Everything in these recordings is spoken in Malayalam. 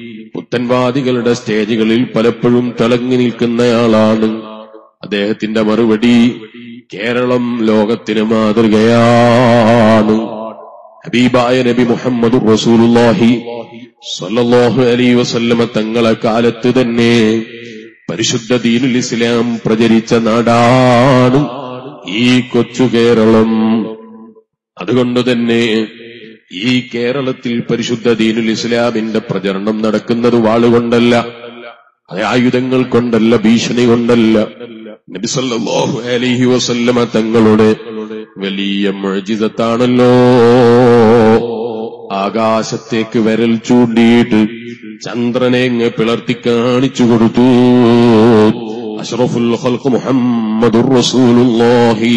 പുത്തൻവാദികളുടെ സ്റ്റേജുകളിൽ പലപ്പോഴും തിളങ്ങി നിൽക്കുന്നയാളാണ് അദ്ദേഹത്തിന്റെ മറുപടി കേരളം ലോകത്തിന് മാതൃകയാണ് ഹബീബായ നബി മുഹമ്മദ് റസൂലുള്ളാഹി സ്വല്ലല്ലാഹു അലൈഹി വസല്ലമ തങ്ങളെ കാലത്ത് തന്നെ പരിശുദ്ധ ദീനുൽ ഇസ്ലാം പ്രചരിച്ച നാടാണ് ഈ കൊച്ചു കേരളം അതുകൊണ്ട് തന്നെ ഈ കേരളത്തിൽ പരിശുദ്ധ ദീനുൽ ഇസ്ലാമിന്റെ പ്രചരണം നടക്കുന്നത് വാളുകൊണ്ടല്ല അത് ആയുധങ്ങൾ കൊണ്ടല്ല ഭീഷണി കൊണ്ടല്ല നബി സല്ലല്ലാഹു അലൈഹി വസല്ലമ തങ്ങളുടെ വലിയ മുഅ്ജിസത്താണല്ലോ ആകാശത്തേക്ക് വിരൽ ചൂണ്ടിയിട്ട് ചന്ദ്രനെ അങ്ങ് പിളർത്തി കാണിച്ചു കൊടുത്തു അഷ്റഫുൽ ഖൽഖ് മുഹമ്മദുർ റസൂലുള്ളാഹി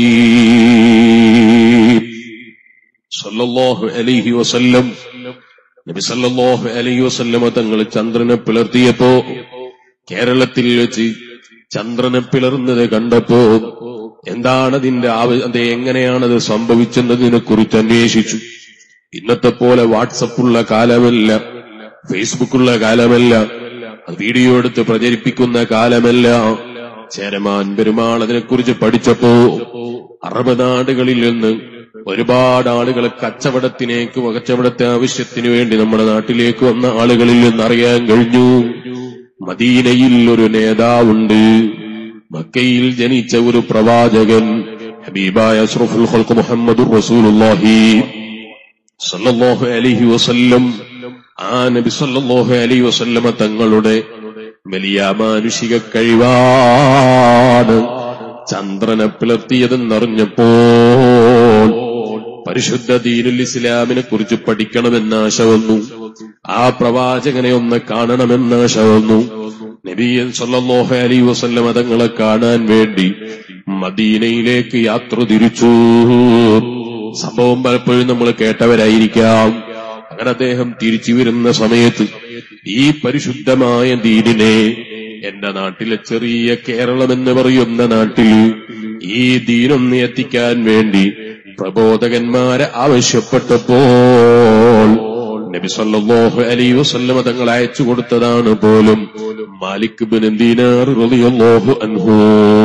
സല്ലല്ലാഹു അലൈഹി വസല്ലം നബി സല്ലല്ലാഹു അലൈഹി വസല്ലമ തങ്ങൾ ചന്ദ്രനെ പിളർത്തിയപ്പോ കേരളത്തിൽ വെച്ച് ചന്ദ്രനെ പിളർന്നത് കണ്ടപ്പോ എന്താണ് അതിന്റെ ആവ- അത് എങ്ങനെയാണത് സംഭവിച്ചെന്നതിനെ കുറിച്ച് അന്വേഷിച്ചു ഇന്നത്തെ പോലെ വാട്സപ്പുള്ള കാലമല്ല ഫേസ്ബുക്കുള്ള കാലമല്ല അത് വീഡിയോ എടുത്ത് പ്രചരിപ്പിക്കുന്ന കാലമല്ല ചേരമാൻ പെരുമാൾ അതിനെക്കുറിച്ച് പഠിച്ചപ്പോ അറബ് നാടുകളിൽ നിന്ന് ഒരുപാട് ആളുകൾ കച്ചവടത്തിനേക്ക് കച്ചവടത്തെ ആവശ്യത്തിന് വേണ്ടി നമ്മുടെ നാട്ടിലേക്ക് വന്ന ആളുകളിൽ നിന്ന് അറിയാൻ കഴിഞ്ഞു മദീനയിൽ ഒരു നേതാവുണ്ട് മക്കയിൽ ജനിച്ച ഒരു പ്രവാചകൻ ഹബീബായ അഷ്റഫുൽ ഖൽഖ് മുഹമ്മദുർ റസൂലുള്ളാഹി സല്ലല്ലാഹു അലൈഹി വസല്ലം ആ നബി സല്ലല്ലാഹു അലൈഹി വസല്ലമ തങ്ങളുടെ വലിയ മാനുഷിക കഴിവാണ് ചന്ദ്രനെ പിളർത്തിയതെന്നറിഞ്ഞപ്പോൾ പരിശുദ്ധ ദീനുൽ ഇസ്ലാമിനെ കുറിച്ച് പഠിക്കണമെന്ന് ആശ വന്നു ആ പ്രവാചകനെ ഒന്ന് കാണണമെന്ന് ആശ വന്നു നബിയൻ സല്ലല്ലാഹു അലൈഹി വസല്ലമ തങ്ങളെ കാണാൻ വേണ്ടി മദീനയിലേക്ക് യാത്ര തിരിച്ചു സംഭവം പലപ്പോഴും നമ്മൾ കേട്ടവരായിരിക്കാം അങ്ങനെ അദ്ദേഹം തിരിച്ചു വരുന്ന സമയത്ത് ഈ പരിശുദ്ധമായ ദീനിനെ എന്റെ നാട്ടിലെ ചെറിയ കേരളം എന്ന് പറയുന്ന നാട്ടിൽ ഈ ദീനൊന്ന് എത്തിക്കാൻ വേണ്ടി പ്രബോധകന്മാരെ ആവശ്യപ്പെട്ടപ്പോൾ നബി സല്ലല്ലാഹു അലൈഹി വസല്ലമ തങ്ങൾ അയച്ചു കൊടുത്തതാണ് പോലും മാലിക് ബിൻ ദീനാർ റളിയല്ലാഹു അൻഹു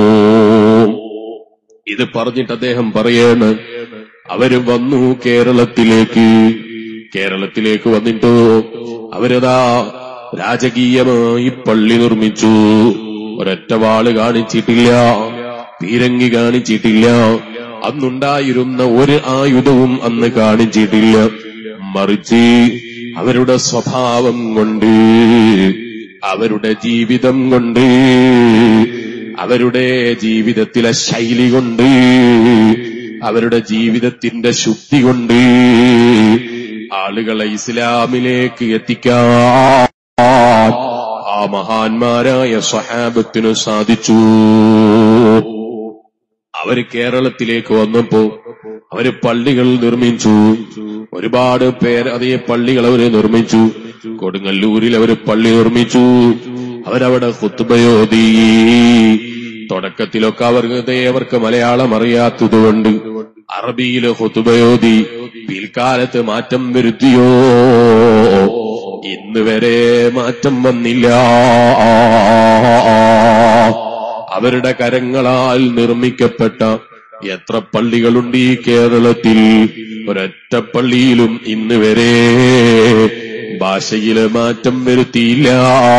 ഇത് പറഞ്ഞിട്ട് അദ്ദേഹം പറയാണ് അവര് വന്നു കേരളത്തിലേക്ക് കേരളത്തിലേക്ക് വന്നിട്ടോ അവരതാ രാജകീയമായി പള്ളി നിർമ്മിച്ചു ഒരൊറ്റ വാള് കാണിച്ചിട്ടില്ല പീരങ്കി കാണിച്ചിട്ടില്ല അന്നുണ്ടായിരുന്ന ഒരു ആയുധവും അന്ന് കാണിച്ചിട്ടില്ല മറിച്ച് അവരുടെ സ്വഭാവം കൊണ്ട് അവരുടെ ജീവിതം കൊണ്ട് അവരുടെ ജീവിതത്തിലെ ശൈലി കൊണ്ട് അവരുടെ ജീവിതത്തിന്റെ ശുദ്ധി കൊണ്ട് ആളുകളെ ഇസ്ലാമിലേക്ക് എത്തിക്കാൻ ആ മഹാന്മാരായ സഹാബത്തിനു സാധിച്ചു അവര് കേരളത്തിലേക്ക് വന്നപ്പോ അവര് പള്ളികൾ നിർമ്മിച്ചു ഒരുപാട് പേര് അതേ പള്ളികൾ അവര് നിർമ്മിച്ചു കൊടുങ്ങല്ലൂരിൽ അവര് പള്ളി നിർമ്മിച്ചു അവരവിടെ കുത്തുബയോതി തുടക്കത്തിലൊക്കെ അവർക്ക് അവർക്ക് മലയാളം അറിയാത്തതുകൊണ്ട് അറബിയില് ഹുത്തുബയോതി പിൽക്കാലത്ത് മാറ്റം വരുത്തിയോ ഇന്ന് വരെ മാറ്റം വന്നില്ല അവരുടെ കരങ്ങളാൽ നിർമ്മിക്കപ്പെട്ട എത്ര പള്ളികളുണ്ട് ഈ കേരളത്തിൽ ഒരൊറ്റ പള്ളിയിലും ഇന്ന് വരെ ഭാഷയില് മാറ്റം വരുത്തിയില്ല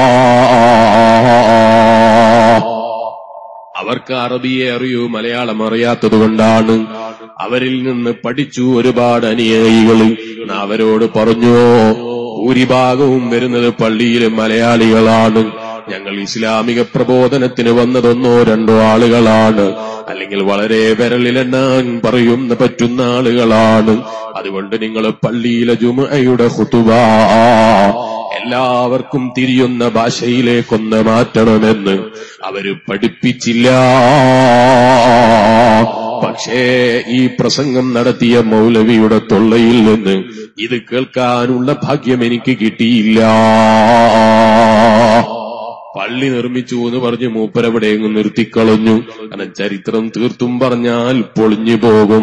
അവർക്ക് അറബിയെ അറിയൂ മലയാളം അറിയാത്തത് കൊണ്ടാണ് അവരിൽ നിന്ന് പഠിച്ചു ഒരുപാട് അനുയായികൾ എന്നാ അവരോട് പറഞ്ഞു ഭൂരിഭാഗവും വരുന്നത് പള്ളിയിലെ മലയാളികളാണ് ഞങ്ങൾ ഇസ്ലാമിക പ്രബോധനത്തിന് വന്നതൊന്നോ രണ്ടോ ആളുകളാണ് അല്ലെങ്കിൽ വളരെ വിരലിലെണ്ണാൻ പറയുന്ന പറ്റുന്ന ആളുകളാണ് അതുകൊണ്ട് നിങ്ങൾ പള്ളിയിലെ ജുമയുടെ ഹുതുബ എല്ലാവർക്കും തിരിയുന്ന ഭാഷയിലേക്കൊന്ന് മാറ്റണമെന്ന് അവര് പഠിപ്പിച്ചില്ല പക്ഷേ ഈ പ്രസംഗം നടത്തിയ മൗലവിയുടെ തൊള്ളയിൽ നിന്ന് ഇത് കേൾക്കാനുള്ള ഭാഗ്യം എനിക്ക് കിട്ടിയില്ല പള്ളി നിർമ്മിച്ചു എന്ന് പറഞ്ഞ് മൂപ്പരവിടെയെങ്ങും നിർത്തിക്കളഞ്ഞു കാരണം ചരിത്രം തീർത്തും പറഞ്ഞാൽ പൊളിഞ്ഞു പോകും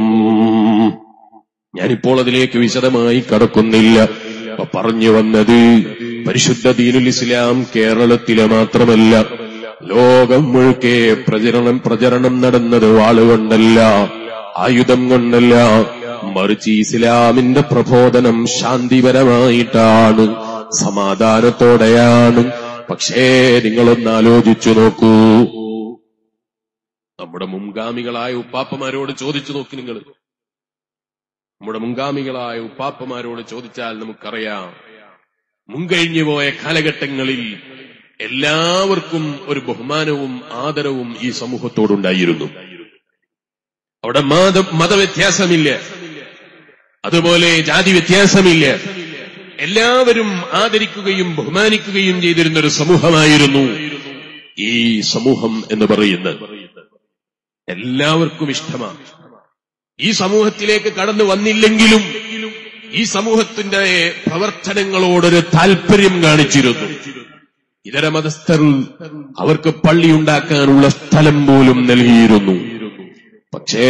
ഞാനിപ്പോൾ അതിലേക്ക് വിശദമായി കടക്കുന്നില്ല അപ്പൊ പറഞ്ഞു വന്നത് പരിശുദ്ധ ദീനുൽ ഇസ്ലാം കേരളത്തിലെ മാത്രമല്ല ലോകം മുഴുക്കെ പ്രചരണം പ്രചരണം നടന്നത് വാളുകൊണ്ടല്ല ആയുധം കൊണ്ടല്ല മറിച്ച് ഇസ്ലാമിന്റെ പ്രബോധനം ശാന്തിപരമായിട്ടാണ് സമാധാനത്തോടെയാണ് പക്ഷേ നിങ്ങളൊന്ന് ആലോചിച്ചു നോക്കൂ നമ്മുടെ മുൻഗാമികളായ ഉപ്പാപ്പമാരോട് ചോദിച്ചു നോക്കി നിങ്ങൾ നമ്മുടെ മുൻഗാമികളായ ഉപ്പാപ്പമാരോട് ചോദിച്ചാൽ നമുക്കറിയാം മുൻകഴിഞ്ഞു പോയ കാലഘട്ടങ്ങളിൽ എല്ലാവർക്കും ഒരു ബഹുമാനവും ആദരവും ഈ സമൂഹത്തോടുണ്ടായിരുന്നു അവിടെ മത മതവ്യത്യാസമില്ല അതുപോലെ ജാതി വ്യത്യാസമില്ല എല്ലാവരും ആദരിക്കുകയും ബഹുമാനിക്കുകയും ചെയ്തിരുന്ന ഒരു സമൂഹമായിരുന്നു ഈ സമൂഹം എന്ന് പറയുന്നത് എല്ലാവർക്കും ഇഷ്ടമാണ് ഈ സമൂഹത്തിലേക്ക് കടന്നു വന്നില്ലെങ്കിലും ഈ സമൂഹത്തിന്റെ പ്രവർത്തനങ്ങളോടൊരു താല്പര്യം കാണിച്ചിരുന്നു ഇതര മതസ്ഥർ അവർക്ക് പള്ളി ഉണ്ടാക്കാനുള്ള സ്ഥലം പോലും നൽകിയിരുന്നു പക്ഷേ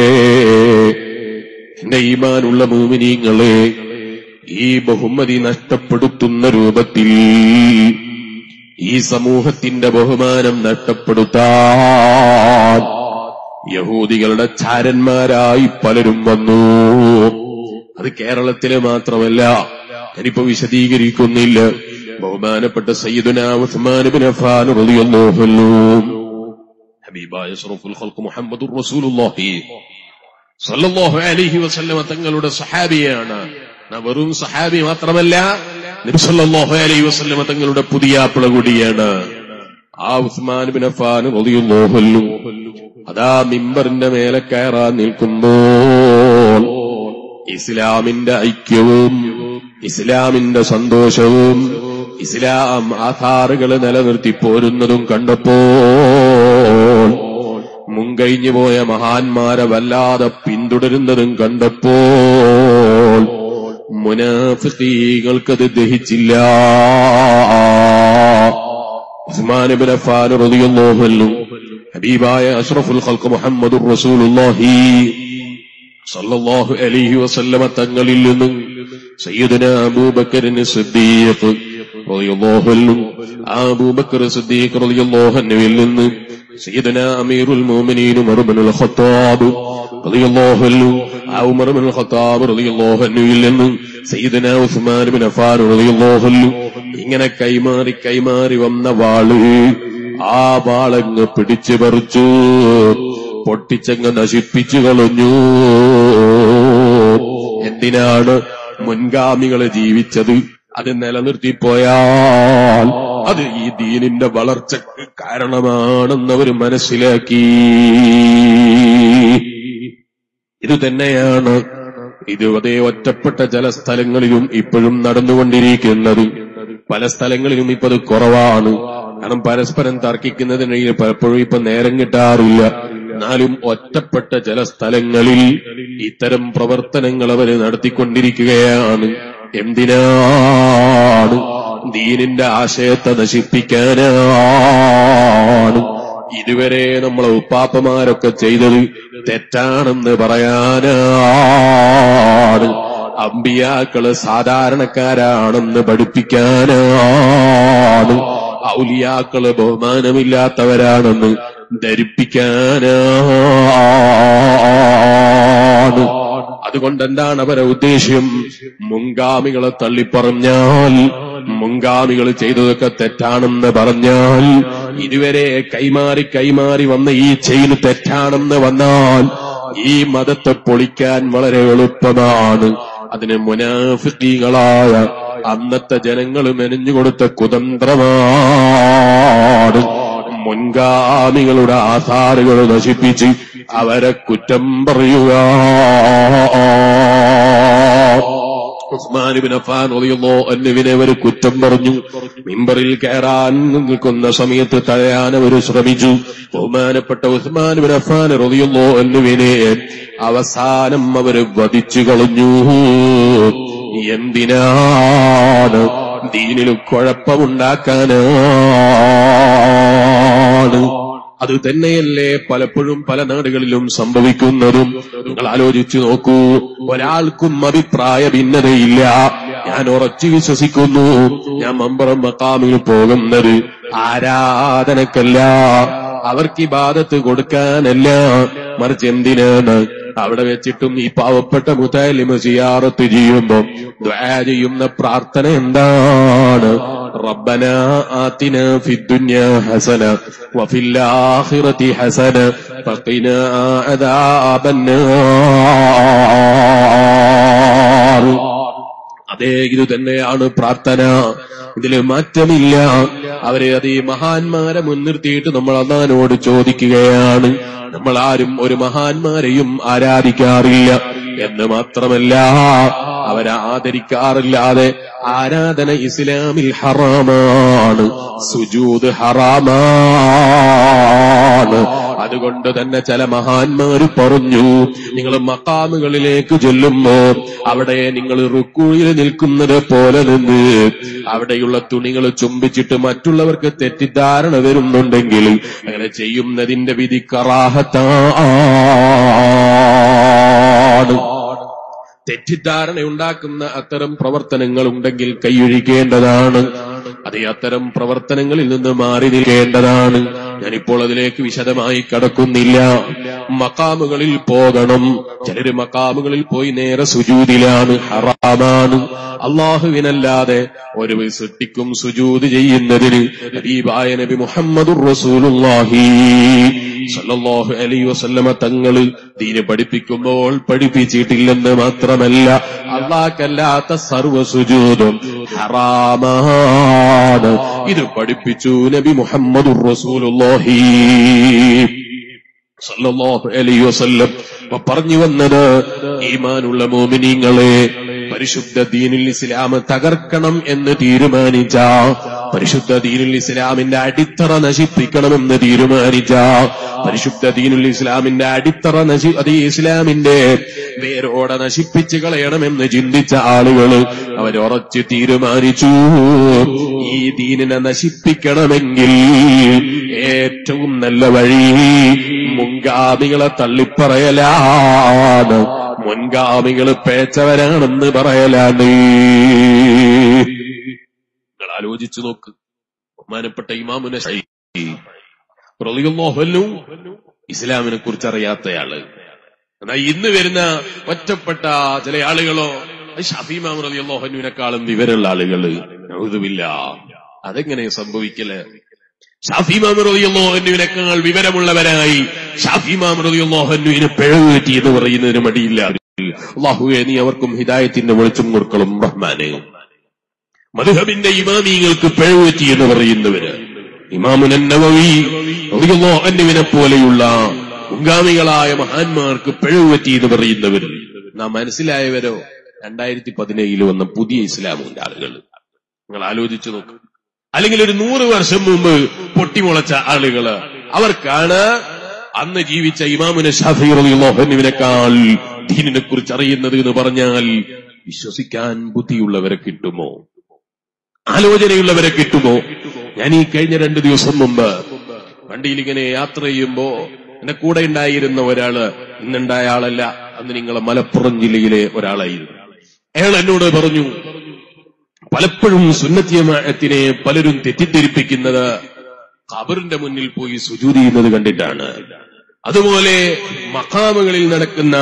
എന്റെ ഈമാനുള്ള മൂമിനീങ്ങളെ ഈ ബഹുമതി നഷ്ടപ്പെടുത്തുന്ന രൂപത്തിൽ ഈ സമൂഹത്തിന്റെ ബഹുമാനം നഷ്ടപ്പെടുത്താൻ യഹൂദികളുടെ ചാരന്മാരായി പലരും വന്നു അത് കേരളത്തിലെ മാത്രമല്ല ഞാനിപ്പോ വിശദീകരിക്കുന്നില്ല ബഹുമാനപ്പെട്ട സയ്യിദുന ഉസ്മാൻ ബിൻ അഫ്ഫാൻ റളിയല്ലാഹു അൻഹു ഹബീബായ അഷ്റഫുൽ ഖൽഖ് മുഹമ്മദുർ റസൂലുള്ളാഹി സല്ലല്ലാഹു അലൈഹി വസല്ലമ തങ്ങളുടെ സഹാബിയാണ് നാ വെറും സഹാബി മാത്രമല്ല നബി സല്ലല്ലാഹു അലൈഹി വസല്ലമ തങ്ങളുടെ പുതിയാപ്പിള കൂടിയാണ് ആ ഉസ്മാൻ ബിൻ അഫ്ഫാൻ റളിയല്ലാഹു അൻഹു അതാ മിമ്പറിന്റെ മേലെ കയറാൻ നിൽക്കുമ്പോൾ ഇസ്ലാമിന്റെ ഐക്യവും ഇസ്ലാമിന്റെ സന്തോഷവും ഇസ്ലാം ആധാറുകൾ നിലനിർത്തി പോരുന്നതും കണ്ടപ്പോൾ മുൻകഴിഞ്ഞു പോയ മഹാന്മാരെ വല്ലാതെ പിന്തുടരുന്നതും കണ്ടപ്പോൾ മുനാഫിക്കീകൾക്കത് ദഹിച്ചില്ല ഉസ്മാൻ അഫ്ഫാൻ റളിയല്ലാഹു അൻഹു ഹബീബായ അഷ്റഫുൽ ഖൽഖ് മുഹമ്മദുർ റസൂലുള്ളാഹി സല്ലല്ലാഹു അലൈഹി വസല്ലമ തങ്ങളിൽ നിന്നും സയ്യിദുന അബൂബക്കറിന് സിദ്ദീഖ് റളിയല്ലാഹു അൻഹു ആ അബൂബക്കർ സിദ്ദീഖ് റളിയല്ലാഹു അൻഹുവിൽ നിന്ന് സയ്യിദുന അമീറുൽ മുഅ്മിനീൻ ഉമർ ഇബ്നുൽ ഖത്താബ് റളിയല്ലാഹു അൻഹു ആ ഉമർ ഇബ്നുൽ ഖത്താബ് റളിയല്ലാഹു അൻഹുവിൽ നിന്ന് സയ്യിദുന ഉസ്മാൻ ഇബ്നു അഫ്ഫാൻ റളിയല്ലാഹു അൻഹു ഇങ്ങനെ കൈമാറി കൈമാറി വന്ന വാള് ആ വാളങ്ങ് പിടിച്ചു പറിച്ചു പൊട്ടിച്ചങ്ങ് നശിപ്പിച്ചു കളഞ്ഞു എന്തിനാണ് മുൻഗാമികള് ജീവിച്ചത് അത് നിലനിർത്തിപ്പോയാൽ അത് ഈ ദീനിന്റെ വളർച്ചയ്ക്ക് കാരണമാണെന്നവർ മനസ്സിലാക്കി ഇത് തന്നെയാണ് ഇത് അതേ ഒറ്റപ്പെട്ട ചില സ്ഥലങ്ങളിലും ഇപ്പോഴും നടന്നുകൊണ്ടിരിക്കുന്നത് പല സ്ഥലങ്ങളിലും ഇപ്പൊ അത് കുറവാണ് കാരണം പരസ്പരം തർക്കിക്കുന്നതിനിടയിൽ പലപ്പോഴും ഇപ്പൊ നേരം കിട്ടാറില്ല എന്നാലും ഒറ്റപ്പെട്ട ചില സ്ഥലങ്ങളിൽ ഇത്തരം പ്രവർത്തനങ്ങൾ അവര് നടത്തിക്കൊണ്ടിരിക്കുകയാണ് എന്തിനാണ് ദീനിന്റെ ആശയത്തെ നശിപ്പിക്കാനാണ് ഇതുവരെ നമ്മളെ ഉപ്പാപ്പമാരൊക്കെ ചെയ്തത് തെറ്റാണെന്ന് പറയാനാണ് അമ്പിയാക്കള് സാധാരണക്കാരാണെന്ന് പഠിപ്പിക്കാനാണ് ഔലിയാക്കള് ബഹുമാനമില്ലാത്തവരാണെന്ന് ധരിപ്പിക്കാനാണ് അതുകൊണ്ട് എന്താണ് അവരെ ഉദ്ദേശ്യം മുൻഗാമികളെ തള്ളിപ്പറഞ്ഞാൽ മുൻഗാമികൾ ചെയ്തതൊക്കെ തെറ്റാണെന്ന് പറഞ്ഞാൽ ഇതുവരെ കൈമാറി കൈമാറി വന്ന ഈ ചെയിൻ തെറ്റാണെന്ന് വന്നാൽ ഈ മതത്തെ പൊളിക്കാൻ വളരെ എളുപ്പമാണ് അതിന് മുനാഫിക്കീകളായ അന്നത്തെ ജനങ്ങൾ മെനഞ്ഞുകൊടുത്ത കുതന്ത്രമാണ് മുൻഗാമികളുടെ ആധാറുകൾ നശിപ്പിച്ച് അവരെ കുറ്റം പറയുക ഉസ്മാൻ ബിൻ അഫ്ഫാൻ റളിയല്ലാഹു അൻഹുവിനെ അവർ കുറ്റം പറഞ്ഞു മിമ്പറിൽ കയറാൻ നിൽക്കുന്ന സമയത്ത് തടയാൻ അവർ ശ്രമിച്ചു ബഹുമാനപ്പെട്ട ഉസ്മാൻ ബിൻ അഫ്ഫാൻ റളിയല്ലാഹു അൻഹുവിനെ അവസാനം അവർ വധിച്ചു കളഞ്ഞു എന്തിനാണ് ദീനിൽ കുഴപ്പമുണ്ടാക്കാനാണ് അത് തന്നെയല്ലേ പലപ്പോഴും പല നാടുകളിലും സംഭവിക്കുന്നതും നിങ്ങൾ ആലോചിച്ചു നോക്കൂ ഒരാൾക്കും അഭിപ്രായ ഭിന്നതയില്ല ഞാൻ ഉറച്ചു വിശ്വസിക്കുന്നു ഞാൻ മമ്പറം മക്കാമിൽ പോകുന്നത് ആരാധനക്കല്ല അവർക്ക് ഇബാദത്ത് കൊടുക്കാനല്ല മറിച്ച് എന്തിനാണ് അവിടെ വെച്ചിട്ടും ഈ പാവപ്പെട്ട മുതാലിമ സിയാറത്ത് ചെയ്യുമ്പോ ദ്വാ ചെയ്യുന്ന പ്രാർത്ഥന എന്താണ് ربنا آتنا في الدنيا حسنة وفي الآخرة حسنة فقنا عذاب النار അതേ ഇത് തന്നെയാണ് പ്രാർത്ഥന ഇതില് മാറ്റമില്ല അവരെ അത് ഈ മഹാന്മാരെ മുൻനിർത്തിയിട്ട് നമ്മൾ അന്നാനോട് ചോദിക്കുകയാണ് നമ്മൾ ആരും ഒരു മഹാന്മാരെയും ആരാധിക്കാറില്ല എന്ന് മാത്രമല്ല അവരെ ആദരിക്കാറില്ലാതെ ആരാധന ഇസ്ലാമിൽ ഹറാമാണ് സുജൂദ് ഹറാമാണ് അതുകൊണ്ട് തന്നെ ചില മഹാന്മാര് പറഞ്ഞു നിങ്ങൾ മക്കാമുകളിലേക്ക് ചെല്ലുമ്പോ അവിടെ നിങ്ങൾ റുക്കുഴിയിൽ നിൽക്കുന്നത് പോലെ നിന്ന് അവിടെയുള്ള തുണികൾ ചുംബിച്ചിട്ട് മറ്റുള്ളവർക്ക് തെറ്റിദ്ധാരണ വരുന്നുണ്ടെങ്കിൽ അങ്ങനെ ചെയ്യുന്നതിന്റെ വിധി കറാഹത്താണ് തെറ്റിദ്ധാരണ ഉണ്ടാക്കുന്ന അത്തരം പ്രവർത്തനങ്ങൾ ഉണ്ടെങ്കിൽ കൈയൊഴിക്കേണ്ടതാണ് അത് അത്തരം പ്രവർത്തനങ്ങളിൽ നിന്ന് മാറി നിൽക്കേണ്ടതാണ് ഞാനിപ്പോൾ അതിലേക്ക് വിശദമായി കടക്കുന്നില്ല മക്കാമുകളിൽ പോകണം ചിലര് മക്കാമുകളിൽ പോയി നേരെ സുജൂതിലാണ് ഹറാമാണ് അള്ളാഹുവിനല്ലാതെ ഒരു സൃഷ്ടിക്കും സുജൂത് ചെയ്യുന്നതിന് ഹബീബായ നബി മുഹമ്മദുർ റസൂലുള്ളാഹി സല്ലല്ലാഹു അലൈഹി വസല്ലമ തങ്ങൾ ദീന് പഠിപ്പിക്കുമ്പോൾ പഠിപ്പിച്ചിട്ടില്ലെന്ന് മാത്രമല്ല അള്ളാഹ്ക്കല്ലാത്ത സർവ്വ സുജൂതും ഹറാമാണ് ഇത് പഠിപ്പിച്ചു നബി മുഹമ്മദുർ റസൂലുള്ളാഹി സല്ലല്ലാഹു അലൈഹി വസല്ലം അപ്പൊ പറഞ്ഞു വന്നത് ഈമാനുള്ള മോമിനീങ്ങളെ പരിശുദ്ധ ദീനുൽ ഇസ്ലാം തകർക്കണം എന്ന് തീരുമാനിച്ച പരിശുദ്ധ ദീനുൽ ഇസ്ലാമിന്റെ അടിത്തറ നശിപ്പിക്കണമെന്ന് തീരുമാനിച്ച പരിശുദ്ധ ദീനുൽ ഇസ്ലാമിന്റെ അടിത്തറ നശി അത് ഈ ഇസ്ലാമിന്റെ വേരോടെ നശിപ്പിച്ചു കളയണമെന്ന് ചിന്തിച്ച ആളുകൾ അവരുറച്ച് തീരുമാനിച്ചു ഈ ദീനിനെ നശിപ്പിക്കണമെങ്കിൽ ഏറ്റവും നല്ല വഴി മുൻഗാമികളെ തള്ളിപ്പറയലാണ് മുൻഗാമികൾ പേച്ചവരാണെന്ന് പറയലാണ് നിങ്ങൾ ആലോചിച്ചു നോക്ക് ബഹുമാനപ്പെട്ട ഇമാമുന റളിയല്ലാഹു ഇസ്ലാമിനെ കുറിച്ച് അറിയാത്തയാള് എന്നാൽ ഇന്ന് വരുന്ന ഒറ്റപ്പെട്ട ചില ആളുകളോ ഷഫീമാം റളിയല്ലാഹുവിനെക്കാളും വിവരമുള്ള ആളുകള് നൗദുബില്ല അതെങ്ങനെ സംഭവിക്കല് ഷാഫിമാം റളിയല്ലാഹുവിനേക്കാൾ വിവരമുള്ളവരായി ഷാഫിമാം റളിയല്ലാഹുവിന് പിഴവ് പറ്റി എന്ന് പറയുന്നതിന് മടിയില്ല അള്ളാഹുവെ നീ അവർക്കും ഹിദായത്തിന്റെ വെളിച്ചം കൊടുക്കണം റഹ്മാനെ മധുഹബിന്റെ ഇമാമിങ്ങൾക്ക് പിഴവ് പറ്റി എന്ന് പറയുന്നവര് ഇമാമുനവി റളിയല്ലാഹുവിനെ പോലെയുള്ള മുൻഗാമികളായ മഹാന്മാർക്ക് പിഴവ് പറ്റി എന്ന് പറയുന്നവര് നാം മനസ്സിലായവരോ രണ്ടായിരത്തി പതിനേഴിൽ വന്ന പുതിയ ഇസ്ലാമിന്റെ ആളുകൾ നിങ്ങൾ ആലോചിച്ചു നോക്ക് അല്ലെങ്കിൽ ഒരു നൂറ് വർഷം മുമ്പ് പൊട്ടിമുളച്ച ആളുകള് അവർക്കാണ് അന്ന് ജീവിച്ച ഇമാമുന ഷാഫിറിനേക്കാൾ ദീനിനെ കുറിച്ച് അറിയുന്നത് എന്ന് പറഞ്ഞാൽ വിശ്വസിക്കാൻ ബുദ്ധിയുള്ളവരെ കിട്ടുമോ ആലോചനയുള്ളവരെ കിട്ടുമോ ഞാൻ ഈ കഴിഞ്ഞ രണ്ടു ദിവസം മുമ്പ് വണ്ടിയിൽ ഇങ്ങനെ യാത്ര ചെയ്യുമ്പോ എന്റെ കൂടെ ഉണ്ടായിരുന്ന ഒരാള് ഇന്നുണ്ടായ ആളല്ല അന്ന് നിങ്ങളെ മലപ്പുറം ജില്ലയിലെ ഒരാളായിരുന്നു അയാൾ എന്നോട് പറഞ്ഞു പലപ്പോഴും സുന്നത്തിയമായത്തിനെ പലരും തെറ്റിദ്ധരിപ്പിക്കുന്നത് ഖബറിന്റെ മുന്നിൽ പോയി സുജൂതി ചെയ്യുന്നത് കണ്ടിട്ടാണ് അതുപോലെ മക്കാമുകളിൽ നടക്കുന്ന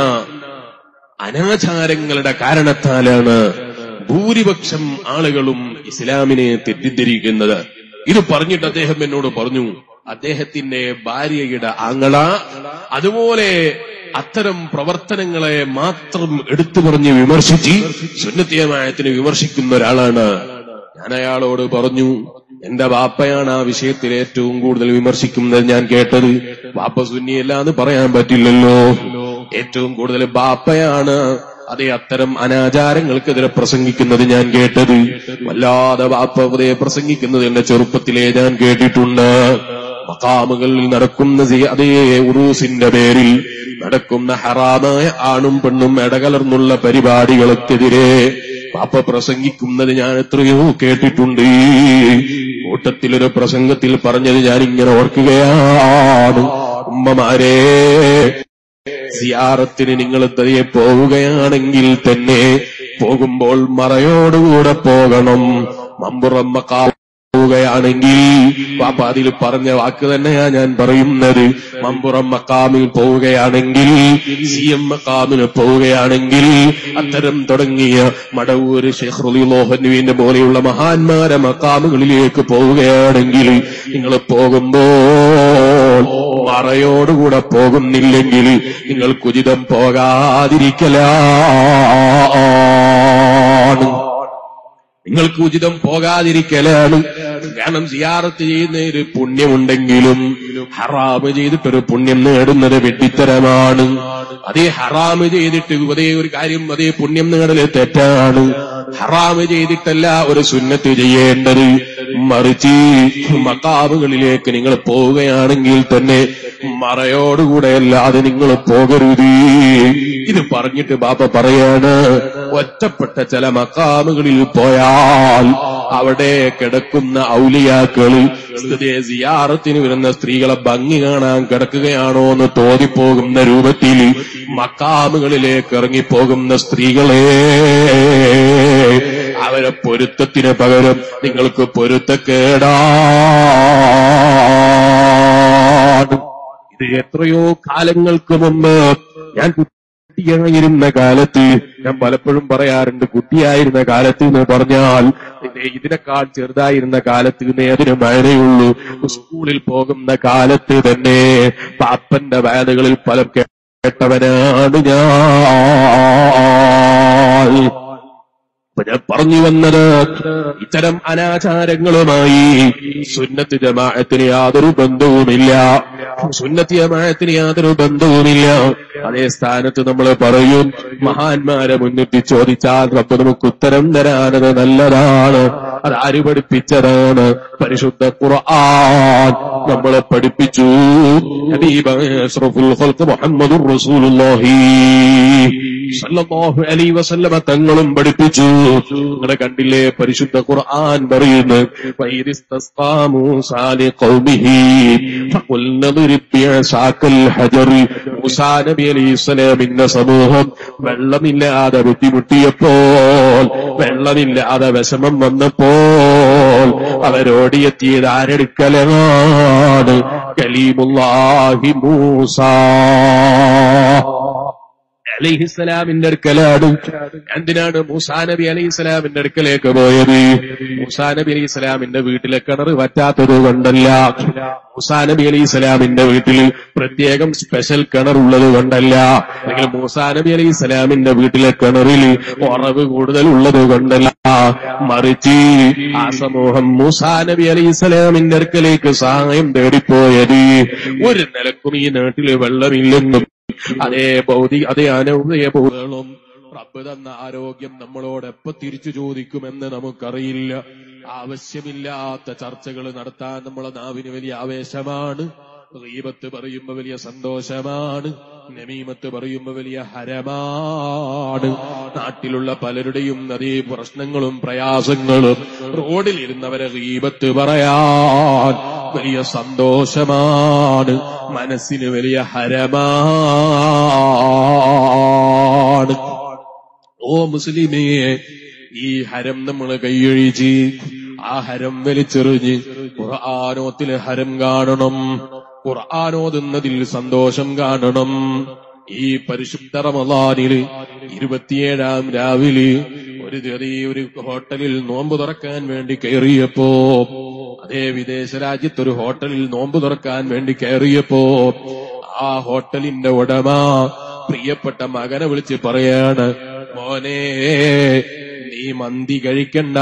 അനാചാരങ്ങളുടെ കാരണത്താലാണ് ഭൂരിപക്ഷം ആളുകളും ഇസ്ലാമിനെ തെറ്റിദ്ധരിക്കുന്നത് ഇത് പറഞ്ഞിട്ട് അദ്ദേഹം എന്നോട് പറഞ്ഞു അദ്ദേഹത്തിന്റെ ഭാര്യയുടെ ആങ്ങള അതുപോലെ അത്തരം പ്രവർത്തനങ്ങളെ മാത്രം എടുത്തു പറഞ്ഞ് വിമർശിച്ച് സുന്നത്തിയമായത്തിന് വിമർശിക്കുന്ന ഒരാളാണ് ഞാൻ അയാളോട് പറഞ്ഞു എന്റെ ബാപ്പയാണ് ആ വിഷയത്തിൽ ഏറ്റവും കൂടുതൽ വിമർശിക്കുന്നത് ഞാൻ കേട്ടത് ബാപ്പ സുന്നിയല്ല എന്ന് പറയാൻ പറ്റില്ലല്ലോ ഏറ്റവും കൂടുതൽ ബാപ്പയാണ് അതേ അത്തരം അനാചാരങ്ങൾക്കെതിരെ പ്രസംഗിക്കുന്നത് ഞാൻ കേട്ടത് വല്ലാതെ ബാപ്പ അതേ പ്രസംഗിക്കുന്നത് എന്റെ ചെറുപ്പത്തിലേ ഞാൻ കേട്ടിട്ടുണ്ട് മക്കാമുകളിൽ നടക്കുന്ന സി- അതേ ഉറൂസിന്റെ പേരിൽ നടക്കുന്ന ഹറാമായ ആണും പെണ്ണും ഇടകലർന്നുള്ള പരിപാടികൾക്കെതിരെ പാപ്പ പ്രസംഗിക്കുന്നത് ഞാൻ എത്രയോ കേട്ടിട്ടുണ്ട് കൂട്ടത്തിലൊരു പ്രസംഗത്തിൽ പറഞ്ഞത് ഞാൻ ഇങ്ങനെ ഓർക്കുകയാണ് ഉമ്മമാരെ സിയാറത്തിന് നിങ്ങൾ തനിയെ പോവുകയാണെങ്കിൽ തന്നെ പോകുമ്പോൾ മറയോടുകൂടെ പോകണം മമ്പുറം മക്കാ പോവുകയാണെങ്കിൽ പാപ്പ അതിൽ പറഞ്ഞ വാക്ക് തന്നെയാ ഞാൻ പറയുന്നത് മമ്പുറം മക്കാമിൽ പോവുകയാണെങ്കിൽ സി എം മക്കാമിന് പോവുകയാണെങ്കിൽ അത്തരം തുടങ്ങിയ മടവൂര് ഷെഹ്റുലിലോഹനുവിന്റെ പോലെയുള്ള മഹാന്മാരെ മക്കാമുകളിലേക്ക് പോവുകയാണെങ്കിൽ നിങ്ങൾ പോകുമ്പോൾ മറയോടുകൂടെ പോകുന്നില്ലെങ്കിൽ നിങ്ങൾക്ക് ഉചിതം പോകാതിരിക്കലാണ് നിങ്ങൾക്ക് ഉചിതം പോകാതിരിക്കലാണ് കാരണം സിയാറത്ത് ചെയ്യുന്നതിന് പുണ്യമുണ്ടെങ്കിലും ഹറാമ് ചെയ്തിട്ടൊരു പുണ്യം നേടുന്നത് വെട്ടിത്തരമാണ് അതേ ഹറാമ് ചെയ്തിട്ട് അതേ ഒരു കാര്യം അതേ പുണ്യം നേടല് തെറ്റാണ് ഹറാമ് ചെയ്തിട്ടല്ല ഒരു സുന്നത്ത് ചെയ്യേണ്ടത് മറിച്ച് മക്കാമുകളിലേക്ക് നിങ്ങൾ പോവുകയാണെങ്കിൽ തന്നെ മറയോടുകൂടെ അല്ലാതെ നിങ്ങൾ പോകരുത് ഇത് പറഞ്ഞിട്ട് ബാപ്പ പറയാണ് ഒറ്റപ്പെട്ട ചില മക്കാമുകളിൽ പോയാൽ അവിടെ കിടക്കുന്ന ഔലിയാക്കള് സ്ഥിതിയെ സിയാറത്തിന് വരുന്ന സ്ത്രീകളെ ഭംഗി കാണാൻ കിടക്കുകയാണോ എന്ന് തോന്നിപ്പോകുന്ന രൂപത്തിൽ മക്കാമുകളിലേക്ക് ഇറങ്ങിപ്പോകുന്ന സ്ത്രീകളെ അവരെ പൊരുത്തത്തിന് പകരം നിങ്ങൾക്ക് പൊരുത്തക്കേടാണ് ഇത് എത്രയോ കാലങ്ങൾക്ക് മുമ്പ് ഞാൻ കുട്ടിയായിരുന്ന കാലത്ത് ഞാൻ പലപ്പോഴും പറയാറുണ്ട് കുട്ടിയായിരുന്ന കാലത്ത് എന്ന് പറഞ്ഞാൽ പിന്നെ ഇതിനേക്കാൾ ചെറുതായിരുന്ന കാലത്ത് നേതിന് മഴയുള്ളൂ സ്കൂളിൽ പോകുന്ന കാലത്ത് തന്നെ പാപ്പന്റെ വയലുകളിൽ പലം കേട്ടവനാണ് ഞാൻ അപ്പൊ ഞാൻ പറഞ്ഞു വന്നത് ഇത്തരം അനാചാരങ്ങളുമായി സുന്നത്ത് ജമാഅത്തിന് യാതൊരു ബന്ധവുമില്ല സുന്നത്ത് ജമാഅത്തിന് യാതൊരു ബന്ധവുമില്ല അതേ സ്ഥാനത്ത് നമ്മൾ പറയും മഹാന്മാരെ മുന്നിട്ട് ചോദിച്ചാൽ റബ്ബ് നമുക്ക് ഉത്തരം തരാനത് നല്ലതാണ് അത് ആര് പഠിപ്പിച്ചതാണ് പരിശുദ്ധ ഖുർആൻ നമ്മളെ പഠിപ്പിച്ചു ഹബീബായ അഷ്റഫുൽ ഖൽഖ് മുഹമ്മദുർ റസൂലുള്ളാഹി സല്ലല്ലാഹു അലൈഹി വസല്ലമ തങ്ങളും പഠിപ്പിച്ചു നിങ്ങളെ കണ്ടില്ലേ പരിശുദ്ധ ഖുർആൻ പറയുന്നു വൈരിസ്തസ്ഖാ മൂസാ ലിഖൗമിഹി ഫഖുൽന ضرب بعصاك الحجر മൂസാ നബി അലൈഹിസ്സലാമിന്റെ സമൂഹം വെള്ളമില്ലാതെ ബുദ്ധിമുട്ടിയപ്പോൾ വെള്ളമില്ലാതെ വിഷമം വന്നപ്പോൾ അവരോടിയെത്തിയത് ആരെടുക്കലാണ് കലീമുല്ലാഹി മൂസ അലൈഹിസ്സലാമിന്റെ അടുക്കലാണ് എന്തിനാണ് മൂസാ നബി അലൈഹിസ്സലാമിന്റെ അടുക്കലേക്ക് പോയത് മൂസാ നബി അലൈഹിസ്സലാമിന്റെ വീട്ടിലെ കിണർ വറ്റാത്തത് കൊണ്ടല്ല മൂസാ നബി അലൈഹിസ്സലാമിന്റെ വീട്ടിൽ പ്രത്യേകം സ്പെഷ്യൽ കിണർ ഉള്ളത് കൊണ്ടല്ല അല്ലെങ്കിൽ മൂസാ നബി അലൈഹിസ്സലാമിന്റെ വീട്ടിലെ കിണറിൽ ഉറവ് കൂടുതൽ ഉള്ളത് കൊണ്ടല്ല മറിച്ച് ആ സമൂഹം മൂസാ നബി അലൈഹിസ്സലാമിന്റെ അടുക്കലേക്ക് സഹായം തേടിപ്പോയത് ഒരു നിലക്കും ഈ നാട്ടില് വെള്ളമില്ലെന്നും അതേ ഭൗതിക അതേ അനൗദയ ഭൂതങ്ങളും റബ്ബ് തന്ന ആരോഗ്യം നമ്മളോട് എപ്പോ തിരിച്ചു ചോദിക്കുമെന്ന് നമുക്കറിയില്ല ആവശ്യമില്ലാത്ത ചർച്ചകൾ നടത്താൻ നമ്മളെ നാവിന് വലിയ ആവേശമാണ് ഗീബത്ത് പറയുമ്പോ വലിയ സന്തോഷമാണ് നമീമത്ത് പറയുമ്പോ വലിയ ഹരമാണ് നാട്ടിലുള്ള പലരുടെയും അതേ പ്രശ്നങ്ങളും പ്രയാസങ്ങളും റോഡിൽ ഇരുന്നവരെ ഗീബത്ത് പറയാൻ വലിയ സന്തോഷമാണ് മനസ്സിന് വലിയ ഹരമാണ് ഓ മുസ്ലിമേ ഈ ഹരം നമ്മൾ കൈയൊഴിച്ച് ആ ഹരം വലിച്ചെറിഞ്ഞ് ഖുർആാനോത്തിലെ ഹരം കാണണം ഖുർആാനോതുന്നതിൽ സന്തോഷം കാണണം ഈ പരിശുദ്ധ റമദാനില് ഇരുപത്തിയേഴാം രാവിലെ ഒരു ചെറിയ ഒരു ഹോട്ടലിൽ നോമ്പ് തുറക്കാൻ വേണ്ടി കയറിയപ്പോ അതേ വിദേശ രാജ്യത്തൊരു ഹോട്ടലിൽ നോമ്പ് തുറക്കാൻ വേണ്ടി കയറിയപ്പോ ആ ഹോട്ടലിന്റെ ഉടമ പ്രിയപ്പെട്ട മകനെ വിളിച്ച് പറയാണ് മോനെ നീ മന്തി കഴിക്കണ്ട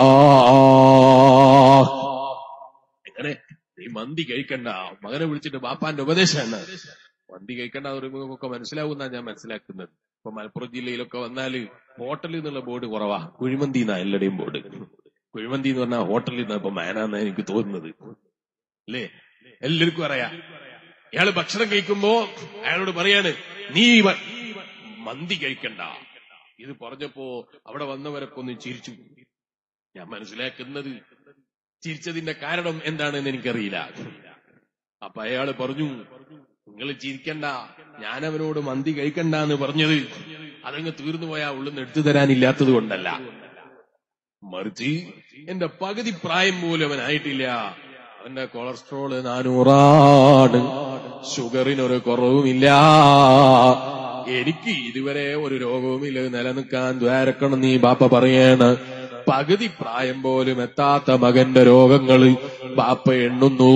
എങ്ങനെ നീ മന്തി കഴിക്കണ്ട മകനെ വിളിച്ചിട്ട് ബാപ്പാന്റെ ഉപദേശമാണ് മന്തി കഴിക്കണ്ട എന്ന് പറയുമ്പോൾ ഒക്കെ മനസ്സിലാവുന്ന ഞാൻ മനസ്സിലാക്കുന്നത് ഇപ്പൊ മലപ്പുറം ജില്ലയിലൊക്കെ വന്നാല് ഹോട്ടലിൽ നിന്നുള്ള ബോർഡ് കുറവാ കുഴിമന്തി എന്നാ എല്ലാടെയും ബോർഡ് കുഴിമന്തി എന്ന് പറഞ്ഞാൽ ഹോട്ടലിൽ നിന്ന് ഇപ്പൊ മേനാന്നാ എനിക്ക് തോന്നുന്നത് അല്ലേ എല്ലാവർക്കും അറിയാം ഇയാള് ഭക്ഷണം കഴിക്കുമ്പോ അയാളോട് പറയാണ് നീ വ- മന്തി കഴിക്കണ്ട ഇത് പറഞ്ഞപ്പോ അവിടെ വന്നവരൊക്കെ ഒന്ന് ചിരിച്ചു ഞാൻ മനസ്സിലാക്കുന്നത് ചിരിച്ചതിന്റെ കാരണം എന്താണെന്ന് എനിക്കറിയില്ല അപ്പൊ അയാള് പറഞ്ഞു നിങ്ങൾ ചിരിക്കണ്ട ഞാൻ അവനോട് മന്തി കഴിക്കണ്ടെന്ന് പറഞ്ഞത് അതങ്ങ് തീർന്നു പോയാ ഉള്ളിന്ന് എടുത്തു തരാനില്ലാത്തത് കൊണ്ടല്ല മറിച്ച് എന്റെ പകുതി പ്രായം പോലും അവനായിട്ടില്ല അവന്റെ കൊളസ്ട്രോള് നാനൂറാണ് ഷുഗറിനൊരു കുറവുമില്ല എനിക്ക് ഇതുവരെ ഒരു രോഗവുമില്ല നിലനിൽക്കാൻ ദ്വാരക്കണം നീ ബാപ്പ പറയാണ് പകുതി പ്രായം പോലും എത്താത്ത മകന്റെ രോഗങ്ങള് ബാപ്പ എണ്ണുന്നു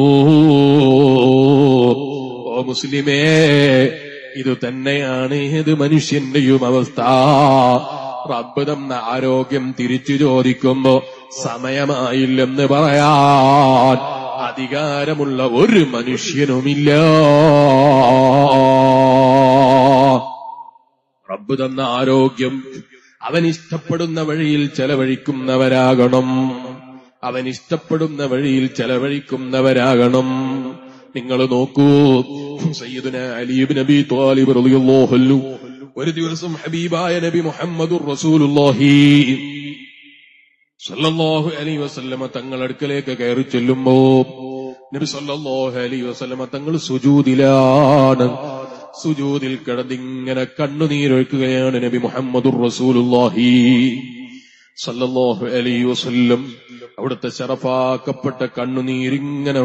ഓ മുസ്ലിമേ ഇത് തന്നെയാണ് ഏത് മനുഷ്യന്റെയും അവസ്ഥ റബ്ബ് തന്ന ആരോഗ്യം തിരിച്ചു ചോദിക്കുമ്പോ സമയമായില്ലെന്ന് പറയാൻ അധികാരമുള്ള ഒരു മനുഷ്യനുമില്ല റബ്ബ് തന്ന ആരോഗ്യം അവൻ ഇഷ്ടപ്പെടുന്ന വഴിയിൽ ചെലവഴിക്കുന്നവരാകണം അവൻ ഇഷ്ടപ്പെടുന്ന വഴിയിൽ ചെലവഴിക്കുന്നവരാകണം നിങ്ങൾ നോക്കൂ സയ്യിദുന അലീബ് നബി ത്വാലിബ് റളിയല്ലാഹു അൻഹു ഒരു ദിവസം ഹബീബായ നബി മുഹമ്മദുർ റസൂലുള്ളാഹി സല്ലല്ലാഹു അലൈഹി വസല്ലമ തങ്ങൾ അടുക്കലേക്ക് കയറി ചെല്ലുമ്പോ നബി സല്ലല്ലാഹു അലൈഹി വസല്ലമ തങ്ങൾ സുജൂദിലാണ് സുജൂദിൽ കിടന്നിങ്ങനെ കണ്ണുനീരൊഴുക്കുകയാണ് നബി മുഹമ്മദുർ റസൂലുള്ളാഹി സല്ലല്ലാഹു അലൈഹി വസല്ലം അവിടുത്തെ ശറഫാക്കപ്പെട്ട കണ്ണുനീരിങ്ങനെ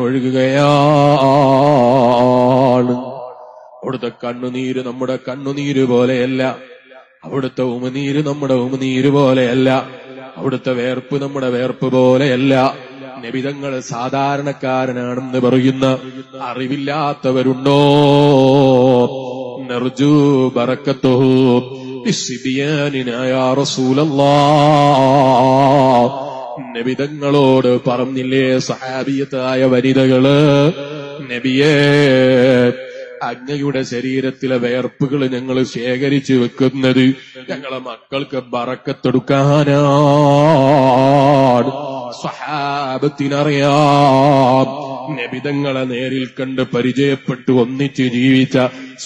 ഒഴുകുകയാണ് അവിടുത്തെ കണ്ണുനീര് നമ്മുടെ കണ്ണുനീര് പോലെയല്ല അവിടുത്തെ ഉമനീര് നമ്മുടെ ഉമനീര് പോലെയല്ല അവിടുത്തെ വേർപ്പ് നമ്മുടെ വേർപ്പ് പോലെയല്ല നബിതങ്ങള് സാധാരണക്കാരനാണെന്ന് പറയുന്ന അറിവില്ലാത്തവരുണ്ടോ നർജു ബറക്കത്തോ നബിതങ്ങളോട് പറഞ്ഞില്ലേ സഹാബിയത്തായ വനിതകള് നബിയേ അങ്ങയുടെ ശരീരത്തിലെ വേർപ്പുകൾ ഞങ്ങൾ ശേഖരിച്ചു വെക്കുന്നത് ഞങ്ങളെ മക്കൾക്ക് ബറക്കത്തെടുക്കാനാണ് സഹാബത്തിനറിയാം നബിതങ്ങളെ നേരിൽ കണ്ട് പരിചയപ്പെട്ട് ഒന്നിച്ച് ജീവിച്ച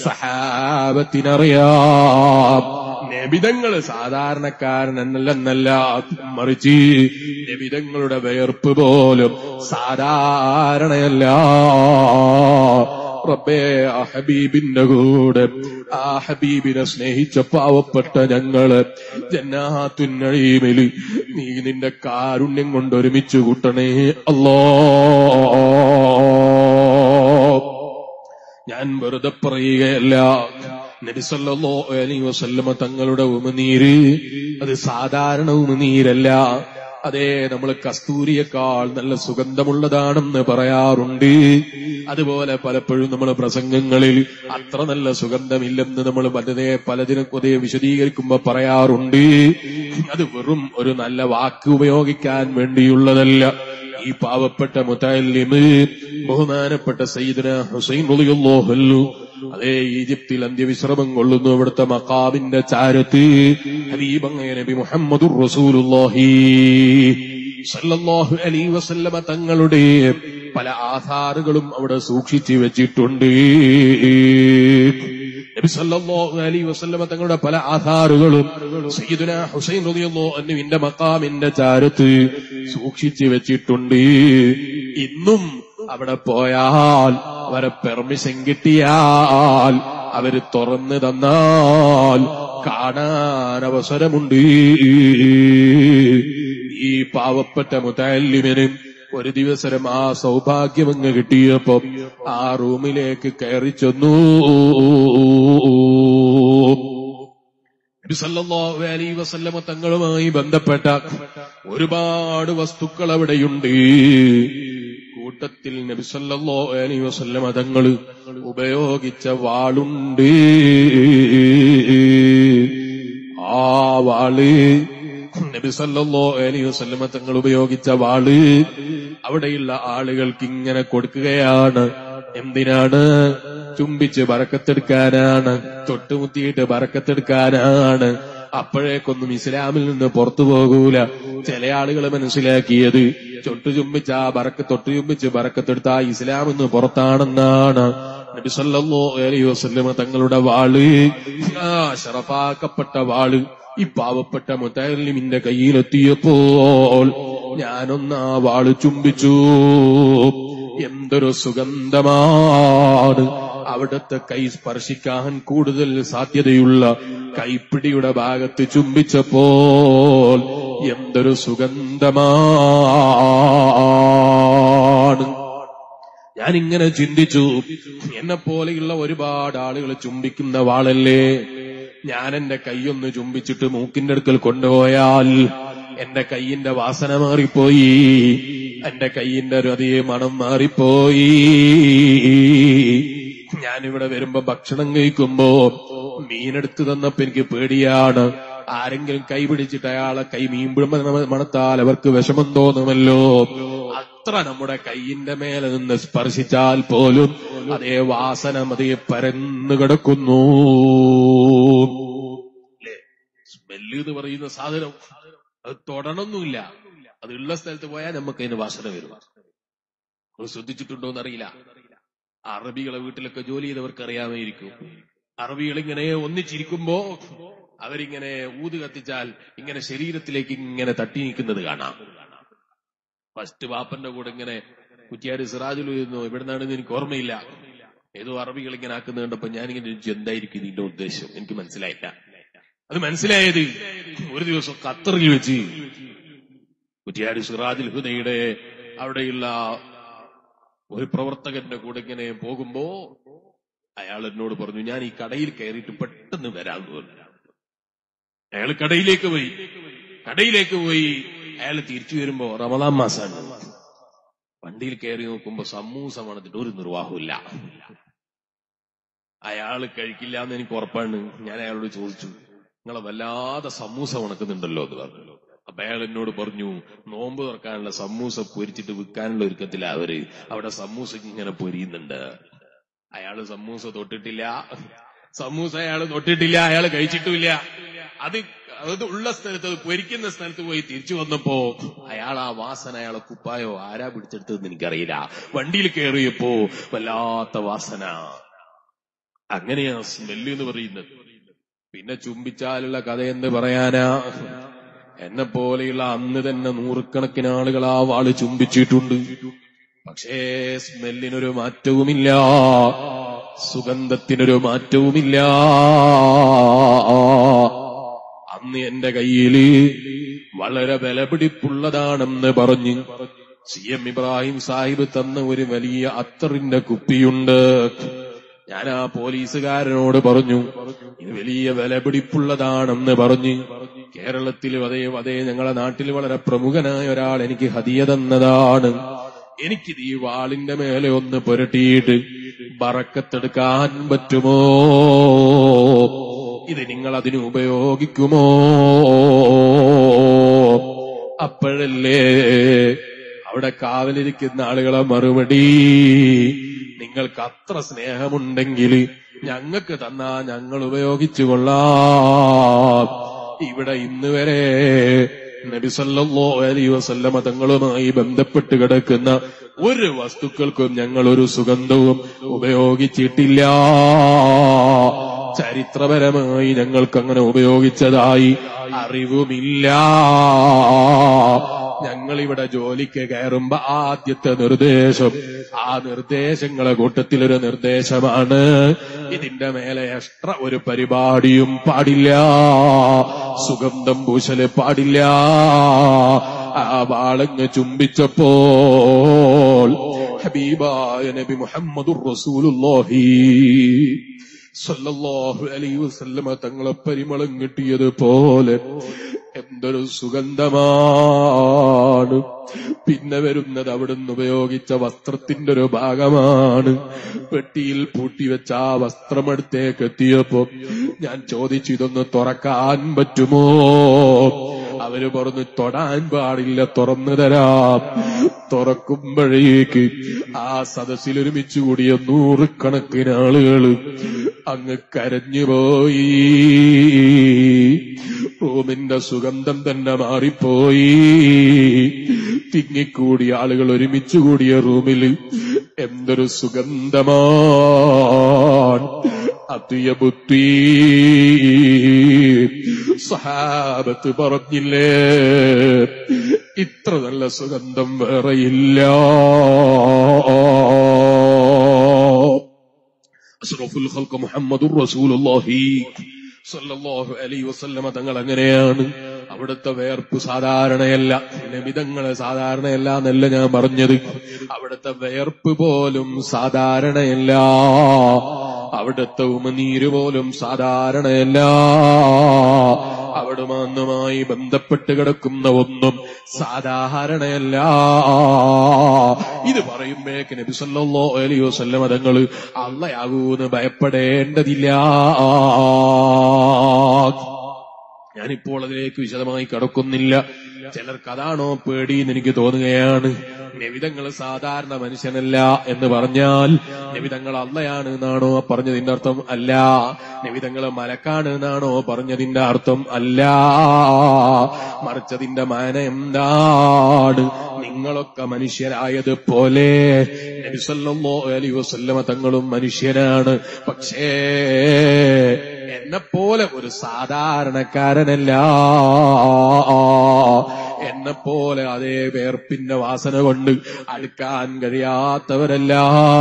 സഹാബത്തിനറിയാം നബിതങ്ങൾ സാധാരണക്കാരനെന്നല്ലെന്നല്ല മറിച്ച് നബിതങ്ങളുടെ വേർപ്പ് പോലും സാധാരണയല്ല റബ്ബേ ആ ഹബീബിന്റെ കൂടെ ആ ഹബീബിനെ സ്നേഹിച്ച പാവപ്പെട്ട ഞങ്ങള് ജന്നാത്തുന്നഴീമില് നീ നിന്റെ കാരുണ്യം കൊണ്ട് ഒരുമിച്ച് കൂട്ടണേ അല്ലോ ഞാൻ വെറുതെ പറയുകയല്ല നബിസല്ലോ അലൈഹി വസല്ലമ തങ്ങളുടെ ഉമനീര് അത് സാധാരണ ഉമനീരല്ല അതെ നമ്മൾ കസ്തൂരിയേക്കാൾ നല്ല സുഗന്ധമുള്ളതാണെന്ന് പറയാറുണ്ട് അതുപോലെ പലപ്പോഴും നമ്മൾ പ്രസംഗങ്ങളിൽ അത്ര നല്ല സുഗന്ധമില്ലെന്ന് നമ്മൾ പലതേ പലതിനും കൊതേ വിശദീകരിക്കുമ്പോ പറയാറുണ്ട് അത് വെറും ഒരു നല്ല വാക്ക് ഉപയോഗിക്കാൻ വേണ്ടിയുള്ളതല്ല ഈ പാവപ്പെട്ട മുത്തല്ലിമ് ബഹുമാനപ്പെട്ട സയ്യിദന ഹുസൈൻ റളിയല്ലാഹു അൻഹു അതേ ഈജിപ്തിൽ അന്ത്യവിശ്രമം കൊള്ളുന്നു ഇവിടുത്തെ മക്കാമിന്റെ ചാരത്ത് ഹബീബങ്ങ നബി മുഹമ്മദുർ റസൂലുള്ളാഹി സല്ലല്ലാഹു അലൈഹി വസല്ലമ തങ്ങളുടെ പല ആധാറുകളും അവിടെ സൂക്ഷിച്ചു വെച്ചിട്ടുണ്ട് നബി സല്ലല്ലാഹു അലൈഹി വസല്ലമ തങ്ങളുടെ പല ആധാറുകളും സയ്യിദുന ഹുസൈൻ റളിയല്ലാഹു അൻഹുവിന്റെ മക്കാമിന്റെ ചാരത്ത് സൂക്ഷിച്ചു വെച്ചിട്ടുണ്ട് ഇന്നും അവിടെ പോയാൽ അവരെ പെർമിഷൻ കിട്ടിയാൽ അവര് തുറന്നു തന്നാൽ കാണാൻ അവസരമുണ്ട് ഈ പാവപ്പെട്ട മുത്തല്ലിമിന് ഒരു ദിവസം ആ സൗഭാഗ്യം അങ്ങ് കിട്ടിയപ്പോ ആ റൂമിലേക്ക് കയറി ചെന്നു നബി സല്ലല്ലാഹു അലൈഹി വസല്ലമ തങ്ങളുമായി ബന്ധപ്പെട്ട ഒരുപാട് വസ്തുക്കൾ അവിടെയുണ്ട് കൂട്ടത്തിൽ നബി സല്ലല്ലാഹു അലൈഹി വസല്ലമ തങ്ങള് ഉപയോഗിച്ച വാളുണ്ട് ആ വാള് നബി സല്ലല്ലാഹു അലൈഹി വസല്ലമ തങ്ങൾ ഉപയോഗിച്ച വാള് അവിടെയുള്ള ആളുകൾക്ക് ഇങ്ങനെ കൊടുക്കുകയാണ് എന്തിനാണ് ചുംബിച്ച് ബറക്കത്തെടുക്കാനാണ് തൊട്ടുമുത്തിയിട്ട് ബറക്കത്തെടുക്കാനാണ് അപ്പോഴേക്കൊന്നും ഇസ്ലാമിൽ നിന്ന് പുറത്തു പോകൂല ചില ആളുകൾ മനസ്സിലാക്കിയത് ചൊട്ടു ചുംബിച്ച് ആ ബറക്ക് തൊട്ടു ചുംബിച്ച് ബറക്കത്തെടുത്ത ആ ഇസ്ലാം എന്ന് പുറത്താണെന്നാണ് നബി സല്ലല്ലാഹു അലൈഹി വസല്ലമ തങ്ങളുടെ വാള് ആ ശറഫാക്കപ്പെട്ട വാള് ഈ പാവപ്പെട്ട മുത്തലിമിന്റെ കയ്യിലെത്തിയപ്പോൾ ഞാനൊന്ന് ആ വാള് ചുംബിച്ചു എന്തൊരു സുഗന്ധമാണ് അവിടുത്തെ കൈ സ്പർശിക്കാൻ കൂടുതൽ സാധ്യതയുള്ള കൈപ്പിടിയുടെ ഭാഗത്ത് ചുംബിച്ചപ്പോൾ എന്തൊരു സുഗന്ധമാണ് ഞാനിങ്ങനെ ചിന്തിച്ചു എന്നെ പോലെയുള്ള ഒരുപാട് ആളുകൾ ചുംബിക്കുന്ന വാളല്ലേ ഞാൻ എന്റെ കൈയൊന്ന് ചുംബിച്ചിട്ട് മൂക്കിന്റെ അടുക്കൽ കൊണ്ടുപോയാൽ എന്റെ കൈയിന്റെ വാസന മാറിപ്പോയി എന്റെ കൈയിന്റെ ഒരു അതേ മണം മാറിപ്പോയി ഞാനിവിടെ വരുമ്പോ ഭക്ഷണം കഴിക്കുമ്പോ മീനെടുത്ത് തന്നപ്പോ എനിക്ക് പേടിയാണ് ആരെങ്കിലും കൈ പിടിച്ചിട്ട് അയാളെ കൈ മീൻ പിടുമ്പ മണത്താൽ അവർക്ക് വിഷമം തോന്നുമല്ലോ അത്ര നമ്മുടെ കൈയിന്റെ മേലെ നിന്ന് സ്പർശിച്ചാൽ പോലും അതേ വാസന അതേ പരന്നു കിടക്കുന്നു അല്ലേ സ്മെല്ല് എന്ന് പറയുന്ന സാധനം അത് തൊടണമൊന്നുമില്ല അത് ഉള്ള സ്ഥലത്ത് പോയാൽ നമുക്ക് അതിന് വാസന വരും നിങ്ങൾ ശ്രദ്ധിച്ചിട്ടുണ്ടോ എന്നറിയില്ല അറബികളെ വീട്ടിലൊക്കെ ജോലി ചെയ്തവർക്ക് അറിയാമായിരിക്കും അറബികൾ ഇങ്ങനെ ഒന്നിച്ചിരിക്കുമ്പോ അവരിങ്ങനെ ഊത് കത്തിച്ചാൽ ഇങ്ങനെ ശരീരത്തിലേക്ക് ഇങ്ങനെ തട്ടി നിൽക്കുന്നത് കാണാം ഫസ്റ്റ് വാപ്പന്റെ കൂടെ ഇങ്ങനെ കുറ്റിയാട് സിറാജുൽ ഇരുന്നു എവിടുന്നാണെന്ന് എനിക്ക് ഓർമ്മയില്ല ഏതോ അറബികൾ ഇങ്ങനെ ആക്കുന്നത് കണ്ടപ്പോ ഞാനിങ്ങനെ ചോദിച്ചു എന്തായിരിക്കും ഇതിന്റെ ഉദ്ദേശം എനിക്ക് മനസ്സിലായില്ല അത് മനസ്സിലായത് ഒരു ദിവസം ഖത്തറിൽ വെച്ച് കുറ്റിയാടി സിറാജുൽ ഹുദയുടെ അവിടെയുള്ള ഒരു പ്രവർത്തകന്റെ കൂടെ ഇങ്ങനെ പോകുമ്പോ അയാൾ എന്നോട് പറഞ്ഞു ഞാൻ ഈ കടയിൽ കയറിയിട്ട് പെട്ടെന്ന് വരാമെന്ന് പറഞ്ഞു അയാൾ കടയിലേക്ക് പോയി കടയിലേക്ക് പോയി അയാൾ തിരിച്ചു വരുമ്പോ റമദാൻ മാസാണ് വണ്ടിയിൽ കയറി നോക്കുമ്പോ സമൂസ മണത്തിട്ട് ഒരു നിർവാഹമില്ല അയാൾ കഴിക്കില്ല എന്ന് എനിക്ക് ഉറപ്പാണ് ഞാൻ അയാളോട് ചോദിച്ചു നിങ്ങളെ വല്ലാതെ സമൂസ ഉണക്കുന്നുണ്ടല്ലോ എന്ന് പറഞ്ഞു അപ്പൊ അയാൾ എന്നോട് പറഞ്ഞു നോമ്പ് തുറക്കാനുള്ള സമൂസ പൊരിച്ചിട്ട് വിൽക്കാനുള്ള ഒരുക്കത്തില അവര് അവിടെ സമൂസ ഇങ്ങനെ പൊരിയുന്നുണ്ട് അയാള് സമൂസ തൊട്ടിട്ടില്ല സമൂസ അയാൾ തൊട്ടിട്ടില്ല അയാൾ കഴിച്ചിട്ടുമില്ല അത് അത് ഉള്ള സ്ഥലത്ത് അത് പൊരിക്കുന്ന സ്ഥലത്ത് പോയി തിരിച്ചു വന്നപ്പോ അയാൾ ആ വാസന അയാളെ കുപ്പായോ ആരാ പിടിച്ചെടുത്തതെന്ന് എനിക്കറിയില്ല വണ്ടിയിൽ കയറിയപ്പോ വല്ലാത്ത വാസന അങ്ങനെയാ സ്മെല്ല് എന്ന് പറയുന്നത് പിന്നെ ചുംബിച്ചാലുള്ള കഥ എന്ന് പറയാനാ എന്നെ പോലെയുള്ള അന്ന് തന്നെ നൂറുകണക്കിന് ആളുകൾ ആ വാള് ചുംബിച്ചിട്ടുണ്ട് പക്ഷേ സ്മെല്ലിനൊരു മാറ്റവുമില്ല സുഗന്ധത്തിനൊരു മാറ്റവുമില്ല അന്ന് എന്റെ കയ്യില് വളരെ വിലപിടിപ്പുള്ളതാണെന്ന് പറഞ്ഞ് സി എം ഇബ്രാഹിം സാഹിബ് തന്ന ഒരു വലിയ അത്തറിന്റെ കുപ്പിയുണ്ട് ഞാൻ ആ പോലീസുകാരനോട് പറഞ്ഞു ഇത് വലിയ വിലപിടിപ്പുള്ളതാണെന്ന് പറഞ്ഞ് കേരളത്തിൽ അതേ അതേ ഞങ്ങളെ നാട്ടിൽ വളരെ പ്രമുഖനായ ഒരാൾ എനിക്ക് ഹതിയ തന്നതാണ് എനിക്കിത് ഈ വാളിന്റെ മേലെ ഒന്ന് പുരട്ടിയിട്ട് ബറക്കത്തെടുക്കാൻ പറ്റുമോ ഇത് നിങ്ങൾ അതിന് ഉപയോഗിക്കുമോ അപ്പോഴല്ലേ അവിടെ കാവലിരിക്കുന്ന ആളുകളെ മറുപടി നിങ്ങൾക്ക് അത്ര സ്നേഹമുണ്ടെങ്കിൽ ഞങ്ങൾക്ക് തന്നാ ഞങ്ങൾ ഉപയോഗിച്ചു കൊള്ളാം ഇവിടെ ഇന്ന് വരെ നബിസല്ലോ അലി വസല്ലമ തങ്ങളുമായി ബന്ധപ്പെട്ട് കിടക്കുന്ന ഒരു വസ്തുക്കൾക്കും ഞങ്ങൾ ഒരു സുഗന്ധവും ഉപയോഗിച്ചിട്ടില്ല ചരിത്രപരമായി ഞങ്ങൾക്ക് അങ്ങനെ ഉപയോഗിച്ചതായി അറിവുമില്ല ഞങ്ങളിവിടെ ജോലിക്ക് കയറുമ്പോ ആദ്യത്തെ നിർദ്ദേശം ആ നിർദ്ദേശങ്ങളെ കൂട്ടത്തിലൊരു നിർദ്ദേശമാണ് ഇതിന്റെ മേലെ എക്സ്ട്രാ ഒരു പരിപാടിയും പാടില്ല സുഗന്ധം പൂശല് പാടില്ല ആ വാളങ്ങ് ചുംബിച്ചപ്പോൾ ഹബീബായ നബി മുഹമ്മദുർ റസൂലുള്ളാഹി സല്ലല്ലാഹു അലൈഹി വസല്ലമ തങ്ങളെ പരിമളം കിട്ടിയതുപോലെ എന്തൊരു സുഗന്ധമാണ് പിന്നെ വരുന്നത് അവിടുന്ന് ഉപയോഗിച്ച വസ്ത്രത്തിന്റെ ഒരു ഭാഗമാണ് പെട്ടിയിൽ പൂട്ടിവെച്ച ആ വസ്ത്രമെടുത്തേക്ക് എത്തിയപ്പോ ഞാൻ ചോദിച്ചു ഇതൊന്ന് തുറക്കാൻ പറ്റുമോ അവര് പറഞ്ഞു തൊടാൻ പാടില്ല തുറന്നു തരാം തുറക്കുമ്പോഴേക്ക് ആ സദസ്സിൽ ഒരുമിച്ച് കൂടിയ നൂറുകണക്കിന് ആളുകൾ അങ്ങ് കരഞ്ഞുപോയി റൂമിന്റെ സുഗന്ധം തന്നെ മാറിപ്പോയി തിങ്ങിക്കൂടിയ ആളുകൾ ഒരുമിച്ച് കൂടിയ റൂമിൽ എന്തൊരു സുഗന്ധമാണ് അതിയ ബുദ്ധി സഹാബത്ത് പറഞ്ഞില്ലേ ഇത്ര നല്ല സുഗന്ധം വേറെയില്ല അഷ്റഫുൽ ഖൽഖ് മുഹമ്മദുർ റസൂലുള്ളാഹി സല്ലല്ലാഹു അലൈഹി വസല്ലമ തങ്ങൾ അങ്ങനെയാണ് അവിടുത്തെ വേർപ്പ് സാധാരണയല്ല നബിതങ്ങളെ സാധാരണയല്ല എന്നല്ല ഞാൻ പറഞ്ഞത് അവിടുത്തെ വേർപ്പ് പോലും സാധാരണയല്ല അവിടുത്തെ ഉമനീര് പോലും സാധാരണയല്ല അവിടുമാന്നുമായി ബന്ധപ്പെട്ട് കിടക്കുന്ന ഒന്നും സാധാരണയല്ല ഇത് പറയുമ്പോഴേക്ക് നബി സല്ലല്ലാഹു അലൈഹി വസല്ലമ തങ്ങള് അള്ളയാകൂന്ന് ഭയപ്പെടേണ്ടതില്ല ഞാനിപ്പോൾ അതിലേക്ക് വിശദമായി കടക്കുന്നില്ല ചിലർക്ക് അതാണോ പേടിയെന്ന് എനിക്ക് തോന്നുകയാണ് നബിതങ്ങൾ സാധാരണ മനുഷ്യനല്ല എന്ന് പറഞ്ഞാൽ നബിതങ്ങൾ അള്ളയാണ് എന്നാണോ പറഞ്ഞതിന്റെ അർത്ഥം അല്ല നബിതങ്ങൾ മലക്കാണ് എന്നാണോ പറഞ്ഞതിന്റെ അർത്ഥം അല്ല മറിച്ചതിന്റെ മാന എന്താണ് നിങ്ങളൊക്കെ മനുഷ്യരായതുപോലെ നബിസല്ലോ അലി വസല്ലമ തങ്ങളും മനുഷ്യനാണ് പക്ഷേ എന്നെപ്പോലെ ഒരു സാധാരണക്കാരനല്ല എന്നെപ്പോലെ അതേ വേർപ്പിന്റെ വാസന കൊണ്ട് അടുക്കാൻ കഴിയാത്തവരല്ല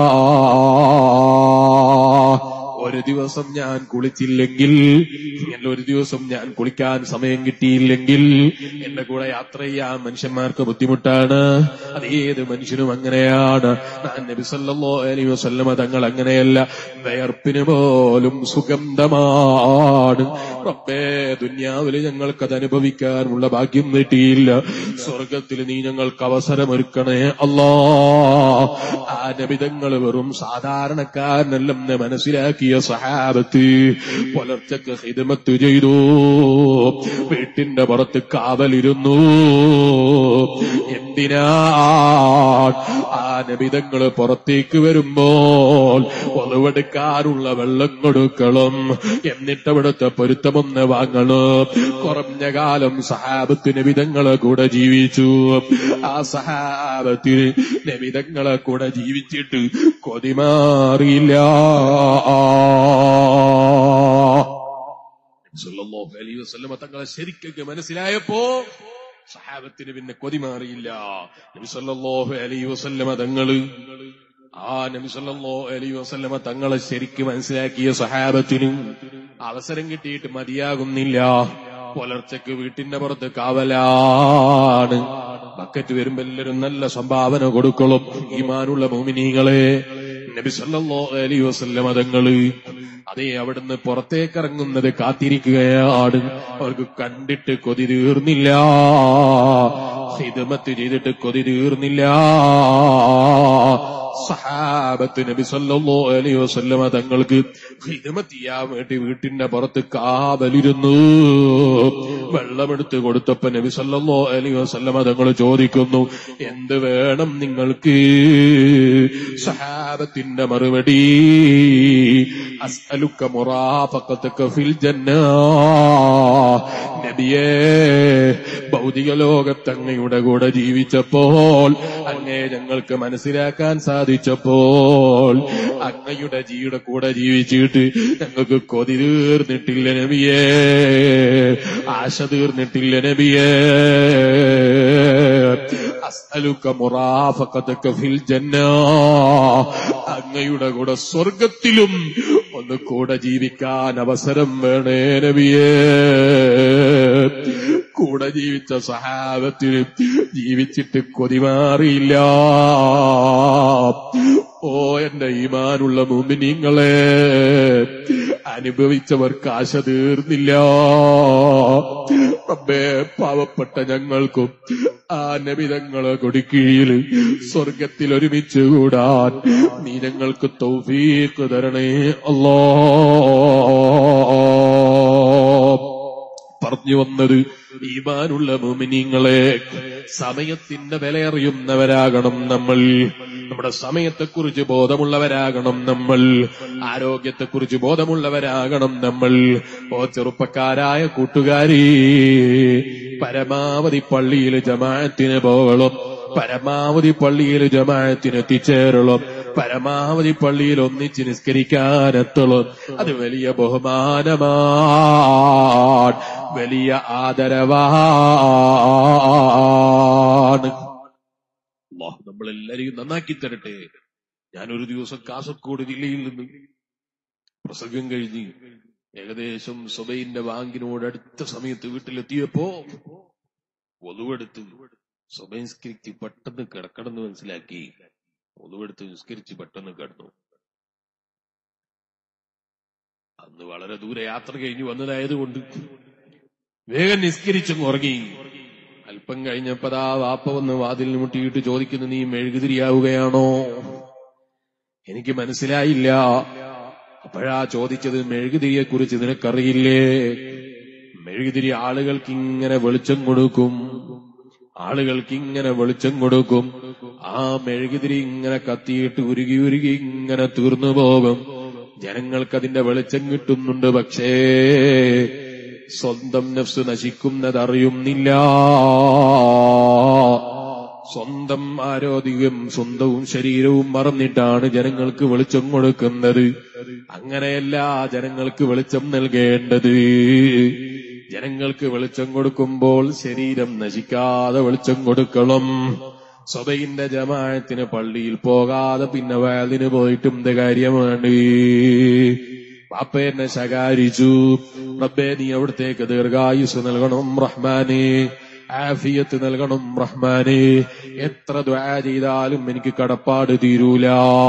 ഒരു ദിവസം ഞാൻ കുളിച്ചില്ലെങ്കിൽ അല്ലെങ്കിൽ ഒരു ദിവസം ഞാൻ കുളിക്കാൻ സമയം കിട്ടിയില്ലെങ്കിൽ എന്റെ കൂടെ യാത്ര ചെയ്യാൻ മനുഷ്യന്മാർക്ക് ബുദ്ധിമുട്ടാണ് അത് ഏത് മനുഷ്യനും അങ്ങനെയാണ് ഞാൻ നബി സല്ലല്ലാഹു അലൈഹി വസല്ലമ തങ്ങൾ അങ്ങനെയല്ല വിയർപ്പിന് പോലും സുഗന്ധമാണ് റബ്ബേ ദുന്യാവില് ഞങ്ങൾക്കത് അനുഭവിക്കാനുള്ള ഭാഗ്യം കിട്ടിയില്ല സ്വർഗത്തിൽ നീ ഞങ്ങൾക്ക് അവസരമൊരുക്കണേ അല്ലാ ആ നബിതങ്ങൾ വെറും സാധാരണക്കാരനല്ലെന്ന് മനസ്സിലാക്കിയ സഹാബത്ത് പുലർച്ചക്ക് ഹിദമത്ത് ചെയ്തു വീട്ടിന്റെ പുറത്ത് കാവലിരുന്നു എന്തിനാ ആ നബിതങ്ങൾ പുറത്തേക്ക് വരുമ്പോൾ ഒളിവെടുക്കാനുള്ള വെള്ളം കൊടുക്കണം എന്നിട്ട് അവിടുത്തെ പൊരുത്തമൊന്ന് വാങ്ങണം കുറഞ്ഞ കാലം സഹാബത്ത് നബിതങ്ങളെ കൂടെ ജീവിച്ചു ആ സഹാബത്തിന് നബിതങ്ങളെ കൂടെ ജീവിച്ചിട്ട് കൊതിമാറിയില്ല സല്ലല്ലാഹു അലൈഹി വസല്ലമ തങ്ങളെ ശരിക്കൊക്കെ മനസ്സിലായപ്പോ സഹാബത്തിന് പിന്നെ കൊതിമാറിയില്ല നബി സല്ലല്ലാഹു അലൈഹി വസല്ലമ തങ്ങള് ആ നബി സല്ലല്ലാഹു അലൈഹി വസല്ലമ തങ്ങളെ ശരിക്ക് മനസ്സിലാക്കിയ സഹാബത്തിന് അവസരം കിട്ടിയിട്ട് മതിയാകുന്നില്ല പുലർച്ചയ്ക്ക് വീട്ടിന്റെ പുറത്ത് കാവലാണ് ബക്കറ്റ് വരുമ്പോ എല്ലാവരും നല്ല സംഭാവന കൊടുക്കണം ഈമാനുള്ള മോമിനീങ്ങളെ നബി സല്ലല്ലാഹു അലൈഹി വസല്ലമ തങ്ങള് അതേ അവിടുന്ന് പുറത്തേക്കിറങ്ങുന്നത് കാത്തിരിക്കുകയാണ് അവർക്ക് കണ്ടിട്ട് കൊതി തീർന്നില്ല ഹിദമത്ത് ചെയ്തിട്ട് കൊതി തീർന്നില്ല സഹാബത്ത് നബി സല്ലല്ലാഹു അലൈഹി വസല്ലമ തങ്ങൾക്ക് ഹിദമത്ത് ചെയ്യാൻ വേണ്ടി വീട്ടിന്റെ പുറത്ത് കാവലിരുന്നു വെള്ളമെടുത്ത് കൊടുത്തപ്പോ നബി സല്ലല്ലാഹു അലൈഹി വസല്ലമ തങ്ങൾ ചോദിക്കുന്നു എന്ത് വേണം നിങ്ങൾക്ക് സഹാബത്തിന്റെ മറുപടി അസ്അലുക്ക മുറാഫഖതക ഫിൽ ജന്ന നബിയേ ഭൗതിക ലോകത്ത് അങ്ങയുടെ കൂടെ ജീവിച്ചപ്പോൾ അങ്ങേ ഞങ്ങൾക്ക് മനസ്സിലാക്കാൻ സാധിച്ചപ്പോൾ അങ്ങയുടെ ജീയുടെ കൂടെ ജീവിച്ചിട്ട് ഞങ്ങൾക്ക് കൊതി തീർന്നിട്ടില്ല നബിയേ ആശ തീർന്നിട്ടില്ല നബിയേ അസ്അലുക്ക മുറാഫഖതക ഫിൽ ജന്ന അങ്ങയുടെ കൂടെ സ്വർഗത്തിലും ഒന്ന് കൂടെ ജീവിക്കാൻ അവസരം വേണേ നബിയേ കൂടെ ജീവിച്ച സഹാബത്തിന് ജീവിച്ചിട്ട് കൊതിമാറിയില്ല ഓ എന്റെ ഈമാനുള്ള മുമ്പിനിങ്ങളെ അനുഭവിച്ചവർക്ക് ആശ തീർന്നില്ല റബ്ബേ പാവപ്പെട്ട ഞങ്ങൾക്കും ആ നബിതങ്ങളെ കൊടിക്കീഴിൽ സ്വർഗത്തിൽ ഒരുമിച്ച് കൂടാൻ നീ ഞങ്ങൾക്ക് തൗഫീഖ് തരണേ അല്ലോ പറഞ്ഞു വന്നത് ഈമാനുള്ള മുമിനിങ്ങളെ സമയത്തിന്റെ വിലയറിയുന്നവരാകണം നമ്മൾ നമ്മുടെ സമയത്തെക്കുറിച്ച് ബോധമുള്ളവരാകണം നമ്മൾ ആരോഗ്യത്തെക്കുറിച്ച് ബോധമുള്ളവരാകണം നമ്മൾ ഓ ചെറുപ്പക്കാരായ കൂട്ടുകാരി പരമാവധി പള്ളിയിൽ ജമാഅത്തിന് പോകണം പരമാവധി പള്ളിയിൽ ജമാഅത്തിന് എത്തിച്ചേരണം പരമാവധി പള്ളിയിൽ ഒന്നിച്ച് നിസ്കരിക്കാനെത്തണം അത് വലിയ ബഹുമാനമാണ് വലിയ ആദരവാണ് അള്ളാഹു നമ്മളെല്ലാരെയും നന്നാക്കി തരട്ടെ ഞാൻ ഒരു ദിവസം കാസർഗോഡ് ജില്ലയിൽ നിന്ന് പ്രസംഗം കഴിഞ്ഞ് ഏകദേശം സുബൈന്റെ ബാങ്കിനോട് അടുത്ത സമയത്ത് വീട്ടിലെത്തിയപ്പോ ഒതുവെടുത്ത് സുബൈസ്കരിച്ച് പെട്ടെന്ന് കിടക്കണമെന്ന് മനസ്സിലാക്കി ഒതുവെടുത്ത് നിസ്കരിച്ച് പെട്ടെന്ന് കിടന്നു അന്ന് വളരെ ദൂരെ യാത്ര കഴിഞ്ഞ് വന്നതായതുകൊണ്ട് വേഗം നിസ്കരിച്ചും ഉറങ്ങി അല്പം കഴിഞ്ഞപ്പതാ വാപ്പ വന്ന് വാതിൽ മുട്ടിയിട്ട് ചോദിക്കുന്നു നീ മെഴുകുതിരിയാവുകയാണോ എനിക്ക് മനസ്സിലായില്ല അപ്പോഴാ ചോദിച്ചത് മെഴുകുതിരിയെ കുറിച്ച് നിനക്കറിയില്ലേ മെഴുകുതിരി ആളുകൾക്ക് ഇങ്ങനെ വെളിച്ചം കൊടുക്കും ആളുകൾക്ക് ഇങ്ങനെ വെളിച്ചം കൊടുക്കും ആ മെഴുകുതിരി ഇങ്ങനെ കത്തിയിട്ട് ഉരുകി ഉരുകി ഇങ്ങനെ തീർന്നു പോകും ജനങ്ങൾക്ക് അതിന്റെ വെളിച്ചം കിട്ടുന്നുണ്ട് പക്ഷേ സ്വന്തം നഫ്സ് നശിക്കുന്നതറിയുന്നില്ല സ്വന്തം ആരോഗ്യം സ്വന്തവും ശരീരവും മറന്നിട്ടാണ് ജനങ്ങൾക്ക് വെളിച്ചം കൊടുക്കുന്നത് അങ്ങനെയല്ല ജനങ്ങൾക്ക് വെളിച്ചം നൽകേണ്ടത് ജനങ്ങൾക്ക് വെളിച്ചം കൊടുക്കുമ്പോൾ ശരീരം നശിക്കാതെ വെളിച്ചം കൊടുക്കണം സ്വബയിന്റെ ജമാഅത്തിന് പള്ളിയിൽ പോകാതെ പിന്നെ വയലിന് പോയിട്ടും എന്ത് കാര്യമാണ് പാപ്പ എന്നെ ശകാരിച്ചു റബ്ബേ നീ അവിടത്തേക്ക് ദീർഘായുസ് നൽകണം റഹ്മാനെ ആഫിയത്ത് നൽകണം റഹ്മാനെ എത്ര ദ്വാ ചെയ്താലും എനിക്ക് കടപ്പാട് തീരൂല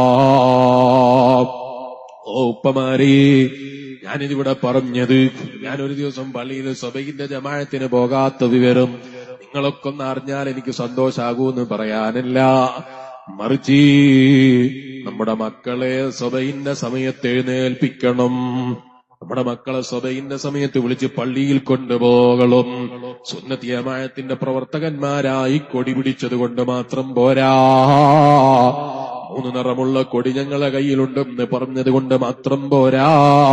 ഓ ഉപ്പമാരെ ഞാനിതിവിടെ പറഞ്ഞത് ഞാൻ ഒരു ദിവസം പള്ളിയിൽ സബൈന്റെ ജമാഴത്തിന് പോകാത്ത വിവരം നിങ്ങളൊക്കെ ഒന്ന് അറിഞ്ഞാൽ എനിക്ക് സന്തോഷാകൂന്ന് പറയാനല്ല മറിച്ച് നമ്മുടെ മക്കളെ സബൈന്റെ സമയത്ത് എഴുന്നേൽപ്പിക്കണം നമ്മുടെ മക്കളെ സബൈന്റെ സമയത്ത് വിളിച്ച് പള്ളിയിൽ കൊണ്ടുപോകണം സുന്നത്തിയമായത്തിന്റെ പ്രവർത്തകന്മാരായി കൊടി പിടിച്ചത് കൊണ്ട് മാത്രം പോരാ മൂന്ന് നിറമുള്ള കൊടി ഞങ്ങളെ കയ്യിലുണ്ടെന്ന് പറഞ്ഞത് കൊണ്ട് മാത്രം പോരാ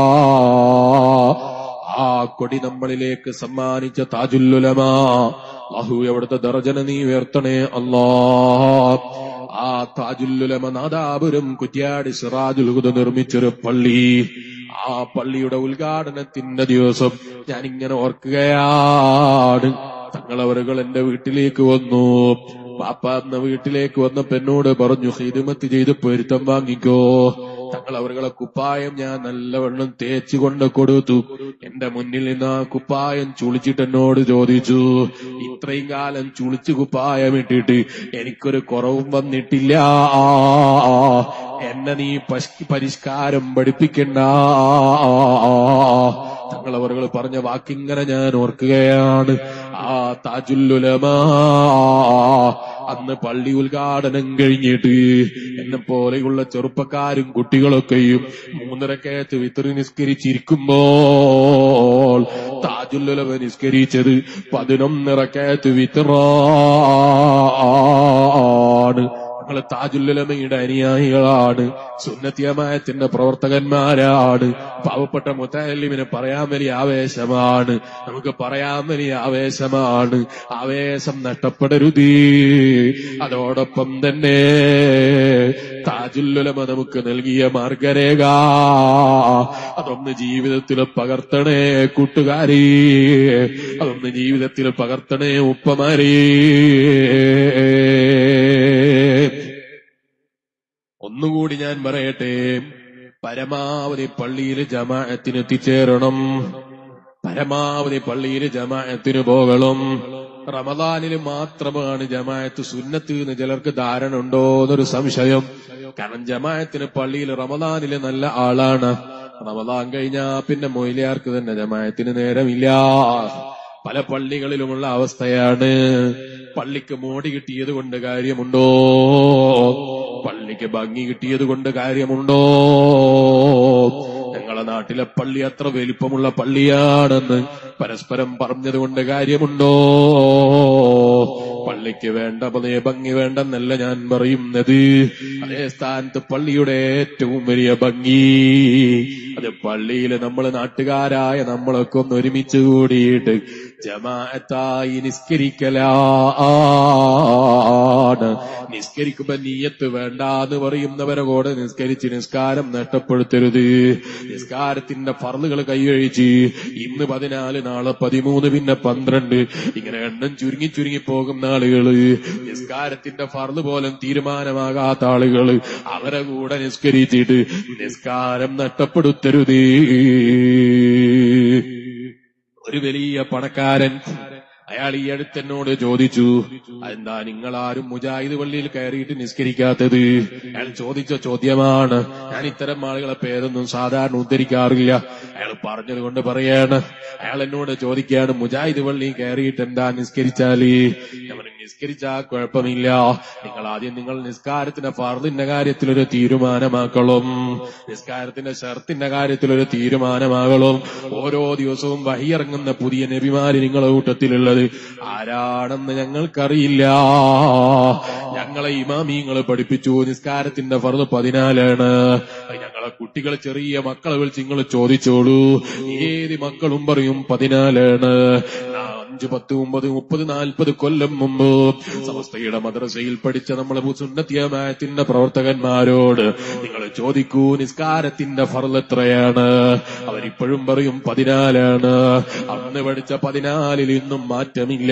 ആ കൊടി നമ്മളിലേക്ക് സമ്മാനിച്ച താജുല്ലുലമാ അഹു എവിടുത്തെ ദർജന നീ ഉയർത്തണേ അല്ലാ ആ താജുല്ലുലമ നാദാപുരം കുറ്റ്യാടി സിറാജുൽ ഹുദ നിർമ്മിച്ചൊരു പള്ളി ആ പള്ളിയുടെ ഉദ്ഘാടനത്തിന്റെ ദിവസം ഞാൻ ഇങ്ങനെ ഓർക്കുകയാണ് തങ്ങളവരുകൾ എന്റെ വീട്ടിലേക്ക് വന്നു പാപ്പ എന്ന വീട്ടിലേക്ക് വന്നപ്പോ എന്നോട് പറഞ്ഞു ഹിദമത്ത് ചെയ്ത് പൊരുത്തം വാങ്ങിക്കോ തങ്ങൾ അവരുകളെ കുപ്പായം ഞാൻ നല്ലവണ്ണം തേച്ച് കൊണ്ട് കൊടുത്തു എന്റെ മുന്നിൽ നിന്ന് ആ കുപ്പായം ചുളിച്ചിട്ട് എന്നോട് ചോദിച്ചു ഇത്രയും കാലം ചുളിച്ച് കുപ്പായം ഇട്ടിട്ട് എനിക്കൊരു കുറവും വന്നിട്ടില്ല എന്നെ നീ പശ്- പരിഷ്കാരം പഠിപ്പിക്കണ്ട തങ്ങൾ അവരുകൾ പറഞ്ഞ വാക്കിങ്ങനെ ഞാൻ ഓർക്കുകയാണ് ആ താജുല്ലുലമാ അന്ന് പള്ളി ഉദ്ഘാടനം കഴിഞ്ഞിട്ട് എന്നെ പോലെയുള്ള ചെറുപ്പക്കാരും കുട്ടികളൊക്കെയും മൂന്നരക്കയത്ത് വിത്തറി നിസ്കരിച്ചിരിക്കുമ്പോൾ താജുല്ലുലമ നിസ്കരിച്ചത് പതിനൊന്നിറക്കയത്ത് വിത്തറാണ് ഞങ്ങൾ താജുല്ലുലമയുടെ അനുയായികളാണ് സുന്നത്തിയമായത്തിന്റെ പ്രവർത്തകന്മാരാണ് പാവപ്പെട്ട മുത്തല്ലിമിനെ പറയാൻ വലിയ ആവേശമാണ് നമുക്ക് പറയാൻ വലിയ ആവേശമാണ് ആവേശം നഷ്ടപ്പെടരുത് അതോടൊപ്പം തന്നെ താജുല്ലുലമ നമുക്ക് നൽകിയ മാർഗരേഖ അതൊന്ന് ജീവിതത്തിൽ പകർത്തണേ കൂട്ടുകാരി അതൊന്ന് ജീവിതത്തിൽ പകർത്തണേ ഉപ്പമാരേ ഒന്നുകൂടി ഞാൻ പറയട്ടെ പരമാവധി പള്ളിയിൽ ജമാഅത്തിന് എത്തിച്ചേരണം പരമാവധി പള്ളിയിൽ ജമാഅത്തിന് പോകണം റമദാനിൽ മാത്രമാണ് ജമാഅത്ത് സുന്നത്ത് എന്ന് ചിലർക്ക് ധാരണ ഉണ്ടോ എന്നൊരു സംശയം കാരണം ജമാഅത്തിന് പള്ളിയിൽ റമദാനിൽ നല്ല ആളാണ് റമദാൻ കഴിഞ്ഞാ പിന്നെ മൊയിലിയാർക്ക് തന്നെ ജമാഅത്തിന് നേരമില്ല പല പള്ളികളിലുമുള്ള അവസ്ഥയാണ് പള്ളിക്ക് മോടി കിട്ടിയത് കൊണ്ട് കാര്യമുണ്ടോ പള്ളിക്ക് ഭംഗി കിട്ടിയത് കൊണ്ട് കാര്യമുണ്ടോ ഞങ്ങളെ നാട്ടിലെ പള്ളി അത്ര വലിപ്പമുള്ള പള്ളിയാണെന്ന് പരസ്പരം പറഞ്ഞത് കൊണ്ട് കാര്യമുണ്ടോ പള്ളിക്ക് വേണ്ട പതേ ഭംഗി വേണ്ടെന്നല്ല ഞാൻ പറയുന്നത് അതേ സ്ഥാനത്ത് പള്ളിയുടെ ഏറ്റവും വലിയ ഭംഗി അത് പള്ളിയിൽ നമ്മൾ നാട്ടുകാരായ നമ്മളൊക്കെ ഒന്ന് ഒരുമിച്ച് കൂടിയിട്ട് ജമാഅത്തായി നിസ്കരിക്കലാണ് നിസ്കരിക്കുമ്പോ നീയത്ത് വേണ്ട എന്ന് പറയുന്നവരെ കൂടെ നിസ്കരിച്ച് നിസ്കാരം നഷ്ടപ്പെടുത്തരുത് നിസ്കാരത്തിന്റെ ഫർളുകൾ കൈകഴിച്ച് ഇന്ന് പതിനാല് നാളെ പതിമൂന്ന് പിന്നെ പന്ത്രണ്ട് ഇങ്ങനെ എണ്ണം ചുരുങ്ങി ചുരുങ്ങി പോകുന്ന ആളുകൾ ആളുകള് നിസ്കാരത്തിന്റെ ഫർദ് പോലും തീരുമാനമാകാത്ത ആളുകള് അവരെ കൂടെ നിസ്കരിച്ചിട്ട് നിസ്കാരം നഷ്ടപ്പെടുത്തരുതേ ഒരു വലിയ പണക്കാരൻ അയാൾ ഈ അടുത്തെന്നോട് ചോദിച്ചു എന്താ നിങ്ങൾ ആരും മുജാഹിദ് പള്ളിയിൽ കയറിയിട്ട് നിസ്കരിക്കാത്തത് അയാൾ ചോദിച്ച ചോദ്യമാണ് ഞാൻ ഇത്തരം ആളുകളെ പേരൊന്നും സാധാരണ ഉദ്ധരിക്കാറില്ല അയാൾ പറഞ്ഞത് കൊണ്ട് പറയാണ് അയാൾ എന്നോട് ചോദിക്കുകയാണ് മുജാഹിദ് പള്ളിയിൽ കയറിയിട്ട് എന്താ നിസ്കരിച്ചാല് ഞാൻ പറഞ്ഞു, നിസ്കരിച്ചാ കുഴപ്പമില്ല നിങ്ങൾ ആദ്യം നിങ്ങൾ നിസ്കാരത്തിന്റെ ഫർദിന്റെ കാര്യത്തിൽ ഒരു തീരുമാനമാക്കളും നിസ്കാരത്തിന്റെ ഷർത്തിന്റെ കാര്യത്തിൽ ഒരു തീരുമാനമാകലും ഓരോ ദിവസവും വഹിയിറങ്ങുന്ന പുതിയ നബിമാര് നിങ്ങളെ കൂട്ടത്തിലുള്ളത് ആരാണെന്ന് ഞങ്ങൾക്കറിയില്ല ഞങ്ങളെ ഇമാമിങ്ങൾ പഠിപ്പിച്ചു നിസ്കാരത്തിന്റെ ഫർദ് പതിനാലാണ് അത് ഞങ്ങളെ കുട്ടികൾ ചെറിയ മക്കളെ വിളിച്ച് നിങ്ങൾ ചോദിച്ചോളൂ ഏത് മക്കളും പറയും പതിനാലാണ് അഞ്ച് പത്ത് ഒമ്പത് മുപ്പത് നാൽപ്പത് കൊല്ലം മുമ്പ് സമസ്തയുടെ മദ്രസയിൽ പഠിച്ച നമ്മളെ സുന്നത്തിയമായത്തിന്റെ പ്രവർത്തകന്മാരോട് നിങ്ങൾ ചോദിക്കൂ നിസ്കാരത്തിന്റെ ഫർള് എത്രയാണ് അവരിപ്പോഴും പറയും പതിനാലാണ് അന്ന് പഠിച്ച പതിനാലിൽ ഇന്നും മാറ്റമില്ല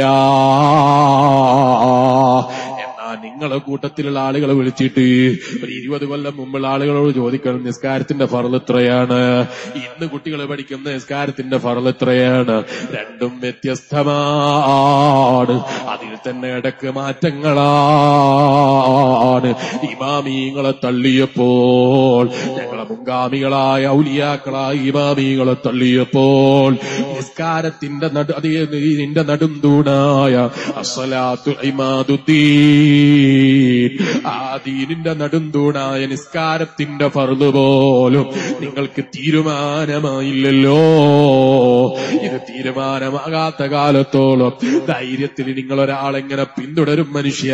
എന്നാ നിങ്ങളെ കൂട്ടത്തിലുള്ള ആളുകളെ വിളിച്ചിട്ട് ഒരു ഇരുപത് കൊല്ലം മുമ്പുള്ള ആളുകളോട് ചോദിക്കണം നിസ്കാരത്തിന്റെ ഫറൽ എത്രയാണ് ഇന്ന് കുട്ടികൾ പഠിക്കുന്ന നിസ്കാരത്തിന്റെ ഫറൽ എത്രയാണ് രണ്ടും വ്യത്യസ്തമാണ് അതിൽ തന്നെ ഇടക്ക് മാറ്റങ്ങളാണ് ഇമാമീങ്ങളെ തള്ളിയപ്പോൾ ഞങ്ങളെ മുൻഗാമികളായ ഔലിയാക്കളായ ഇമാമീങ്ങളെ തള്ളിയപ്പോൾ നിസ്കാരത്തിന്റെ നടു അതേ നിന്റെ നടും തൂണായ അസ്സലാത്തു ഇമാദുദ്ദീൻ ആ ദീനിന്റെ നടും തൂണായ നിസ്കാരത്തിന്റെ ഫർദ് പോലും നിങ്ങൾക്ക് തീരുമാനമായില്ലല്ലോ ഇത് തീരുമാനമാകാത്ത കാലത്തോളം ധൈര്യത്തിൽ നിങ്ങൾ ഒരാളെങ്ങനെ പിന്തുടരും മനുഷ്യ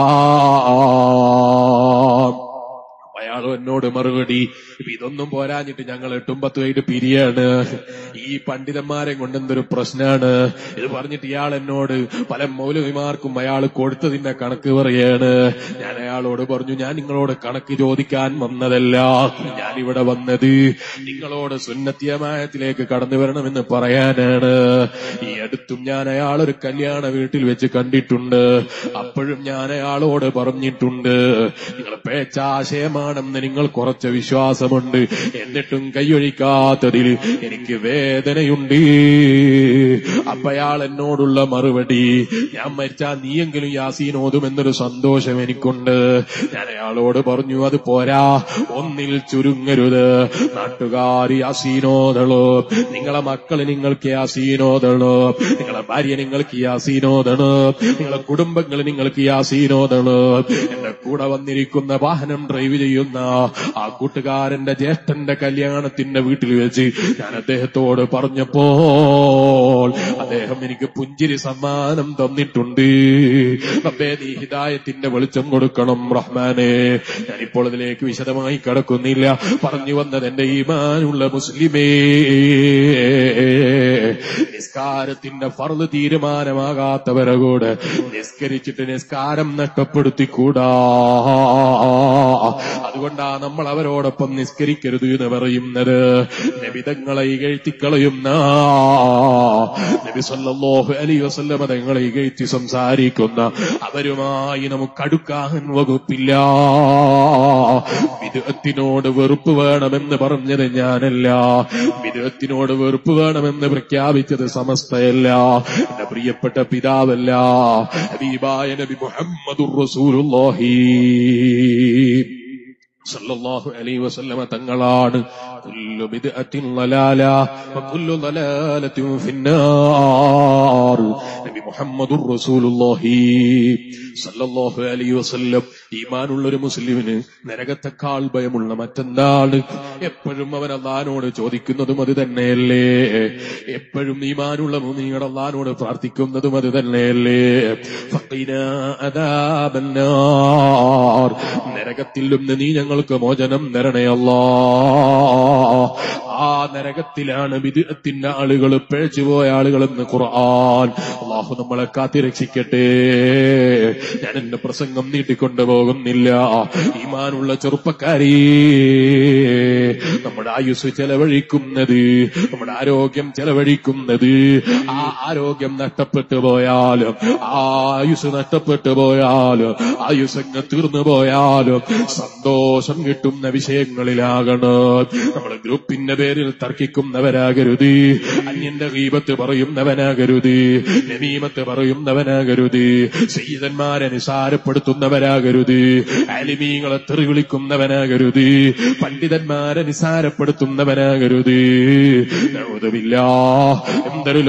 അയാൾ എന്നോട് മറുപടി ഇപ്പൊ ഇതൊന്നും പോരാഞ്ഞിട്ട് ഞങ്ങൾ എട്ടും പത്തും ആയിട്ട് പിരിയാണ് ഈ പണ്ഡിതന്മാരെ കൊണ്ട് എന്തൊരു പ്രശ്നാണ് ഇത് പറഞ്ഞിട്ട് ഇയാൾ എന്നോട് പല മൗലവിമാർക്കും അയാൾ കൊടുത്തതിന്റെ കണക്ക് പറയാണ് ഞാൻ അയാളോട് പറഞ്ഞു ഞാൻ നിങ്ങളോട് കണക്ക് ചോദിക്കാൻ വന്നതല്ല ഞാൻ ഇവിടെ വന്നത് നിങ്ങളോട് സുന്നത്തിയമായത്തിലേക്ക് കടന്നു വരണമെന്ന് പറയാനാണ് ഈ അടുത്തും ഞാൻ അയാളൊരു കല്യാണ വീട്ടിൽ വെച്ച് കണ്ടിട്ടുണ്ട് അപ്പോഴും ഞാൻ അയാളോട് പറഞ്ഞിട്ടുണ്ട് നിങ്ങൾ പേച്ചാശയമാണെന്ന് നിങ്ങൾ കുറച്ച് വിശ്വാസമുണ്ട് എന്നിട്ടും കൈയൊഴിക്കാത്തതിൽ എനിക്ക് വേദനയുണ്ട് അപ്പൊ അയാൾ എന്നോടുള്ള മറുപടി ഞാൻ മരിച്ചാ നീയെങ്കിലും യാസീൻ ഓതുമെന്നൊരു സന്തോഷം എനിക്കുണ്ട് ഞാൻ അയാളോട് പറഞ്ഞു അത് പോരാ ഒന്നിൽ ചുരുങ്ങരുത് നാട്ടുകാർ യാസീനോദളോ നിങ്ങളെ മക്കള് നിങ്ങൾക്ക് യാസീനോദളോ നിങ്ങളെ ഭാര്യ നിങ്ങൾക്ക് യാസീനോദണ് നിങ്ങളെ കുടുംബങ്ങൾ നിങ്ങൾക്ക് യാസീനോദണ് എന്റെ കൂടെ വന്നിരിക്കുന്ന വാഹനം ഡ്രൈവ് ചെയ്യുന്ന ആ കൂട്ടുകാരന്റെ ജ്യേഷ്ഠന്റെ കല്യാണത്തിന്റെ വീട്ടിൽ വെച്ച് ഞാൻ അദ്ദേഹത്തോട് പറഞ്ഞപ്പോൾ അദ്ദേഹം എനിക്ക് പുഞ്ചിരി സമ്മാനം തന്നിട്ടുണ്ട് റബ്ബേ നീ ഹിദായത്തിന്റെ വെളിച്ചം കൊടുക്കണം റഹ്മാനെ ഞാനിപ്പോൾ ഇതിലേക്ക് വിശദമായി കടക്കുന്നില്ല പറഞ്ഞു വന്നത് എന്റെ ഈമാനുള്ള മുസ്ലിമേ നിസ്കാരത്തിന്റെ ഫർദ് തീരുമാനമാകാത്തവരെ കൂടെ നിസ്കരിച്ചിട്ട് നിസ്കാരം നഷ്ടപ്പെടുത്തിക്കൂടാ അതുകൊണ്ടാ നമ്മൾ അവരോടൊപ്പം നിസ്കരിക്കരുത് എന്ന് പറയുന്നത് നബിതങ്ങളെ ഇകഴ്ത്തിക്കളയുന്ന നബി സല്ലല്ലാഹു അലൈഹി വസല്ലമ തങ്ങളെ ഇകഴ്ത്തി സംസാരിക്കുന്ന അവരുമായി നമുക്ക് അടുക്കാൻ വകുപ്പില്ല വിദഗ്ധത്തിനോട് വെറുപ്പ് വേണമെന്ന് പറഞ്ഞത് ഞാനല്ല വിദഗ്ധത്തിനോട് വെറുപ്പ് വേണമെന്ന് പ്രഖ്യാപിച്ചത് സമസ്തയല്ല എന്റെ പ്രിയപ്പെട്ട പിതാവല്ല ഹബീബായ നബി മുഹമ്മദുർ റസൂലുള്ളാഹി സല്ലല്ലാഹു അലൈഹി വസല്ലമ തങ്ങളാണ് കുല്ലു ബിദ്അത്തിൻ ളലാല വകുല്ലു ളലാലത്തിൻ ഫിന്നാർ നബി മുഹമ്മദുർ റസൂലുള്ളാഹി സല്ലല്ലാഹു അലൈഹി വസല്ലം ഈമാനുള്ള ഒരു മുസ്ലിമിന് നരകത്തെക്കാൾ ഭയമുള്ള മറ്റെന്താണ് എപ്പോഴും അവൻ അള്ളഹാനോട് ചോദിക്കുന്നതും അത് തന്നെയല്ലേ എപ്പോഴും ഈമാനുള്ള മുനിയുടെ അള്ളഹാനോട് പ്രാർത്ഥിക്കുന്നതും അത് തന്നെയല്ലേ ഫഖിനാ അദാബന്നാർ നരകത്തിൽ നിന്ന് നീ ഞങ്ങൾക്ക് മോചനം തരണേ അല്ലാ ആ നരകത്തിലാണ് വിദഗ്ധത്തിന്റെ ആളുകൾ പിഴച്ചുപോയ ആളുകളെന്ന് ഖുർആൻ അള്ളാഹു നമ്മളെ കാത്തിരക്ഷിക്കട്ടെ ഞാൻ എന്റെ പ്രസംഗം നീട്ടിക്കൊണ്ടു പോകുന്നില്ല ഈമാനുള്ള ചെറുപ്പക്കാരി നമ്മുടെ ആയുസ് ചെലവഴിക്കുന്നത് നമ്മുടെ ആരോഗ്യം ചെലവഴിക്കുന്നത് ആ ആരോഗ്യം നഷ്ടപ്പെട്ടു പോയാലും ആ ആയുസ് നഷ്ടപ്പെട്ടു പോയാലും ആയുസങ്ങ് തീർന്നു പോയാലും സന്തോഷം കിട്ടുന്ന വിഷയങ്ങളിലാകണം നമ്മൾ ഗ്രൂപ്പിന്റെ പേരിൽ തർക്കിക്കുന്നവരാകരുത് അന്യന്റെ ഗീപത്ത് പറയുന്നവനാകരുത് നമീമത്ത് പറയുന്നവനാകരുത് സീതന്മാരെ നിസാരപ്പെടുത്തുന്നവരാകരുത് അലിമീങ്ങളെ തെറി വിളിക്കുന്നവനാകരുത് പണ്ഡിതന്മാരെ നിസാരപ്പെടുത്തുന്നവനാകരുത് നഴുതുമില്ല എന്തൊരു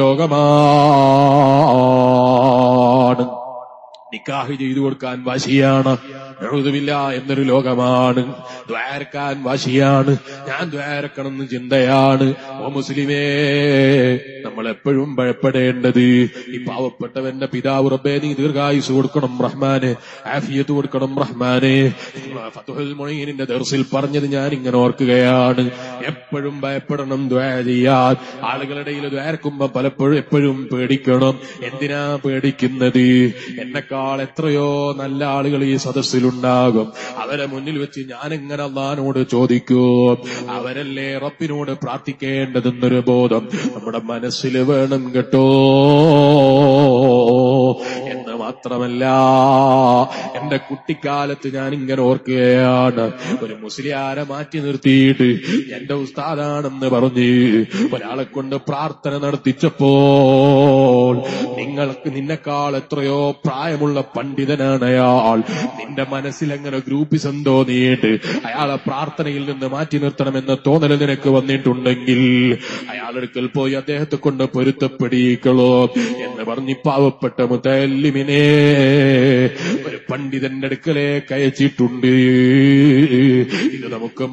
ലോകമാണ് നിക്കാഹ് ചെയ്തു കൊടുക്കാൻ വാശിയാണ് എഴുതുമില്ല എന്നൊരു ലോകമാണ് ദ്വാരക്കാൻ വാശിയാണ് ഞാൻ ദ്വാരക്കണമെന്ന് ചിന്തയാണ് ഓ മുസ്ലിമേ നമ്മൾ എപ്പോഴും ഭയപ്പെടേണ്ടത് ഈ പാവപ്പെട്ടവന്റെ പിതാവ് റബ്ബേ നീ ദീർഘായുസ് കൊടുക്കണം റഹ്മാന് ആഫിയത്ത് കൊടുക്കണം റഹ്മാനെ ഫതുഹുൽ മൊഴീനിന്റെ ദർസിൽ പറഞ്ഞത് ഞാൻ ഇങ്ങനെ ഓർക്കുകയാണ് എപ്പോഴും ഭയപ്പെടണം ദ്വാ ചെയ്യാൻ ആളുകളുടെ ഇടയിൽ ദ്വാരക്കുമ്പോ പലപ്പോഴും എപ്പോഴും പേടിക്കണം എന്തിനാ പേടിക്കുന്നത് എന്നെക്കാൾ എത്രയോ നല്ല ആളുകൾ ഈ സദസ്സിലുണ്ടാകും അവരെ മുന്നിൽ വെച്ച് ഞാൻ എങ്ങനെ അള്ളഹാനോട് ചോദിക്കൂ അവരല്ലേ റബ്ബിനോട് പ്രാർത്ഥിക്കേണ്ടതെന്നൊരു ബോധം നമ്മുടെ മനസ്സിൽ വേണം കേട്ടോ എന്ന് മാത്രമല്ല എന്റെ കുട്ടിക്കാലത്ത് ഞാൻ ഇങ്ങനെ ഓർക്കുകയാണ് ഒരു മുസ്ലിയാരെ മാറ്റി നിർത്തിയിട്ട് എന്റെ ഉസ്താദാണെന്ന് പറഞ്ഞ് ഒരാളെ കൊണ്ട് പ്രാർത്ഥന നടത്തിച്ചപ്പോൾ നിങ്ങൾക്ക് നിന്നെക്കാൾ എത്രയോ പ്രായമുള്ള പണ്ഡിതനാണ് അയാൾ നിന്റെ മനസ്സിൽ എങ്ങനെ ഗ്രൂപ്പിസം തോന്നിയിട്ട് അയാളെ പ്രാർത്ഥനയിൽ നിന്ന് മാറ്റി നിർത്തണമെന്ന തോന്നൽ നിനക്ക് വന്നിട്ടുണ്ടെങ്കിൽ അയാളെടുക്കൽ പോയി അദ്ദേഹത്തെ കൊണ്ട് പൊരുത്തപ്പെടിയിക്കളോ എന്ന് പറഞ്ഞ് പാവപ്പെട്ട മുത്തല്ലിമിനെ ഒരു പണ്ഡിതന്റെ അടുക്കലേക്ക് അയച്ചിട്ടുണ്ട് ഇത് നമുക്ക്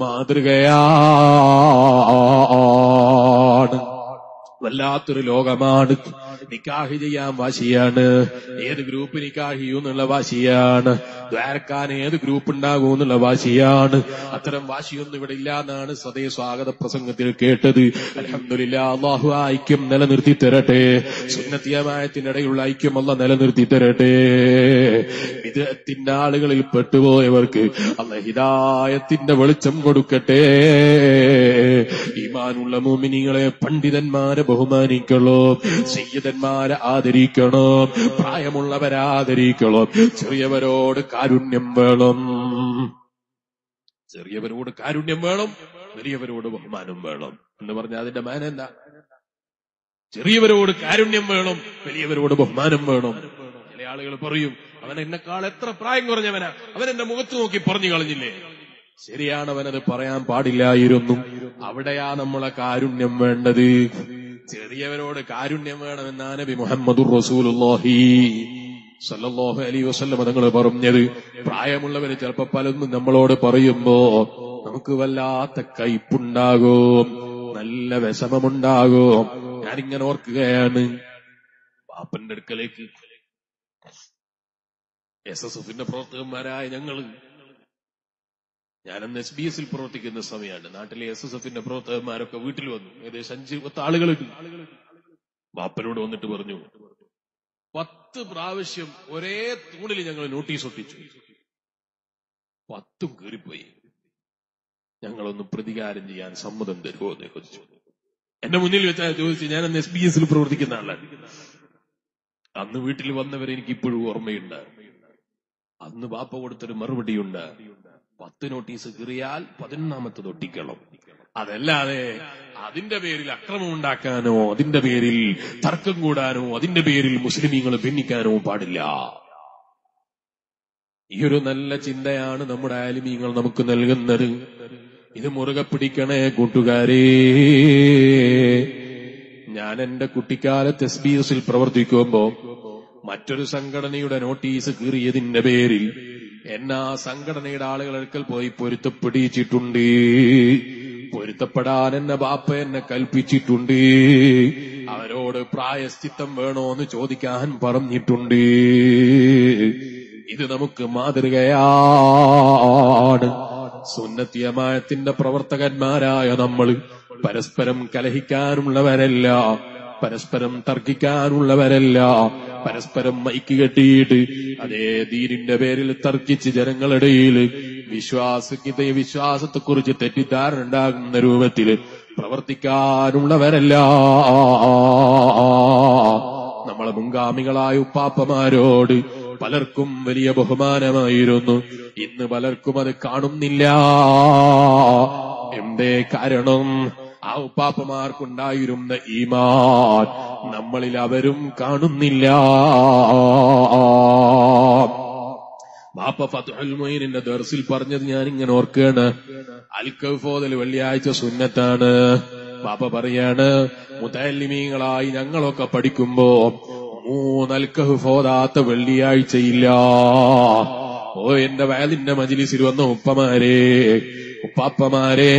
മാതൃകയാണ് വല്ലാത്തൊരു ലോകമാണ് നിക്കാഹ് ചെയ്യാൻ വാശിയാണ് ഏത് ഗ്രൂപ്പ് നിക്കാഹ് ചെയ്യൂന്നുള്ള വാശിയാണ് ദ്വാരക്കാൻ ഏത് ഗ്രൂപ്പ് ഉണ്ടാകൂ എന്നുള്ള വാശിയാണ് അത്തരം വാശിയൊന്നും ഇവിടെ ഇല്ല എന്നാണ് സതേ സ്വാഗത പ്രസംഗത്തിൽ കേട്ടത് അലഹമില്ല അള്ളാഹു ആ ഐക്യം നിലനിർത്തി തരട്ടെ സുന്നത്തിയമായത്തിനിടയിലുള്ള ഐക്യം അല്ല നിലനിർത്തി തരട്ടെ വിദഗ്ധത്തിന്റെ ആളുകളിൽ പെട്ടുപോയവർക്ക് അല്ല ഹിതായത്തിന്റെ വെളിച്ചം കൊടുക്കട്ടെ ഈമാനുള്ള മോമിനികളെ പണ്ഡിതന്മാരെ ബഹുമാനിക്കണോ സയ്യിദന്മാരെ ആദരിക്കണോ പ്രായമുള്ളവരെ ആദരിക്കണോ ചെറിയവരോട് കാരുണ്യം വേണം ചെറിയവരോട് കാരുണ്യം വേണം വലിയവരോട് ബഹുമാനം വേണം എന്ന് പറഞ്ഞാൽ അതിന്റെ മാന എന്താ ചെറിയവരോട് കാരുണ്യം വേണം വലിയവരോട് ബഹുമാനം വേണം ചില ആളുകൾ പറയും അവൻ എന്നെക്കാൾ എത്ര പ്രായം കുറഞ്ഞവനാ അവൻ എന്റെ മുഖത്ത് നോക്കി പറഞ്ഞു കളഞ്ഞില്ലേ ശരിയാണ് അവനത് പറയാൻ പാടില്ലായിരുന്നു അവിടെയാ നമ്മളെ കാരുണ്യം വേണ്ടത് ചെറിയവരോട് കാരുണ്യം വേണമെന്നാ നബി മുഹമ്മദുർ റസൂലുള്ളാഹി സല്ലല്ലാഹു അലൈഹി വസല്ലം തങ്ങൾ പറഞ്ഞത് പ്രായമുള്ളവര് ചിലപ്പോ പലതും നമ്മളോട് പറയുമ്പോ നമുക്ക് വല്ലാത്ത കയ്പുണ്ടാകും നല്ല വിഷമമുണ്ടാകും ഞാനിങ്ങനെ ഓർക്കുകയാണ് പാപ്പന്റെ അടുക്കലേക്ക് എസ് എസ് എഫിന്റെ പ്രവർത്തകന്മാരായ ഞങ്ങള് ഞാനന്ന് എസ് ബി എസിൽ പ്രവർത്തിക്കുന്ന സമയമാണ് നാട്ടിലെ എസ് എസ് എഫിന്റെ പ്രവർത്തകന്മാരൊക്കെ വീട്ടിൽ വന്നു ഏകദേശം അഞ്ച് പത്ത് ആളുകളുണ്ട് വാപ്പനോട് വന്നിട്ട് പറഞ്ഞു പത്ത് പ്രാവശ്യം ഒരേ തൂണിൽ ഞങ്ങൾ നോട്ടീസ് ഒട്ടിച്ചു പത്തും കീറിപ്പോയി ഞങ്ങളൊന്ന് പ്രതികാരം ചെയ്യാൻ സമ്മതം തരുമോ എന്ന് ചോദിച്ചു എന്റെ മുന്നിൽ വെച്ചാൽ ചോദിച്ചു ഞാൻ അന്ന് എസ് ബി എസിൽ പ്രവർത്തിക്കുന്ന ആളാണ് അന്ന് വീട്ടിൽ വന്നവരെ എനിക്ക് ഇപ്പോഴും ഓർമ്മയുണ്ട് അന്ന് ബാപ്പ കൊടുത്തൊരു മറുപടിയുണ്ട് പത്ത് നോട്ടീസ് കീറിയാൽ പതിനൊന്നാമത്തത് ഒട്ടിക്കണം അതല്ലാതെ അതിന്റെ പേരിൽ അക്രമം ഉണ്ടാക്കാനോ അതിന്റെ പേരിൽ തർക്കം കൂടാനോ അതിന്റെ പേരിൽ മുസ്ലിമീങ്ങൾ ഭിന്നിക്കാനോ പാടില്ല ഈ ഒരു നല്ല ചിന്തയാണ് നമ്മുടെ ആലിമീങ്ങൾ നമുക്ക് നൽകുന്നത് ഇത് മുറുകെ പിടിക്കണേ കൂട്ടുകാരേ ഞാൻ എന്റെ കുട്ടിക്കാലത്ത് എസ് ബി എസിൽ പ്രവർത്തിക്കുമ്പോ മറ്റൊരു സംഘടനയുടെ നോട്ടീസ് കീറിയതിന്റെ പേരിൽ എന്നെ ആ സംഘടനയുടെ ആളുകളെടുക്കൽ പോയി പൊരുത്തപ്പെടിച്ചിട്ടുണ്ട് പൊരുത്തപ്പെടാൻ എന്നെ ബാപ്പ എന്നെ കൽപ്പിച്ചിട്ടുണ്ട് അവരോട് പ്രായശ്ചിത്തം വേണോ എന്ന് ചോദിക്കാൻ പറഞ്ഞിട്ടുണ്ട് ഇത് നമുക്ക് മാതൃകയാണ് സുന്നത്തിയമായത്തിന്റെ പ്രവർത്തകന്മാരായ നമ്മൾ പരസ്പരം കലഹിക്കാനുള്ളവരല്ല പരസ്പരം തർക്കിക്കാനുള്ളവരല്ല പരസ്പരം മൈക്ക് കെട്ടിയിട്ട് അതേ ദീനിന്റെ പേരിൽ തർക്കിച്ച് ജനങ്ങളിടയിൽ വിശ്വാസത്തെ വിശ്വാസത്തെക്കുറിച്ച് തെറ്റിദ്ധാരണ ഉണ്ടാകുന്ന രൂപത്തിൽ പ്രവർത്തിക്കാനുള്ളവരല്ല നമ്മളെ മുൻഗാമികളായ ഉപ്പാപ്പമാരോട് പലർക്കും വലിയ ബഹുമാനമായിരുന്നു ഇന്ന് പലർക്കും അത് കാണുന്നില്ല എന്തേ കാരണം ആ ഉപ്പാപ്പമാർക്കുണ്ടായിരുന്ന ഈമാൻ നമ്മളിൽ അവരും കാണുന്നില്ല ബാപ്പ ഫതുൽ മൊയ്നിന്റെ ദർസിൽ പറഞ്ഞത് ഞാൻ ഇങ്ങനെ ഓർക്കുകയാണ് അൽക്കഫോദൽ വെള്ളിയാഴ്ച സുന്നത്താണ് ബാപ്പ പറയാണ് മുത്തല്ലിമീങ്ങളായി ഞങ്ങളൊക്കെ പഠിക്കുമ്പോ മൂന്നൽക്കഹ് ഫോതാത്ത വെള്ളിയാഴ്ചയില്ല ഓ എന്റെ വയലിന്റെ മജിലിസിൽ വന്ന ഉപ്പമാരെ ഉപ്പാപ്പമാരെ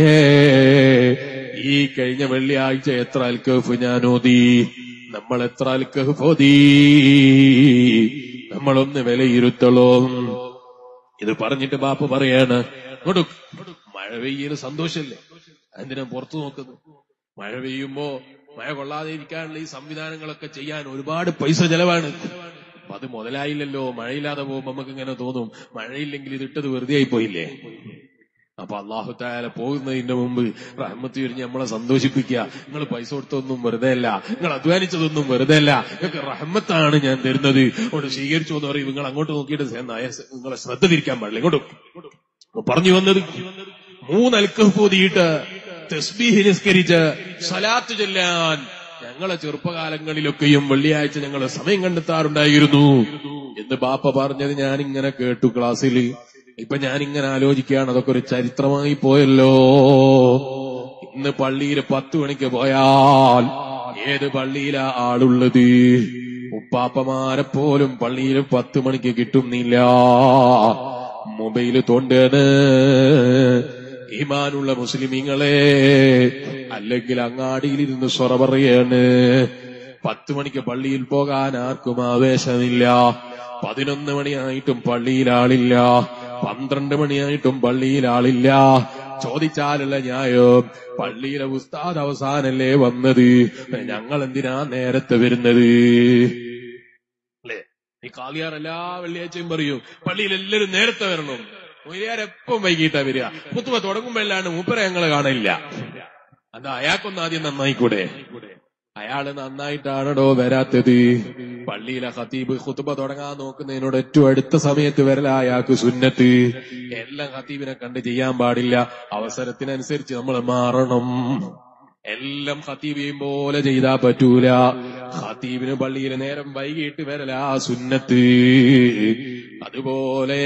ഈ കഴിഞ്ഞ വെള്ളിയാഴ്ച എത്ര അൽക്കഫ് ഞാൻ ഓതി നമ്മൾ എത്ര അൽക്കഹ് ഓതി നമ്മളൊന്ന് വിലയിരുത്തളോ ഇത് പറഞ്ഞിട്ട് ബാപ്പ പറയാണ് ഇങ്ങോട്ട് മഴ പെയ്യല് സന്തോഷല്ലേ എന്തിനാ പുറത്തു നോക്കുന്നത് മഴ പെയ്യുമ്പോ മഴ കൊള്ളാതെ ഇരിക്കാനുള്ള ഈ സംവിധാനങ്ങളൊക്കെ ചെയ്യാൻ ഒരുപാട് പൈസ ചെലവാണ് അപ്പൊ അത് മുതലായില്ലല്ലോ മഴയില്ലാതെ പോകുമ്പോ നമുക്ക് ഇങ്ങനെ തോന്നും മഴയില്ലെങ്കിൽ ഇത് ഇട്ടത് വെറുതെ ആയി പോയില്ലേ അപ്പൊ അള്ളാഹു താല പോകുന്നതിന്റെ മുമ്പ് റഹ്മത്ത് വിരിഞ്ഞ് നമ്മളെ സന്തോഷിപ്പിക്കുക നിങ്ങൾ പൈസ കൊടുത്തൊന്നും വെറുതെ അല്ല നിങ്ങൾ അധ്വാനിച്ചതൊന്നും വെറുതെ അല്ല നിങ്ങൾക്ക് റഹ്മത്താണ് ഞാൻ തരുന്നത് അതുകൊണ്ട് സ്വീകരിച്ചു എന്ന് പറയും നിങ്ങൾ അങ്ങോട്ട് നോക്കിയിട്ട് സേ- നയ- നിങ്ങളെ ശ്രദ്ധ തിരിക്കാൻ പാടില്ല ഇങ്ങോട്ട് അപ്പൊ പറഞ്ഞു വന്നത് മൂന്നൽക്ക് പൂതിയിട്ട് തസ്ബീഹ് നിസ്കരിച്ച് സലാത്ത് ചൊല്ലാൻ ഞങ്ങളെ ചെറുപ്പകാലങ്ങളിലൊക്കെയും വെള്ളിയാഴ്ച ഞങ്ങൾ സമയം കണ്ടെത്താറുണ്ടായിരുന്നു എന്ന് ബാപ്പ പറഞ്ഞത് ഞാൻ ഇങ്ങനെ കേട്ടു ക്ലാസ്സിൽ ഇപ്പൊ ഞാൻ ഇങ്ങനെ ആലോചിക്കുകയാണ് അതൊക്കെ ഒരു ചരിത്രമായി പോയല്ലോ ഇന്ന് പള്ളിയിൽ പത്ത് മണിക്ക് പോയാൽ ഏത് പള്ളിയിലാ ആളുള്ളത് ഉപ്പാപ്പമാരെ പോലും പള്ളിയിൽ പത്ത് മണിക്ക് കിട്ടുന്നില്ല മൊബൈല് തോണ്ടാണ് ഈമാനുള്ള മുസ്ലിമീങ്ങളെ അല്ലെങ്കിൽ അങ്ങാടിയിലിരുന്ന് സ്വറ പറയാണ് പത്ത് മണിക്ക് പള്ളിയിൽ പോകാൻ ആർക്കും ആവേശമില്ല പതിനൊന്ന് മണിയായിട്ടും പള്ളിയിൽ ആളില്ല പന്ത്രണ്ട് മണിയായിട്ടും പള്ളിയിൽ ആളില്ല ചോദിച്ചാലുള്ള ന്യായം പള്ളിയിലെ ഉസ്താദ് അവസാനല്ലേ വന്നത് ഞങ്ങൾ എന്തിനാ നേരത്തെ വരുന്നത് അല്ലേ ഈ കാളിയാർ എല്ലാ വെള്ളിയാഴ്ചയും പറയും പള്ളിയിൽ എല്ലാവരും നേരത്തെ വരണം മൊയ്യാരെപ്പം വൈകിട്ടാ വരിക കുത്തുവ തുടങ്ങുമ്പോഴല്ലാണ് മൂപ്പരെ ഞങ്ങളെ കാണില്ല അത് അയാൾക്കൊന്ന് ആദ്യം നന്നായിക്കൂടെ അയാള് നന്നായിട്ടാണടോ വരാത്തത് പള്ളിയിലെ ഖത്തീബ് ഖുത്തുബ തുടങ്ങാൻ നോക്കുന്നതിനോട് ഏറ്റവും അടുത്ത സമയത്ത് വരല അയാൾക്ക് സുന്നത്ത് എല്ലാം ഖത്തീബിനെ കണ്ട് ചെയ്യാൻ പാടില്ല അവസരത്തിനനുസരിച്ച് നമ്മൾ മാറണം എല്ലാം ഖത്തീബ് ചെയ്യും പോലെ ചെയ്താ പറ്റൂല ഖത്തീബിന് പള്ളിയിൽ നേരം വൈകിട്ട് വരല സുന്നത്ത് അതുപോലെ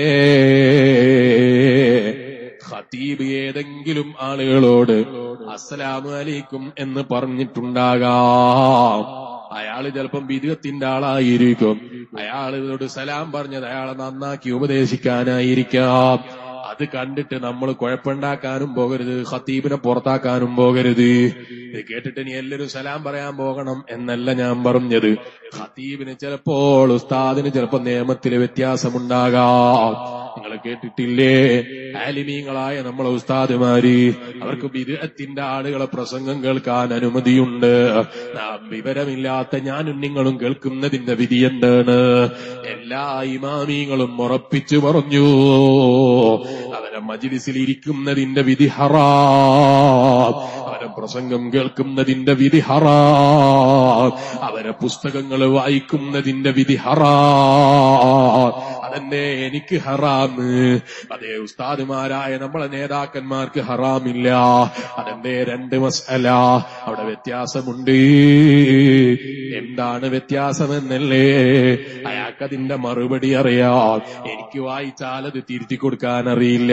ഖത്തീബ് ഏതെങ്കിലും ആളുകളോട് അസ്സലാമു അലൈക്കും എന്ന് പറഞ്ഞിട്ടുണ്ടാകാം അയാള് ചിലപ്പം വിധത്തിന്റെ ആളായിരിക്കും അയാളിനോട് സലാം പറഞ്ഞത് അയാളെ നന്നാക്കി ഉപദേശിക്കാനായിരിക്കാം അത് കണ്ടിട്ട് നമ്മൾ കുഴപ്പമുണ്ടാക്കാനും പോകരുത് ഖത്തീബിനെ പുറത്താക്കാനും പോകരുത് ഇത് കേട്ടിട്ട് ഇനി എല്ലാവരും സലാം പറയാൻ പോകണം എന്നല്ല ഞാൻ പറഞ്ഞത് ഖത്തീബിന് ചിലപ്പോൾ ഉസ്താദിന് ചിലപ്പോൾ നിയമത്തില് വ്യത്യാസമുണ്ടാകാം നിങ്ങൾ കേട്ടിട്ടില്ലേ ആലിമീങ്ങളായ നമ്മളെ ഉസ്താദുമാര് അവർക്ക് വിദേഹത്തിന്റെ ആളുകളെ പ്രസംഗം കേൾക്കാൻ അനുമതിയുണ്ട് നാം വിവരമില്ലാത്ത ഞാനും നിങ്ങളും കേൾക്കുന്നതിന്റെ വിധി എന്താണ് എല്ലാ ഇമാമീങ്ങളും ഉറപ്പിച്ചു പറഞ്ഞു അവരെ മജിലിസിൽ ഇരിക്കുന്നതിന്റെ വിധി ഹറാം അവരെ പ്രസംഗം കേൾക്കുന്നതിന്റെ വിധി ഹറാം അവരെ പുസ്തകങ്ങൾ വായിക്കുന്നതിന്റെ വിധി ഹറാം അതെന്നെ എനിക്ക് ഹറാമ് അതേ ഉസ്താദുമാരായ നമ്മളെ നേതാക്കന്മാർക്ക് ഹറാമില്ല അതെന്റെ രണ്ട് മസല അവിടെ വ്യത്യാസമുണ്ട് എന്താണ് വ്യത്യാസമെന്നല്ലേ അയാൾക്കതിന്റെ മറുപടി അറിയാം എനിക്ക് വായിച്ചാൽ അത് തിരുത്തി കൊടുക്കാൻ അറിയില്ല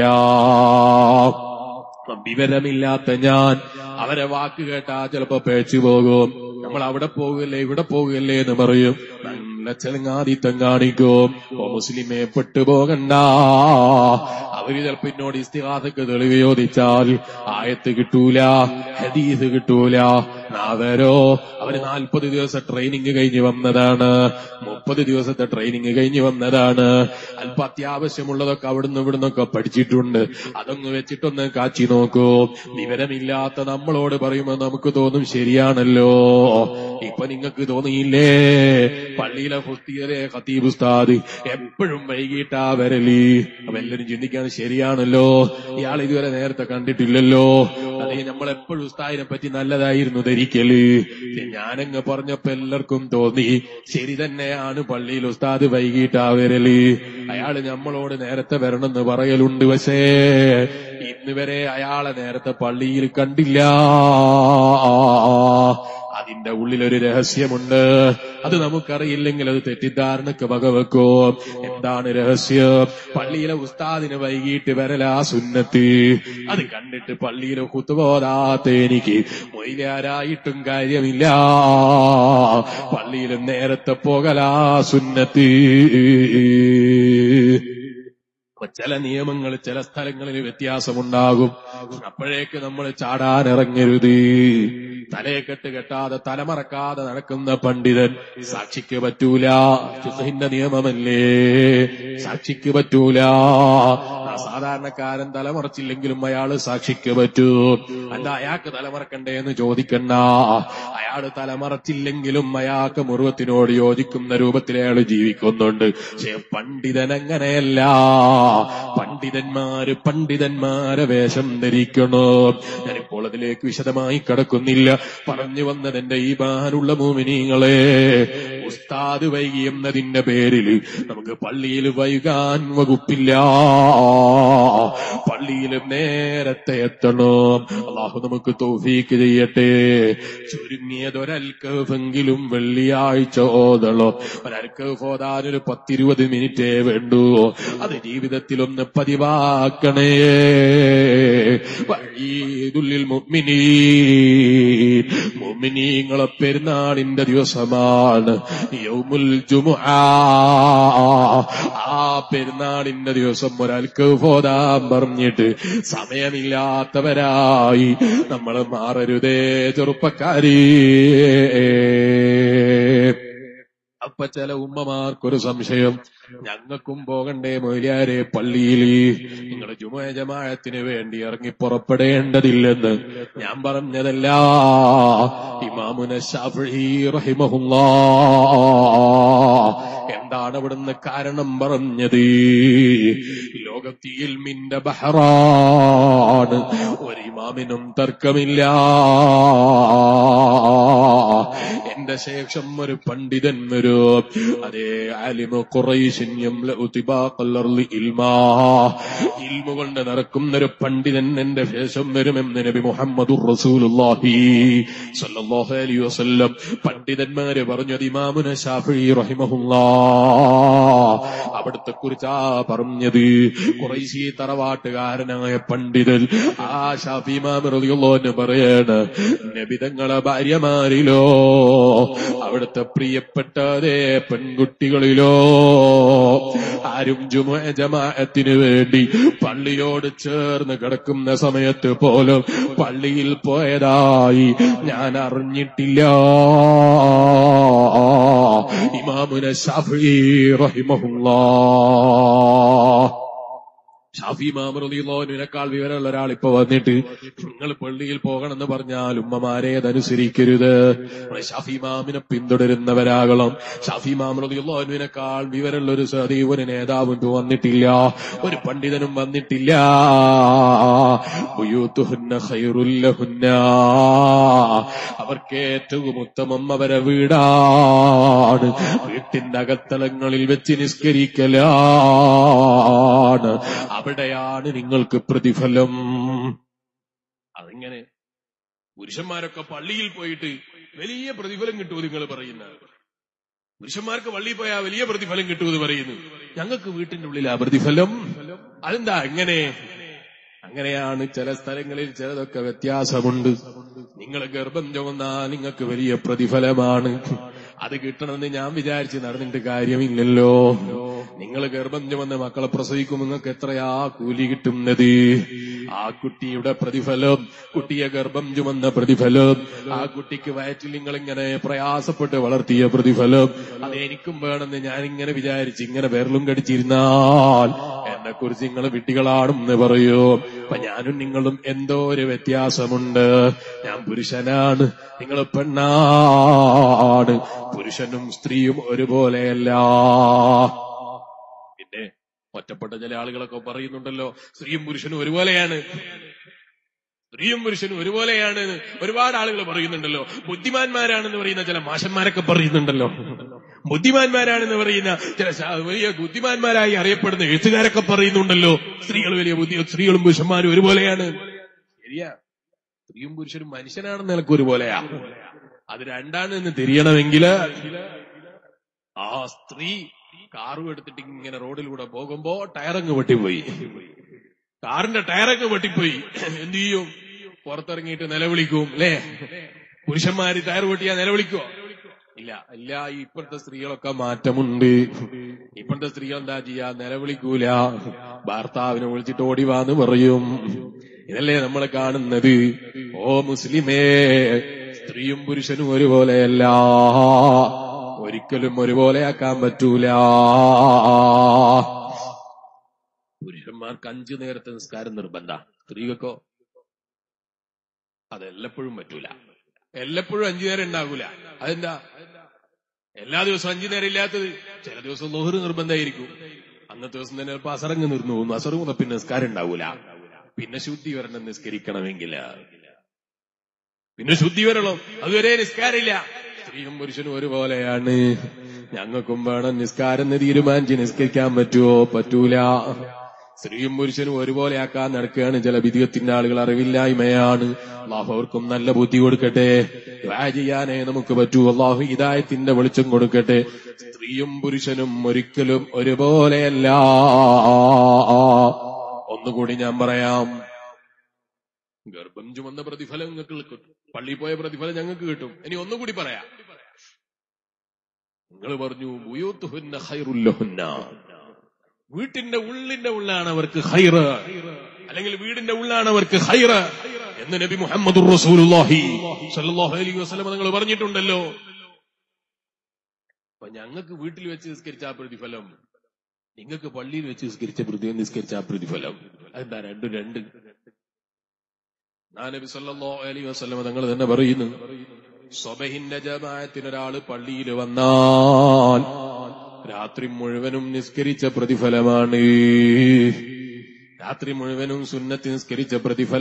വിവരമില്ലാത്ത ഞാൻ അവരെ വാക്ക് കേട്ടാ ചിലപ്പോ പേച്ചു പോകും നമ്മൾ അവിടെ പോകല്ലേ ഇവിടെ പോകല്ലേ എന്ന് പറയും നല്ല ചെലങ്ങാതിത്തം കാണിക്കും ഓ മുസ്ലിമെ പെട്ടുപോകണ്ട അവര് ചിലപ്പോ എന്നോട് ഇസ്തിഹാസക്ക് തെളിവ് ചോദിച്ചാൽ ആയത്ത് കിട്ടൂല ഹദീസ് കിട്ടൂല അവരോ അവര് നാൽപ്പത് ദിവസം ട്രെയിനിങ് കഴിഞ്ഞ് വന്നതാണ് മുപ്പത് ദിവസത്തെ ട്രെയിനിങ് കഴിഞ്ഞ് വന്നതാണ് അല്പ അത്യാവശ്യമുള്ളതൊക്കെ അവിടുന്ന് ഇവിടുന്നൊക്കെ പഠിച്ചിട്ടുണ്ട് അതൊന്ന് വെച്ചിട്ടൊന്ന് കാച്ചി നോക്കൂ വിവരമില്ലാത്ത നമ്മളോട് പറയുമ്പോൾ നമുക്ക് തോന്നും ശരിയാണല്ലോ ഇപ്പൊ നിങ്ങൾക്ക് തോന്നിയില്ലേ പള്ളിയിലെ ഫുസ്തിയിലെ ഖത്തീബ് ഉസ്താദ് എപ്പോഴും വൈകിട്ടാ വരല് അപ്പൊ എല്ലാരും ചിന്തിക്കാണ് ശരിയാണല്ലോ ഇയാൾ ഇതുവരെ നേരത്തെ കണ്ടിട്ടില്ലല്ലോ അല്ലെങ്കിൽ നമ്മൾ എപ്പോഴും ഉസ്താദിനെ പറ്റി നല്ലതായിരുന്നു ധരിക്കല് പക്ഷെ ഞാനങ്ങ് പറഞ്ഞപ്പോ എല്ലാവർക്കും തോന്നി ശരി തന്നെയാണ് പള്ളിയിൽ ഉസ്താദ് വൈകിട്ടാ വരല് അയാള് നമ്മളോട് നേരത്തെ വരണമെന്ന് പറയലുണ്ട് പക്ഷേ ഇന്ന് വരെ അയാളെ നേരത്തെ പള്ളിയിൽ കണ്ടില്ല അതിന്റെ ഉള്ളിലൊരു രഹസ്യമുണ്ട് അത് നമുക്കറിയില്ലെങ്കിൽ അത് തെറ്റിദ്ധാരണക്ക് വകവെക്കോ എന്താണ് രഹസ്യം പള്ളിയിലെ ഉസ്താദിന് വൈകിട്ട് വരലാ സുന്നത്ത് അത് കണ്ടിട്ട് പള്ളിയിലെ കുത്തുപോതാത്ത എനിക്ക് മൊയിലാരായിട്ടും കാര്യമില്ല പള്ളിയിൽ നേരത്തെ പോകലാ സുന്നത്ത് അപ്പൊ ചില നിയമങ്ങൾ ചില സ്ഥലങ്ങളിൽ വ്യത്യാസമുണ്ടാകും അപ്പോഴേക്ക് നമ്മൾ ചാടാനിറങ്ങരുത് തലയെക്കെട്ട് കെട്ടാതെ തലമറക്കാതെ നടക്കുന്ന പണ്ഡിതൻ സാക്ഷിക്ക് പറ്റൂല ഫിഖഹിന്റെ നിയമമല്ലേ സാക്ഷിക്ക് പറ്റൂല ആ സാധാരണക്കാരൻ തലമറച്ചില്ലെങ്കിലും അയാള് സാക്ഷിക്ക് പറ്റൂ എന്താ അയാൾക്ക് തലമറക്കണ്ടേ എന്ന് ചോദിക്കണ്ട അയാൾ തലമറച്ചില്ലെങ്കിലും അയാൾക്ക് മുറുവത്തിനോട് യോജിക്കുന്ന രൂപത്തിൽ അയാൾ ജീവിക്കുന്നുണ്ട് പക്ഷെ പണ്ഡിതൻ അങ്ങനെയല്ല പണ്ഡിതന്മാര് പണ്ഡിതന്മാരെ വേഷം ധരിക്കണോ ഞാനിപ്പോൾ അതിലേക്ക് വിശദമായി കടക്കുന്നില്ല പറഞ്ഞു വന്നത് എന്റെ ഈ ബാനുള്ള മോമിനിങ്ങളെ ഉസ്താദ് വൈകി എന്നതിന്റെ പേരിൽ നമുക്ക് പള്ളിയിൽ വൈകാൻ വകുപ്പില്ല പള്ളിയിൽ നേരത്തെ എത്തണം അള്ളാഹു നമുക്ക് തൗഫീക്ക് ചെയ്യട്ടെ ചുരുങ്ങിയതൊരൽക്കെങ്കിലും വെള്ളിയാഴ്ച ഓതണം ഒരൽക്ക് ഓതാൻ ഒരു പത്തിരുപത് മിനിറ്റേ വേണ്ടൂ അത് ജീവിതത്തിൽ ഒന്ന് പതിവാക്കണേ വഴീതുള്ളിൽ മുഅ്മിനീൻ മുഅ്മിനീങ്ങളെ പെരുന്നാളിന്റെ ദിവസമാണ് യൗമുൽ ജുമുആ ആ പെരുന്നാളിന്റെ ദിവസം ഒരാൾക്ക് പോതാൻ പറഞ്ഞിട്ട് സമയമില്ലാത്തവരായി നമ്മൾ മാറരുതേ ചെറുപ്പക്കാരി അപ്പൊ ചില ഉമ്മമാർക്കൊരു സംശയം ഞങ്ങൾക്കും പോകണ്ടേ മൊയ്ലിയാരെ പള്ളിയിൽ നിങ്ങൾ ജുമ ജമാഅത്തിന് വേണ്ടി ഇറങ്ങി പുറപ്പെടേണ്ടതില്ലെന്ന് ഞാൻ പറഞ്ഞതല്ല ഇമാമുന ഷാഫി റഹിമഹുല്ലാ എന്താണ് അവിടുന്ന് കാരണം പറഞ്ഞത് ലോകത്തിൽ മിന്റെ ബഹറാണ് ഒരു ഇമാമിനും തർക്കമില്ല എന്റെ ശേഷം ഒരു പണ്ഡിതൻ വരും അതേ ആലിമ കുറൈശന്യം ഇൽമ കൊണ്ട് നടക്കുന്ന ഒരു പണ്ഡിതൻ എന്റെ ശേഷം വരുമെന്ന് നബി മുഹമ്മദ് റസൂലുള്ളാഹി സല്ലല്ലാഹു അലൈഹി വസല്ലം പണ്ഡിതന്മാര് പറഞ്ഞത് ഇമാമുന ഷാഫി റഹിമഹുല്ലാ അവിടുത്തെ കുറിച്ചാ പറഞ്ഞത് കുറൈശി തറവാട്ടുകാരനായ പണ്ഡിതൻ ആ ഷാഫി ഇമാം റളിയല്ലാഹു പറയാണ് നബിതങ്ങളെ ഭാര്യമാരിലോ അവിടുത്തെ പ്രിയപ്പെട്ടതേ പെൺകുട്ടികളിലോ ആരും ജുമ ജമാഅത്തിന് വേണ്ടി പള്ളിയോട് ചേർന്ന് കിടക്കുന്ന സമയത്ത് പോലും പള്ളിയിൽ പോയതായി ഞാൻ അറിഞ്ഞിട്ടില്ല ഇമാമുന ഷാഫി റഹിമഹുല്ലാ ഷാഫി മാമറിനേക്കാൾ വിവരമുള്ള ഒരാൾ ഇപ്പൊ വന്നിട്ട് നിങ്ങൾ പള്ളിയിൽ പോകണമെന്ന് പറഞ്ഞാൽ ഉമ്മമാരെ അതനുസരിക്കരുത് നമ്മള് ഷാഫി മാമിനെ പിന്തുടരുന്നവരാകണം ഷാഫി മാമറിനേക്കാൾ വിവരമുള്ള ഒരു സദീവ് ഒരു നേതാവും ഇപ്പൊ വന്നിട്ടില്ല ഒരു പണ്ഡിതനും വന്നിട്ടില്ല ബുയൂത്തുഹുന്ന ഖൈറുല്ലഹുന്ന അവർക്ക് ഏറ്റവും ഉത്തമം അവരെ വീടാണ് വീട്ടിന്റെ അകത്തളങ്ങളിൽ വെച്ച് നിസ്കരിക്കലാണ് അവിടെയാണ് നിങ്ങൾക്ക് പ്രതിഫലം അതിങ്ങനെ പുരുഷന്മാരൊക്കെ പള്ളിയിൽ പോയിട്ട് വലിയ പ്രതിഫലം കിട്ടുമെന്ന് നിങ്ങൾ പറയുന്ന പുരുഷന്മാർക്ക് പള്ളിയിൽ പോയാൽ വലിയ പ്രതിഫലം കിട്ടുമെന്ന് പറയുന്നു ഞങ്ങൾക്ക് വീട്ടിന്റെ ഉള്ളിൽ ആ പ്രതിഫലം അതെന്താ എങ്ങനെ അങ്ങനെയാണ് ചില സ്ഥലങ്ങളിൽ ചിലതൊക്കെ വ്യത്യാസമുണ്ട് നിങ്ങൾ ഗർഭം ചുമന്നാൽ നിങ്ങൾക്ക് വലിയ പ്രതിഫലമാണ് അത് കിട്ടണമെന്ന് ഞാൻ വിചാരിച്ച് നടന്നിട്ട് കാര്യമില്ലല്ലോ നിങ്ങൾ ഗർഭം ചുമന്ന് മക്കളെ പ്രസവിക്കും നിങ്ങൾക്ക് എത്രയാ കൂലി കിട്ടുന്നത് ആ കുട്ടിയുടെ പ്രതിഫലം കുട്ടിയെ ഗർഭം ചുമന്ന പ്രതിഫലം ആ കുട്ടിക്ക് വയറ്റിൽ നിങ്ങൾ ഇങ്ങനെ പ്രയാസപ്പെട്ട് വളർത്തിയ പ്രതിഫലം അത് എനിക്കും വേണമെന്ന് ഞാൻ ഇങ്ങനെ വിചാരിച്ച് ഇങ്ങനെ വിരലും കടിച്ചിരുന്നാൽ എന്നെ കുറിച്ച് നിങ്ങൾ വിട്ടികളാണെന്ന് പറയൂ അപ്പൊ ഞാനും നിങ്ങളും എന്തോ ഒരു വ്യത്യാസമുണ്ട് ഞാൻ പുരുഷനാണ് നിങ്ങൾ പെണ്ണാണ് പുരുഷനും സ്ത്രീയും ഒരുപോലെയല്ല പിന്നെ ഒറ്റപ്പെട്ട ചില ആളുകളൊക്കെ പറയുന്നുണ്ടല്ലോ സ്ത്രീയും പുരുഷനും ഒരുപോലെയാണ് സ്ത്രീയും പുരുഷനും ഒരുപോലെയാണ് എന്ന് ഒരുപാട് ആളുകൾ പറയുന്നുണ്ടല്ലോ ബുദ്ധിമാന്മാരാണെന്ന് പറയുന്ന ചില മാഷന്മാരൊക്കെ പറയുന്നുണ്ടല്ലോ ബുദ്ധിമാന്മാരാണെന്ന് പറയുന്ന ചില ശാ- വലിയ ബുദ്ധിമാന്മാരായി അറിയപ്പെടുന്ന എഴുത്തുകാരൊക്കെ പറയുന്നുണ്ടല്ലോ സ്ത്രീകൾ വലിയ ബുദ്ധി സ്ത്രീകളും പുരുഷന്മാരും ഒരുപോലെയാണ് ശരിയാ സ്ത്രീയും പുരുഷനും മനുഷ്യനാണെന്ന് നിനക്ക് ഒരുപോലെയാ അത് രണ്ടാണ് എന്ന് തിരിയണമെങ്കിൽ ആ സ്ത്രീ കാറും എടുത്തിട്ട് ഇങ്ങനെ റോഡിലൂടെ പോകുമ്പോ ടയറങ്ങ് വെട്ടിപ്പോയി കാറിന്റെ ടയറൊക്കെ വെട്ടിപ്പോയി എന്ത് ചെയ്യും പുറത്തിറങ്ങിയിട്ട് നിലവിളിക്കും അല്ലേ പുരുഷന്മാര് ടയർ വെട്ടിയാ നിലവിളിക്കുവോ ഇല്ല ഇല്ല ഈ ഇപ്പോഴത്തെ സ്ത്രീകളൊക്കെ മാറ്റമുണ്ട് ഇപ്പോഴത്തെ സ്ത്രീകൾ എന്താ ചെയ്യാ നിലവിളിക്കൂല ഭർത്താവിനെ വിളിച്ചിട്ട് ഓടിവാന്ന് പറയും ഇതല്ലേ നമ്മൾ കാണുന്നത് ഓ മുസ്ലിമേ സ്ത്രീയും പുരുഷനും ഒരുപോലെയല്ല ഒരിക്കലും ഒരുപോലെയാക്കാൻ പറ്റൂല പുരുഷന്മാർക്ക് അഞ്ചു നേരത്തെ നിസ്കാരം നിർബന്ധ സ്ത്രീകൾക്കോ അതെല്ലപ്പോഴും പറ്റൂല എല്ലപ്പോഴും അഞ്ചു നേരം ഉണ്ടാകൂല അതെന്താ എല്ലാ ദിവസവും അഞ്ചു നേരം ഇല്ലാത്തത് ചില ദിവസം ലോഹറ് നിർബന്ധമായിരിക്കും അന്നത്തെ ദിവസം തന്നെ ചിലപ്പോ അസറങ്ങ് നിർന്നു പോകുന്നു അസറ് മുതൽ പിന്നെ നിസ്കാരം ഉണ്ടാവൂല പിന്നെ ശുദ്ധി വരണം നിസ്കരിക്കണമെങ്കിൽ പിന്നെ ശുദ്ധി വരണം അതുവരെ നിസ്കാരമില്ല സ്ത്രീയും പുരുഷനും ഒരുപോലെയാണ് ഞങ്ങൾക്കും വേണം നിസ്കാരം എന്ന് തീരുമാനിച്ച് നിസ്കരിക്കാൻ പറ്റുമോ പറ്റൂല സ്ത്രീയും പുരുഷനും ഒരുപോലെ ആക്കാൻ നടക്കുകയാണ് ചില വിധികത്തിന്റെ ആളുകൾ അറിവില്ലായ്മയാണ് അള്ളാഹു അവർക്കും നല്ല ബുദ്ധി കൊടുക്കട്ടെ ദുആ ചെയ്യാനേ നമുക്ക് പറ്റൂ അള്ളാഹു ഹിദായത്തിന്റെ വെളിച്ചം കൊടുക്കട്ടെ സ്ത്രീയും പുരുഷനും ഒരിക്കലും ഒരുപോലെയല്ല ഒന്നുകൂടി ഞാൻ പറയാം ഗർഭം ചുമന്ന പ്രതിഫലം നിങ്ങൾക്ക് കിട്ടും പള്ളി പോയ പ്രതിഫലം ഞങ്ങൾക്ക് കിട്ടും ഇനി ഒന്നുകൂടി പറയാം നിങ്ങൾ പറഞ്ഞു ബുയൂത്തുഹുന്ന ഖൈറുല്ലഹുന്ന വീട്ടിന്റെ ഉള്ളിന്റെ ഉള്ളാണ് അവർക്ക് ഹൈറ് അല്ലെങ്കിൽ വീടിന്റെ ഉള്ളാണ് അവർക്ക് ഹൈറ് എന്ന് നബി മുഹമ്മദ് റസൂലുള്ളാഹി സല്ലല്ലാഹു അലൈഹി വസല്ലം നിങ്ങൾ പറഞ്ഞിട്ടുണ്ടല്ലോ അപ്പൊ ഞങ്ങൾക്ക് വീട്ടിൽ വെച്ച് നിസ്കരിച്ച ആ പ്രതിഫലം നിങ്ങൾക്ക് പള്ളിയിൽ വെച്ച് നിസ്കരിച്ച പ്രതി നിസ്കരിച്ച ആ പ്രതിഫലം അതെന്താ രണ്ടും രണ്ട് ആ നബി സല്ലല്ലാഹു അലൈഹി വസല്ലം തങ്ങൾ തന്നെ പറയുന്നു സ്വബഹിന്റെ ജമാഅത്തിനൊരാള് പള്ളിയിൽ വന്നാൽ രാത്രി മുഴുവനും നിസ്കരിച്ച പ്രതിഫലമാണ് രാത്രി മുഴുവനും സുന്നത്ത് നിസ്കരിച്ച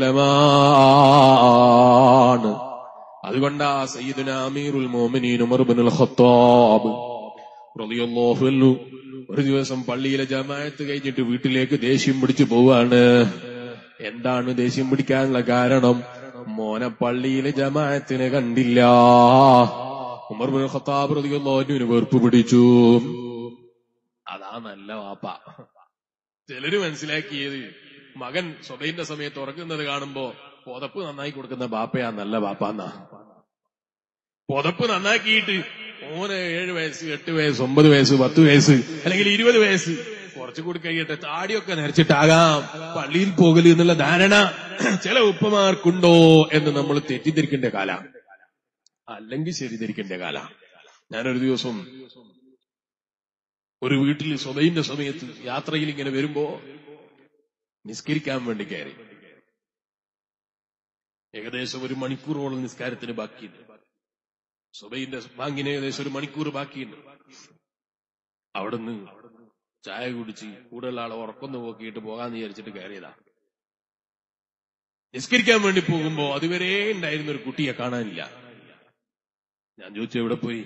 പ്രതിഫലമാണ് അതുകൊണ്ടാ സയ്യിദുന അമീറുൽ മോമിനീൻ ഉമർ ബിനുൽ ഖത്താബ് റളിയല്ലാഹു അൻഹു ഒരു ദിവസം പള്ളിയിലെ ജമാഅത്ത് കഴിഞ്ഞിട്ട് വീട്ടിലേക്ക് ദേഷ്യം പിടിച്ചു പോവാണ് എന്താണ് ദേഷ്യം പിടിക്കാനുള്ള കാരണം മോനെ പള്ളിയിലെ ജമാഅത്തിന് കണ്ടില്ല ഉമർ ബിൻ ഖത്താബ് റളിയല്ലാഹുവിന് വെറുപ്പ് പിടിച്ചു അതാ നല്ല വാപ്പ ചിലര് മനസ്സിലാക്കിയത് മകൻ സ്വബൈന്റെ സമയത്ത് ഉറങ്ങുന്നത് കാണുമ്പോ പുതപ്പ് നന്നായി കൊടുക്കുന്ന ബാപ്പയാ നല്ല ബാപ്പാന്നാ പുതപ്പ് നന്നാക്കിയിട്ട് ഓന് ഏഴ് വയസ്സ് എട്ട് വയസ്സ് ഒമ്പത് വയസ്സ് പത്ത് വയസ്സ് അല്ലെങ്കിൽ ഇരുപത് വയസ്സ് കുറച്ചുകൂടി കഴിയട്ടെ താടിയൊക്കെ നരച്ചിട്ടാകാം പള്ളിയിൽ പോകല് എന്നുള്ള ധാരണ ചില ഉപ്പമാർക്കുണ്ടോ എന്ന് നമ്മൾ തെറ്റിദ്ധരിക്കേണ്ട കാല അല്ലെങ്കിൽ ശരി ധരിക്കേണ്ട കാല ഞാനൊരു ദിവസം ഒരു വീട്ടിൽ സ്വതയിന്റെ സമയത്ത് യാത്രയിൽ ഇങ്ങനെ വരുമ്പോ നിസ്കരിക്കാൻ വേണ്ടി കയറി ഏകദേശം ഒരു മണിക്കൂറോളം നിസ്കാരത്തിന് ബാക്കിയുണ്ട് സുബൈന്റെ ബാങ്കിന് ഏകദേശം ഒരു മണിക്കൂർ ബാക്കിയുണ്ട് അവിടുന്ന് ചായ കുടിച്ച് കൂടുതലുള്ള ആളെ ഉറക്കൊന്ന് പോക്കിയിട്ട് പോകാന്ന് വിചാരിച്ചിട്ട് കയറിയതാ നിസ്കരിക്കാൻ വേണ്ടി പോകുമ്പോ അതുവരെ ഉണ്ടായിരുന്ന ഒരു കുട്ടിയെ കാണാനില്ല ഞാൻ ചോദിച്ചു എവിടെ പോയി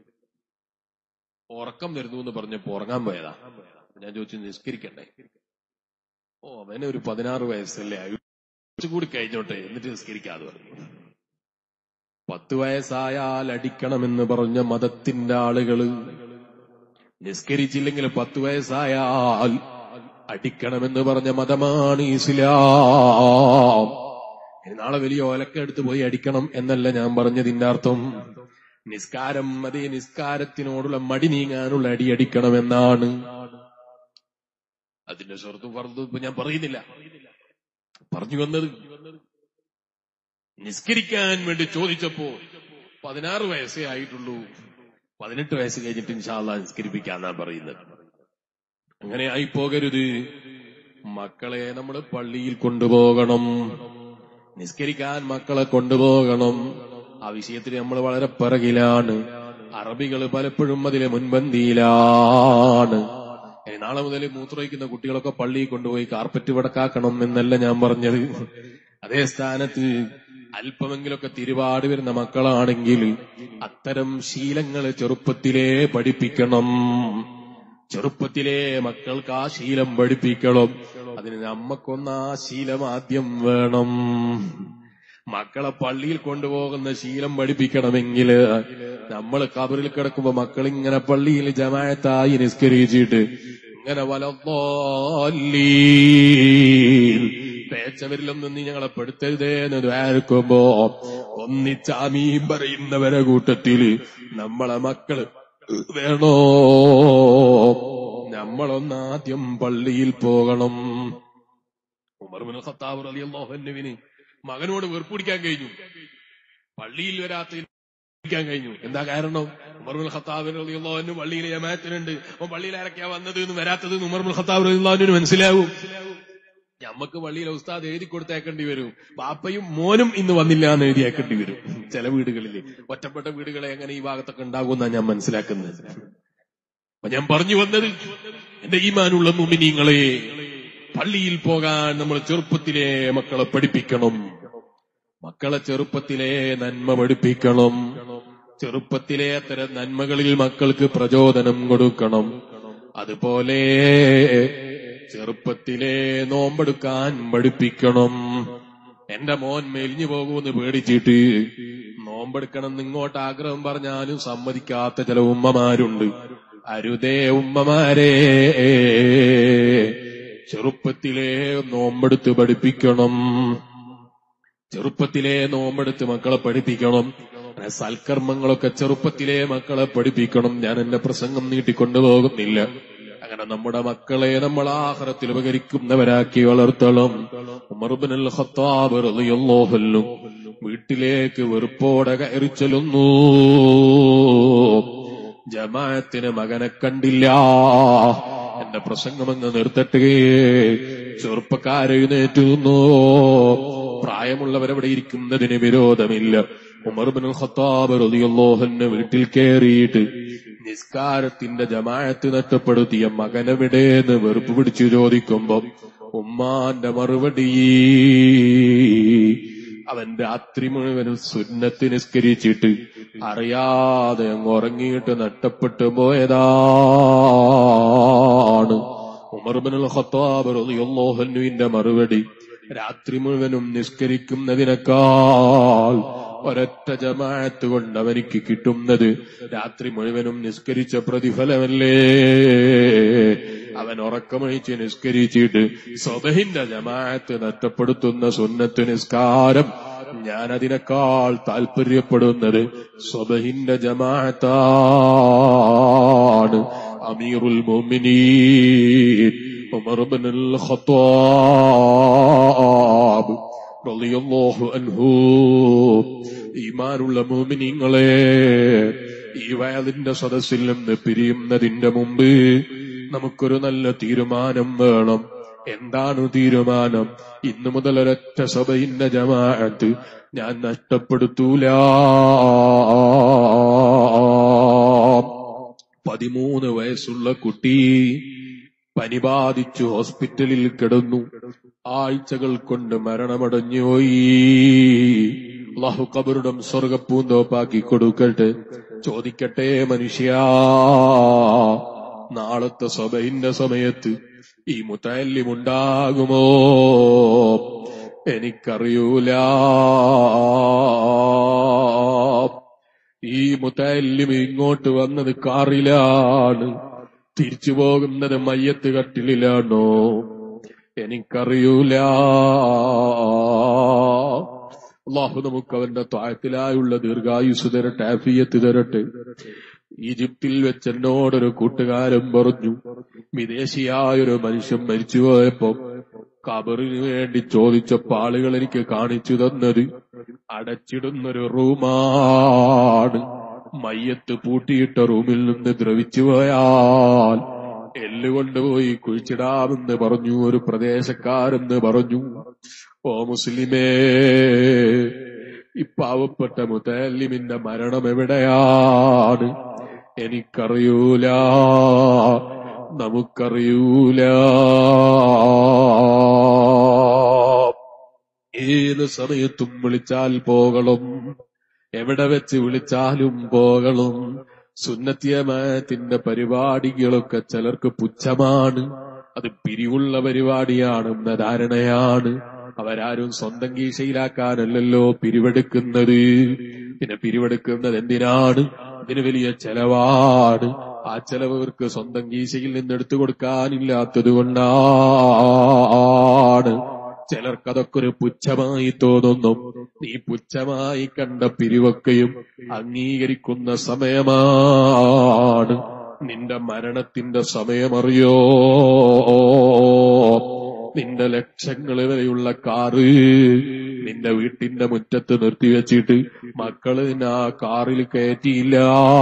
ഉറക്കം വരുന്നു എന്ന് പറഞ്ഞപ്പോ ഉറങ്ങാൻ പോയതാ ഞാൻ ചോദിച്ചു നിസ്കരിക്കണ്ടേ ഓ അവനെ ഒരു പതിനാറ് വയസ്സല്ലേ കൂടി കഴിഞ്ഞോട്ടെ എന്നിട്ട് നിസ്കരിക്കാതെ പറഞ്ഞു പത്ത് വയസ്സായാൽ അടിക്കണമെന്ന് പറഞ്ഞ മതത്തിന്റെ ആളുകള് നിസ്കരിച്ചില്ലെങ്കിൽ പത്ത് വയസ്സായാൽ അടിക്കണമെന്ന് പറഞ്ഞ മതമാണ് ഇസ്ലാം ഇനി നാളെ വലിയ ഓലക്കെടുത്ത് പോയി അടിക്കണം എന്നല്ല ഞാൻ പറഞ്ഞതിന്റെ അർത്ഥം നിസ്കാരം അതേ നിസ്കാരത്തിനോടുള്ള മടി നീങ്ങാനുള്ള അടി അടിക്കണമെന്നാണ് അതിന്റെ ഷർത്തും ഫർദും ഇപ്പൊ ഞാൻ പറയുന്നില്ല പറഞ്ഞു വന്നത് നിസ്കരിക്കാൻ വേണ്ടി ചോദിച്ചപ്പോ പതിനാറ് വയസ്സേ ആയിട്ടുള്ളൂ പതിനെട്ട് വയസ്സ് കഴിഞ്ഞിട്ട് ഇൻഷാല്ല നിസ്കരിപ്പിക്കാന്നാ പറയുന്നത് അങ്ങനെ ആയി പോകരുത് മക്കളെ നമ്മൾ പള്ളിയിൽ കൊണ്ടുപോകണം നിസ്കരിക്കാൻ മക്കളെ കൊണ്ടുപോകണം ആ വിഷയത്തിൽ നമ്മൾ വളരെ പിറകിലാണ് അറബികൾ പലപ്പോഴും അതിലെ മുൻപന്തിയിലാണ് ഇനി നാളെ മുതൽ മൂത്രയിക്കുന്ന കുട്ടികളൊക്കെ പള്ളിയിൽ കൊണ്ടുപോയി കാർപ്പറ്റ് വടക്കാക്കണം എന്നല്ല ഞാൻ പറഞ്ഞത് അതേ സ്ഥാനത്ത് അല്പമെങ്കിലൊക്കെ തിരുപാട് വരുന്ന മക്കളാണെങ്കിൽ അത്തരം ശീലങ്ങൾ ചെറുപ്പത്തിലേ പഠിപ്പിക്കണം ചെറുപ്പത്തിലെ മക്കൾക്ക് ആ ശീലം പഠിപ്പിക്കണം അതിന് നമ്മക്കൊന്ന് ആ ശീലം ആദ്യം വേണം മക്കളെ പള്ളിയിൽ കൊണ്ടുപോകുന്ന ശീലം പഠിപ്പിക്കണമെങ്കിൽ നമ്മൾ കബറിൽ കിടക്കുമ്പോ മക്കൾ ഇങ്ങനെ പള്ളിയിൽ ജമായത്തായി നിസ്കരിച്ചിട്ട് ഇങ്ങനെ വലന്നോല്ലീ പേച്ചവരിലൊന്നും നീ ഞങ്ങളെ പെടുത്തരുതേ എന്ന് ദ്വാരക്കുമ്പോ ഒന്നിച്ചാമീം പറയുന്നവരെ കൂട്ടത്തില് നമ്മളെ മക്കള് വേണോ നമ്മളൊന്നാദ്യം പള്ളിയിൽ പോകണം ഉമർബിൻ ഖത്താബ് റളിയല്ലാഹുവിന് മകനോട് വെറുപ്പിടിക്കാൻ കഴിഞ്ഞു പള്ളിയിൽ വരാത്ത ക്കാൻ കഴിഞ്ഞു എന്താ കാരണം ഉമർബുൽ ഖത്താബ് റളിയല്ലാഹുവിന് പള്ളിയിൽ ജമാഅത്തിനുണ്ട് അപ്പൊ പള്ളിയിൽ ആരൊക്കെയാ വന്നത് എന്ന് വരാത്തത് എന്ന് ഉമർബുൽ ഖത്താബ് റളിയല്ലാഹുവിന് മനസ്സിലാവും ഞമ്മക്ക് പള്ളിയിലെ ഉസ്താദ് എഴുതി കൊടുത്തേക്കേണ്ടി വരും ബാപ്പയും മോനും ഇന്ന് വന്നില്ല എന്ന് എഴുതിയേക്കേണ്ടി വരും ചില വീടുകളിൽ ഒറ്റപ്പെട്ട വീടുകളെ എങ്ങനെ ഈ ഭാഗത്തൊക്കെ ഉണ്ടാകുമെന്നാണ് ഞാൻ മനസ്സിലാക്കുന്നത് അപ്പൊ ഞാൻ പറഞ്ഞു വന്നത് എന്റെ ഈമാനുള്ള മുമിനിങ്ങളെ പള്ളിയിൽ പോകാൻ നമ്മൾ ചെറുപ്പത്തിലെ മക്കളെ പഠിപ്പിക്കണം മക്കളെ ചെറുപ്പത്തിലെ നന്മ പഠിപ്പിക്കണം ചെറുപ്പത്തിലെ അത്തരം നന്മകളിൽ മക്കൾക്ക് പ്രചോദനം കൊടുക്കണം അതുപോലെ ചെറുപ്പത്തിലെ നോമ്പെടുക്കാൻ പഠിപ്പിക്കണം എന്റെ മോൻ മെലിഞ്ഞു പോകുമെന്ന് പേടിച്ചിട്ട് നോമ്പെടുക്കണം എന്ന് ഇങ്ങോട്ട് ആഗ്രഹം പറഞ്ഞാലും സമ്മതിക്കാത്ത ചില ഉമ്മമാരുണ്ട് അരുതേ ഉമ്മമാരെ ചെറുപ്പത്തിലെ നോമ്പെടുത്ത് പഠിപ്പിക്കണം ചെറുപ്പത്തിലെ നോമ്പെടുത്ത് മക്കളെ പഠിപ്പിക്കണം അങ്ങനെ സൽക്കർമ്മങ്ങളൊക്കെ ചെറുപ്പത്തിലെ മക്കളെ പഠിപ്പിക്കണം ഞാൻ എന്റെ പ്രസംഗം നീട്ടിക്കൊണ്ടുപോകുന്നില്ല അങ്ങനെ നമ്മുടെ മക്കളെ നമ്മൾ ആഹാരത്തിൽ ഉപകരിക്കുന്നവരാക്കി വളർത്തണം ഉമർബിനുൽ ഖത്താബ് റളിയല്ലാഹു അൻഹു വീട്ടിലേക്ക് വെറുപ്പോടെ കയറി ചെല്ലുന്നു ജമാഅത്തിന് മകനെ കണ്ടില്ല എന്റെ പ്രസംഗമങ്ങ് നിർത്തട്ടെ ചെറുപ്പക്കാരെഴുന്നേറ്റ് നിന്നു പ്രായമുള്ളവരവിടെ ഇരിക്കുന്നതിന് വിരോധമില്ല ഉമർബിനുൽ ഖത്താബ് റളിയല്ലാഹുവിന്റെ വീട്ടിൽ കയറിയിട്ട് നിസ്കാരത്തിന്റെ ജമാഅത്ത് നഷ്ടപ്പെടുത്തിയ മകനെവിടേന്ന് വെറുപ്പ് പിടിച്ചു ചോദിക്കുമ്പോ ഉമ്മാന്റെ മറുപടി അവൻ രാത്രി മുഴുവനും സുന്നത്ത് നിസ്കരിച്ചിട്ട് അറിയാതെ അങ്ങ് ഉറങ്ങിയിട്ട് നഷ്ടപ്പെട്ടു പോയതാണ് ഉമർബിനുൽ ഖത്താബ് റളിയല്ലാഹുവിന്റെ മറുപടി രാത്രി മുഴുവനും നിസ്കരിക്കുന്നതിനേക്കാൾ ഒരൊറ്റ ജമാഅത്ത് കൊണ്ട് അവനിക്ക് കിട്ടുന്നത് രാത്രി മുഴുവനും നിസ്കരിച്ച പ്രതിഫലമല്ലേ അവൻ ഉറക്കമഴിച്ച് നിസ്കരിച്ചിട്ട് സ്വബഹിന്റെ ജമാഅത്ത് നഷ്ടപ്പെടുത്തുന്ന സുന്നത്ത് നിസ്കാരം ഞാൻ അതിനേക്കാൾ താല്പര്യപ്പെടുന്നത് സ്വബഹിന്റെ ജമാഅത്താണ് അമീറുൽ മുഅ്മിനീൻ ഉമർ ഇബ്നുൽ ഖത്താബ് റളിയല്ലാഹു അൻഹു ഈമാനുള്ള മോമിനിങ്ങളെ ഈ വയലിന്റെ സദസ്സിൽ നിന്ന് പിരിയുന്നതിന്റെ മുമ്പ് നമുക്കൊരു നല്ല തീരുമാനം വേണം എന്താണ് തീരുമാനം ഇന്നു മുതൽ ഒരൊറ്റ സഭയിന്റെ ജമാഅത്ത് ഞാൻ നഷ്ടപ്പെടുത്തൂല പതിമൂന്ന് വയസ്സുള്ള കുട്ടി പനി ബാധിച്ചു ഹോസ്പിറ്റലിൽ കിടന്നു ആഴ്ചകൾ കൊണ്ട് മരണമടഞ്ഞുപോയി അള്ളാഹു കബറുടം സ്വർഗപ്പൂന്തോപ്പാക്കി കൊടുക്കട്ടെ ചോദിക്കട്ടെ മനുഷ്യ നാളത്തെ സഭയിന്റെ സമയത്ത് ഈ മുത്തല്ലിമുണ്ടാകുമോ എനിക്കറിയൂല ഈ മുത്തല്ലിം ഇങ്ങോട്ട് വന്നത് കാറിലാണ് തിരിച്ചു പോകുന്നത് മയ്യത്ത് കട്ടിലിലാണോ എനിക്കറിയൂല അള്ളാഹു നമുക്ക് അവന്റെ താഴത്തിലായുള്ള ദീർഘായുസ് തരട്ടെ ആഫിയത്ത് തരട്ടെ ഈജിപ്തിൽ വെച്ച് എന്നോടൊരു കൂട്ടുകാരൻ പറഞ്ഞു വിദേശിയായൊരു മനുഷ്യൻ മരിച്ചുപോയപ്പോ കബറിന് വേണ്ടി ചോദിച്ചപ്പോ ആളുകൾ എനിക്ക് കാണിച്ചു തന്നത് അടച്ചിടുന്നൊരു റൂമാണ് മയ്യത്ത് പൂട്ടിയിട്ട റൂമിൽ നിന്ന് ദ്രവിച്ചു പോയാൽ എല്ലുകൊണ്ടുപോയി കുഴിച്ചിടാമെന്ന് പറഞ്ഞു ഒരു പ്രദേശക്കാരെന്ന് പറഞ്ഞു ഓ മുസ്ലിമേ ഈ പാവപ്പെട്ട മുത്തല്ലിമിന്റെ മരണം എവിടെയാണ് എനിക്കറിയൂല നമുക്കറിയൂല ഏത് സമയത്തും വിളിച്ചാൽ പോകണം എവിടെ വെച്ച് വിളിച്ചാലും പോകണം സുന്നത്തിയമായത്തിന്റെ പരിപാടികളൊക്കെ ചിലർക്ക് പുച്ഛമാണ് അത് പിരിവുള്ള പരിപാടിയാണെന്ന ധാരണയാണ് അവരാരും സ്വന്തം കീശയിലാക്കാനല്ലല്ലോ പിരിവെടുക്കുന്നത് പിന്നെ പിരിവെടുക്കുന്നത് എന്തിനാണ് ഇതിന് വലിയ ചെലവാണ് ആ ചെലവ് അവർക്ക് സ്വന്തം കീശയിൽ നിന്ന് എടുത്തു കൊടുക്കാനില്ലാത്തത് കൊണ്ടാണ് ചിലർക്കതൊക്കെ ഒരു പുച്ഛമായി തോന്നുന്നു നീ പുച്ഛമായി കണ്ട പിരിവൊക്കെയും അംഗീകരിക്കുന്ന സമയമാണ് നിന്റെ മരണത്തിന്റെ സമയമറിയോ നിന്റെ ലക്ഷങ്ങൾ വരെയുള്ള കാറ് നിന്റെ വീട്ടിന്റെ മുറ്റത്ത് നിർത്തിവെച്ചിട്ട് മക്കള് നിന്നെ ആ കാറിൽ കയറ്റിയില്ല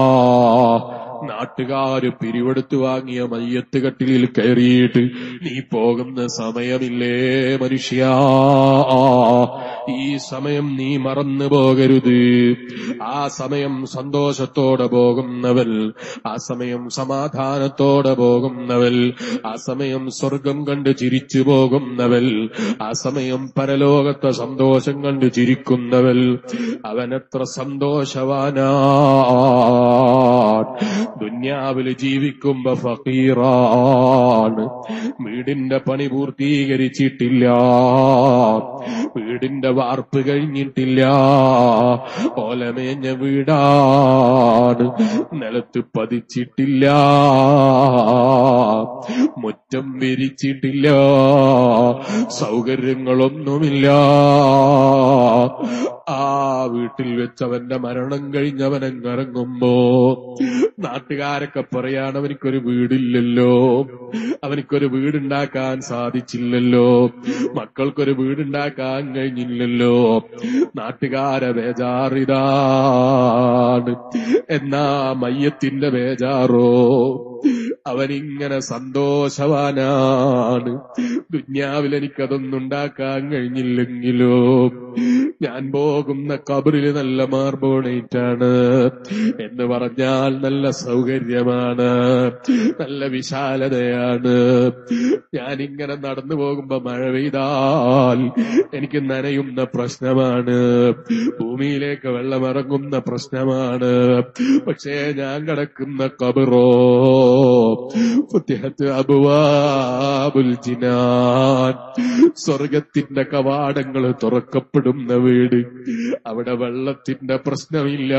നാട്ടുകാര് പിരിവെടുത്ത് വാങ്ങിയ മയ്യത്ത് കട്ടിലിൽ കയറിയിട്ട് നീ പോകുന്ന സമയമില്ലേ മനുഷ്യ ഈ സമയം നീ മറന്നു പോകരുത് ആ സമയം സന്തോഷത്തോടെ പോകുന്നവൽ ആ സമയം സമാധാനത്തോടെ പോകുന്നവൽ ആ സമയം സ്വർഗം കണ്ട് ചിരിച്ചു പോകുന്നവൽ ആ സമയം പരലോകത്തെ സന്തോഷം കണ്ട് ചിരിക്കുന്നവൽ അവനെത്ര സന്തോഷവാനാ ദുന്യാവില് ജീവിക്കുമ്പോ ഫക്കീറാണ് വീടിന്റെ പണി പൂർത്തീകരിച്ചിട്ടില്ല വീടിന്റെ വാർപ്പ് കഴിഞ്ഞിട്ടില്ല ഓലമേഞ്ഞ വീടാണ് നിലത്ത് പതിച്ചിട്ടില്ല മുറ്റം വിരിച്ചിട്ടില്ല സൗകര്യങ്ങളൊന്നുമില്ല ആ വീട്ടിൽ വെച്ചവന്റെ മരണം കഴിഞ്ഞവനങ്ങിറങ്ങുമ്പോ നാട്ടുകാരൊക്കെ പറയാണ് അവനിക്കൊരു വീടില്ലല്ലോ അവനിക്കൊരു വീടുണ്ടാക്കാൻ സാധിച്ചില്ലല്ലോ മക്കൾക്കൊരു വീടുണ്ടാക്കാൻ കഴിഞ്ഞില്ലല്ലോ നാട്ടുകാരെ ബേജാറിതാണ് എന്നാ മയ്യത്തിന്റെ ബേജാറോ അവനിങ്ങനെ സന്തോഷവാനാണ് ദുന്യാവിൽ എനിക്കതൊന്നും ഉണ്ടാക്കാൻ കഴിഞ്ഞില്ലെങ്കിലോ ഞാൻ പോകുന്ന കബറില് നല്ല മാർബോണേറ്റാണ് എന്ന് പറഞ്ഞാൽ നല്ല സൗകര്യമാണ് നല്ല വിശാലതയാണ് ഞാനിങ്ങനെ നടന്നു പോകുമ്പോ മഴ പെയ്താൽ എനിക്ക് നനയുന്ന പ്രശ്നമാണ് ഭൂമിയിലേക്ക് വെള്ളമിറങ്ങുന്ന പ്രശ്നമാണ് പക്ഷേ ഞാൻ കിടക്കുന്ന കബറോ ഫുത്തിഹത്ത് അബുവാബുൽ ജിനാൻ സ്വർഗത്തിന്റെ കവാടങ്ങൾ തുറക്കപ്പെടുന്ന വീട് അവിടെ വെള്ളത്തിന്റെ പ്രശ്നമില്ല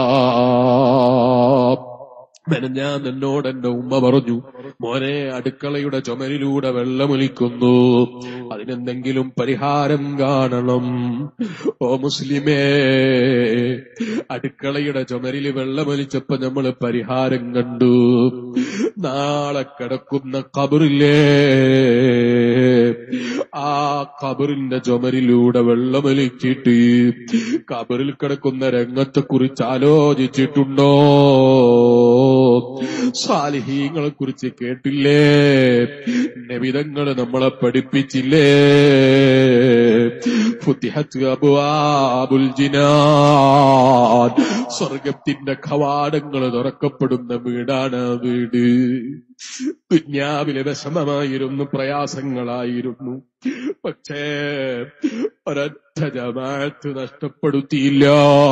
ഞാൻ എന്നോട് എന്റെ ഉമ്മ പറഞ്ഞു മോനെ അടുക്കളയുടെ ചുമരിലൂടെ വെള്ളമൊലിക്കുന്നു അതിനെന്തെങ്കിലും പരിഹാരം കാണണം ഓ മുസ്ലിമേ അടുക്കളയുടെ ചുമരിൽ വെള്ളമൊലിച്ചപ്പോ നമ്മൾ പരിഹാരം കണ്ടു നാളെ കിടക്കുന്ന കബറില്ലേ ആ കബറിന്റെ ചുമരിലൂടെ വെള്ളമൊലിച്ചിട്ട് കബറിൽ കിടക്കുന്ന രംഗത്തെ കുറിച്ച് ആലോചിച്ചിട്ടുണ്ടോ സാലിഹീങ്ങളെ കുറിച്ച് കേട്ടില്ലേ നബിതങ്ങൾ നമ്മളെ പഠിപ്പിച്ചില്ലേ ഫുത്തിഹത്ത് അബുവാബുൽ ജിനാൻ സ്വർഗത്തിന്റെ കവാടങ്ങൾ തുറക്കപ്പെടുന്ന വീടാണ് ആ വീട് ദുന്യാവിലെ വിഷമമായിരുന്നു പ്രയാസങ്ങളായിരുന്നു പക്ഷേ ഒരൊറ്റ ജമാഅത്ത് നഷ്ടപ്പെടുത്തിയില്ല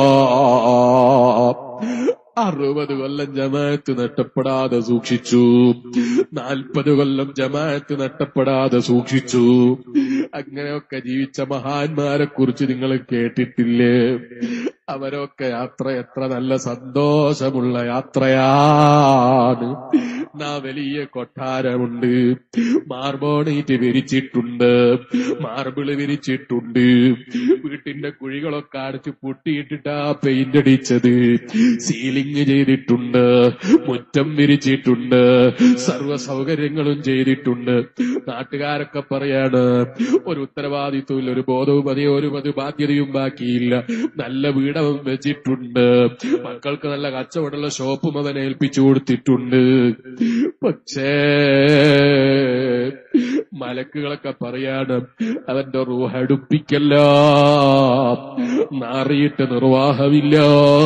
അറുപത് കൊല്ലം ജമാഅത്ത് നഷ്ടപ്പെടാതെ സൂക്ഷിച്ചു നാൽപ്പത് കൊല്ലം ജമാഅത്ത് നഷ്ടപ്പെടാതെ സൂക്ഷിച്ചു അങ്ങനെയൊക്കെ ജീവിച്ച മഹാന്മാരെ കുറിച്ച് നിങ്ങൾ കേട്ടിട്ടില്ലേ അവരൊക്കെ യാത്ര എത്ര നല്ല സന്തോഷമുള്ള യാത്രയാണ് നാ വലിയ കൊട്ടാരമുണ്ട് മാർബോണേറ്റ് വിരിച്ചിട്ടുണ്ട് മാർബിള് വിരിച്ചിട്ടുണ്ട് വീട്ടിന്റെ കുഴികളൊക്കെ അടച്ച് പൊട്ടിയിട്ടിട്ടാ പെയിന്റ് അടിച്ചത് സീലിംഗ് ചെയ്തിട്ടുണ്ട് മുറ്റം വിരിച്ചിട്ടുണ്ട് സർവ്വ സൗകര്യങ്ങളും ചെയ്തിട്ടുണ്ട് നാട്ടുകാരൊക്കെ പറയാണ് ഒരു ഉത്തരവാദിത്വമില്ല ഒരു ബോധവും അതേ ഒരു ഒരു ബാധ്യതയും ബാക്കിയില്ല നല്ല വീടവൻ വെച്ചിട്ടുണ്ട് മക്കൾക്ക് നല്ല കച്ചവടമുള്ള ഷോപ്പും അവൻ ഏൽപ്പിച്ചു കൊടുത്തിട്ടുണ്ട് പക്ഷേ മലക്കുകളൊക്കെ പറയാണ് അവന്റെ റൂഹ് അടുപ്പിക്കല്ല നാറിയിട്ട് നിർവാഹമില്ല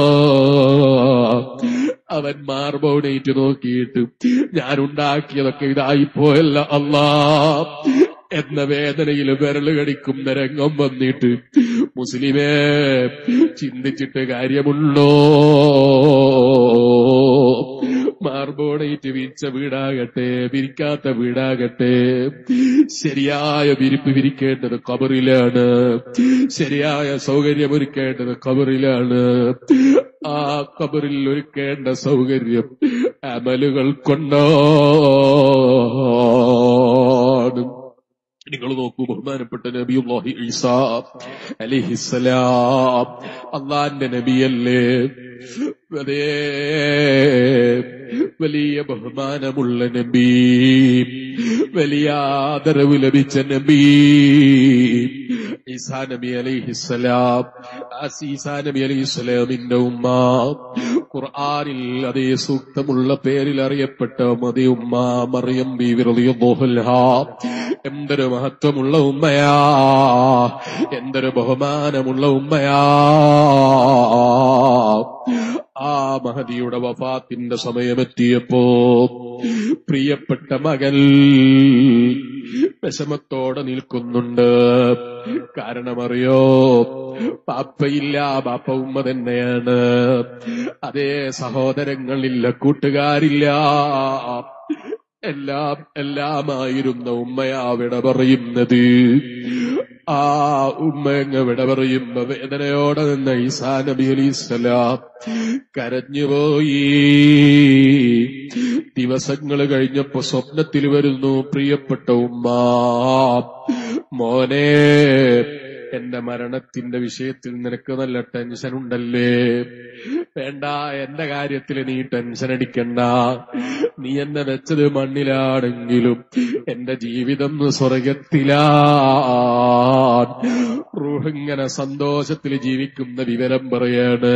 അവൻ മാർബോണേറ്റ് നോക്കിയിട്ട് ഞാനുണ്ടാക്കിയതൊക്കെ ഇതായിപ്പോയല്ല അല്ലാ എന്ന വേദനയിൽ വിരല് കടിക്കുന്ന രംഗം വന്നിട്ട് മുസ്ലിമേ ചിന്തിച്ചിട്ട് കാര്യമുണ്ടോ മാർബോണേറ്റ് വിരിച്ച വീടാകട്ടെ വിരിക്കാത്ത വീടാകട്ടെ ശരിയായ വിരിപ്പ് വിരിക്കേണ്ടത് കബറിലാണ് ശരിയായ സൗകര്യം ഒരുക്കേണ്ടത് കബറിലാണ് ആ കബറിൽ ഒരുക്കേണ്ട സൗകര്യം അമലുകൾ കൊണ്ടാണ് നിങ്ങൾ നോക്കൂ ബഹുമാനപ്പെട്ട നബിയുല്ലാഹി ഈസാ അലിഹിസലാം അള്ളാന്റെ നബിയല്ലേ അതേ വലിയ ബഹുമാനമുള്ള നബി വലിയ ആദരവ് ലഭിച്ച നബി ഈസാ നബി അലിഹിസലാം ആ ഈസാ നബി അലിഹിസ്സലാമിന്റെ ഉമ്മ ഖുർആനിൽ അതേ സൂക്തമുള്ള പേരിൽ അറിയപ്പെട്ട മതി ഉമ്മ മറിയം ബി വിറലിയുഹ എന്തൊരു മഹത്വമുള്ള ഉമ്മയാ എന്തൊരു ബഹുമാനമുള്ള ഉമ്മയാ ആ മഹതിയുടെ വഫാത്തിന്റെ സമയമെത്തിയപ്പോ പ്രിയപ്പെട്ട മകൾ വിഷമത്തോടെ നിൽക്കുന്നുണ്ട് കാരണമറിയോ പാപ്പയില്ല പാപ്പ ഉമ്മ തന്നെയാണ് അതേ സഹോദരങ്ങളില്ല കൂട്ടുകാരില്ല എല്ലാം എല്ലാമായിരുന്ന ഉമ്മയാ വിട പറയുന്നത് ആ ഉമ്മയങ്ങ് വിട പറയുമ്പോ വേദനയോടെ നിന്ന ഈസാ നബി അലിസ്ലാം കരഞ്ഞുപോയി ദിവസങ്ങൾ കഴിഞ്ഞപ്പോ സ്വപ്നത്തിൽ വരുന്നു പ്രിയപ്പെട്ട ഉമ്മ മോനെ എന്റെ മരണത്തിന്റെ വിഷയത്തിൽ നിനക്ക് നല്ല ടെൻഷൻ ഉണ്ടല്ലേ വേണ്ട എന്റെ കാര്യത്തിൽ നീ ടെൻഷൻ അടിക്കണ്ട നീ എന്നെ വെച്ചത് മണ്ണിലാണെങ്കിലും എന്റെ ജീവിതം സ്വർഗത്തിലാ റൂഹിങ്ങനെ സന്തോഷത്തിൽ ജീവിക്കുന്ന വിവരം പറയാണ്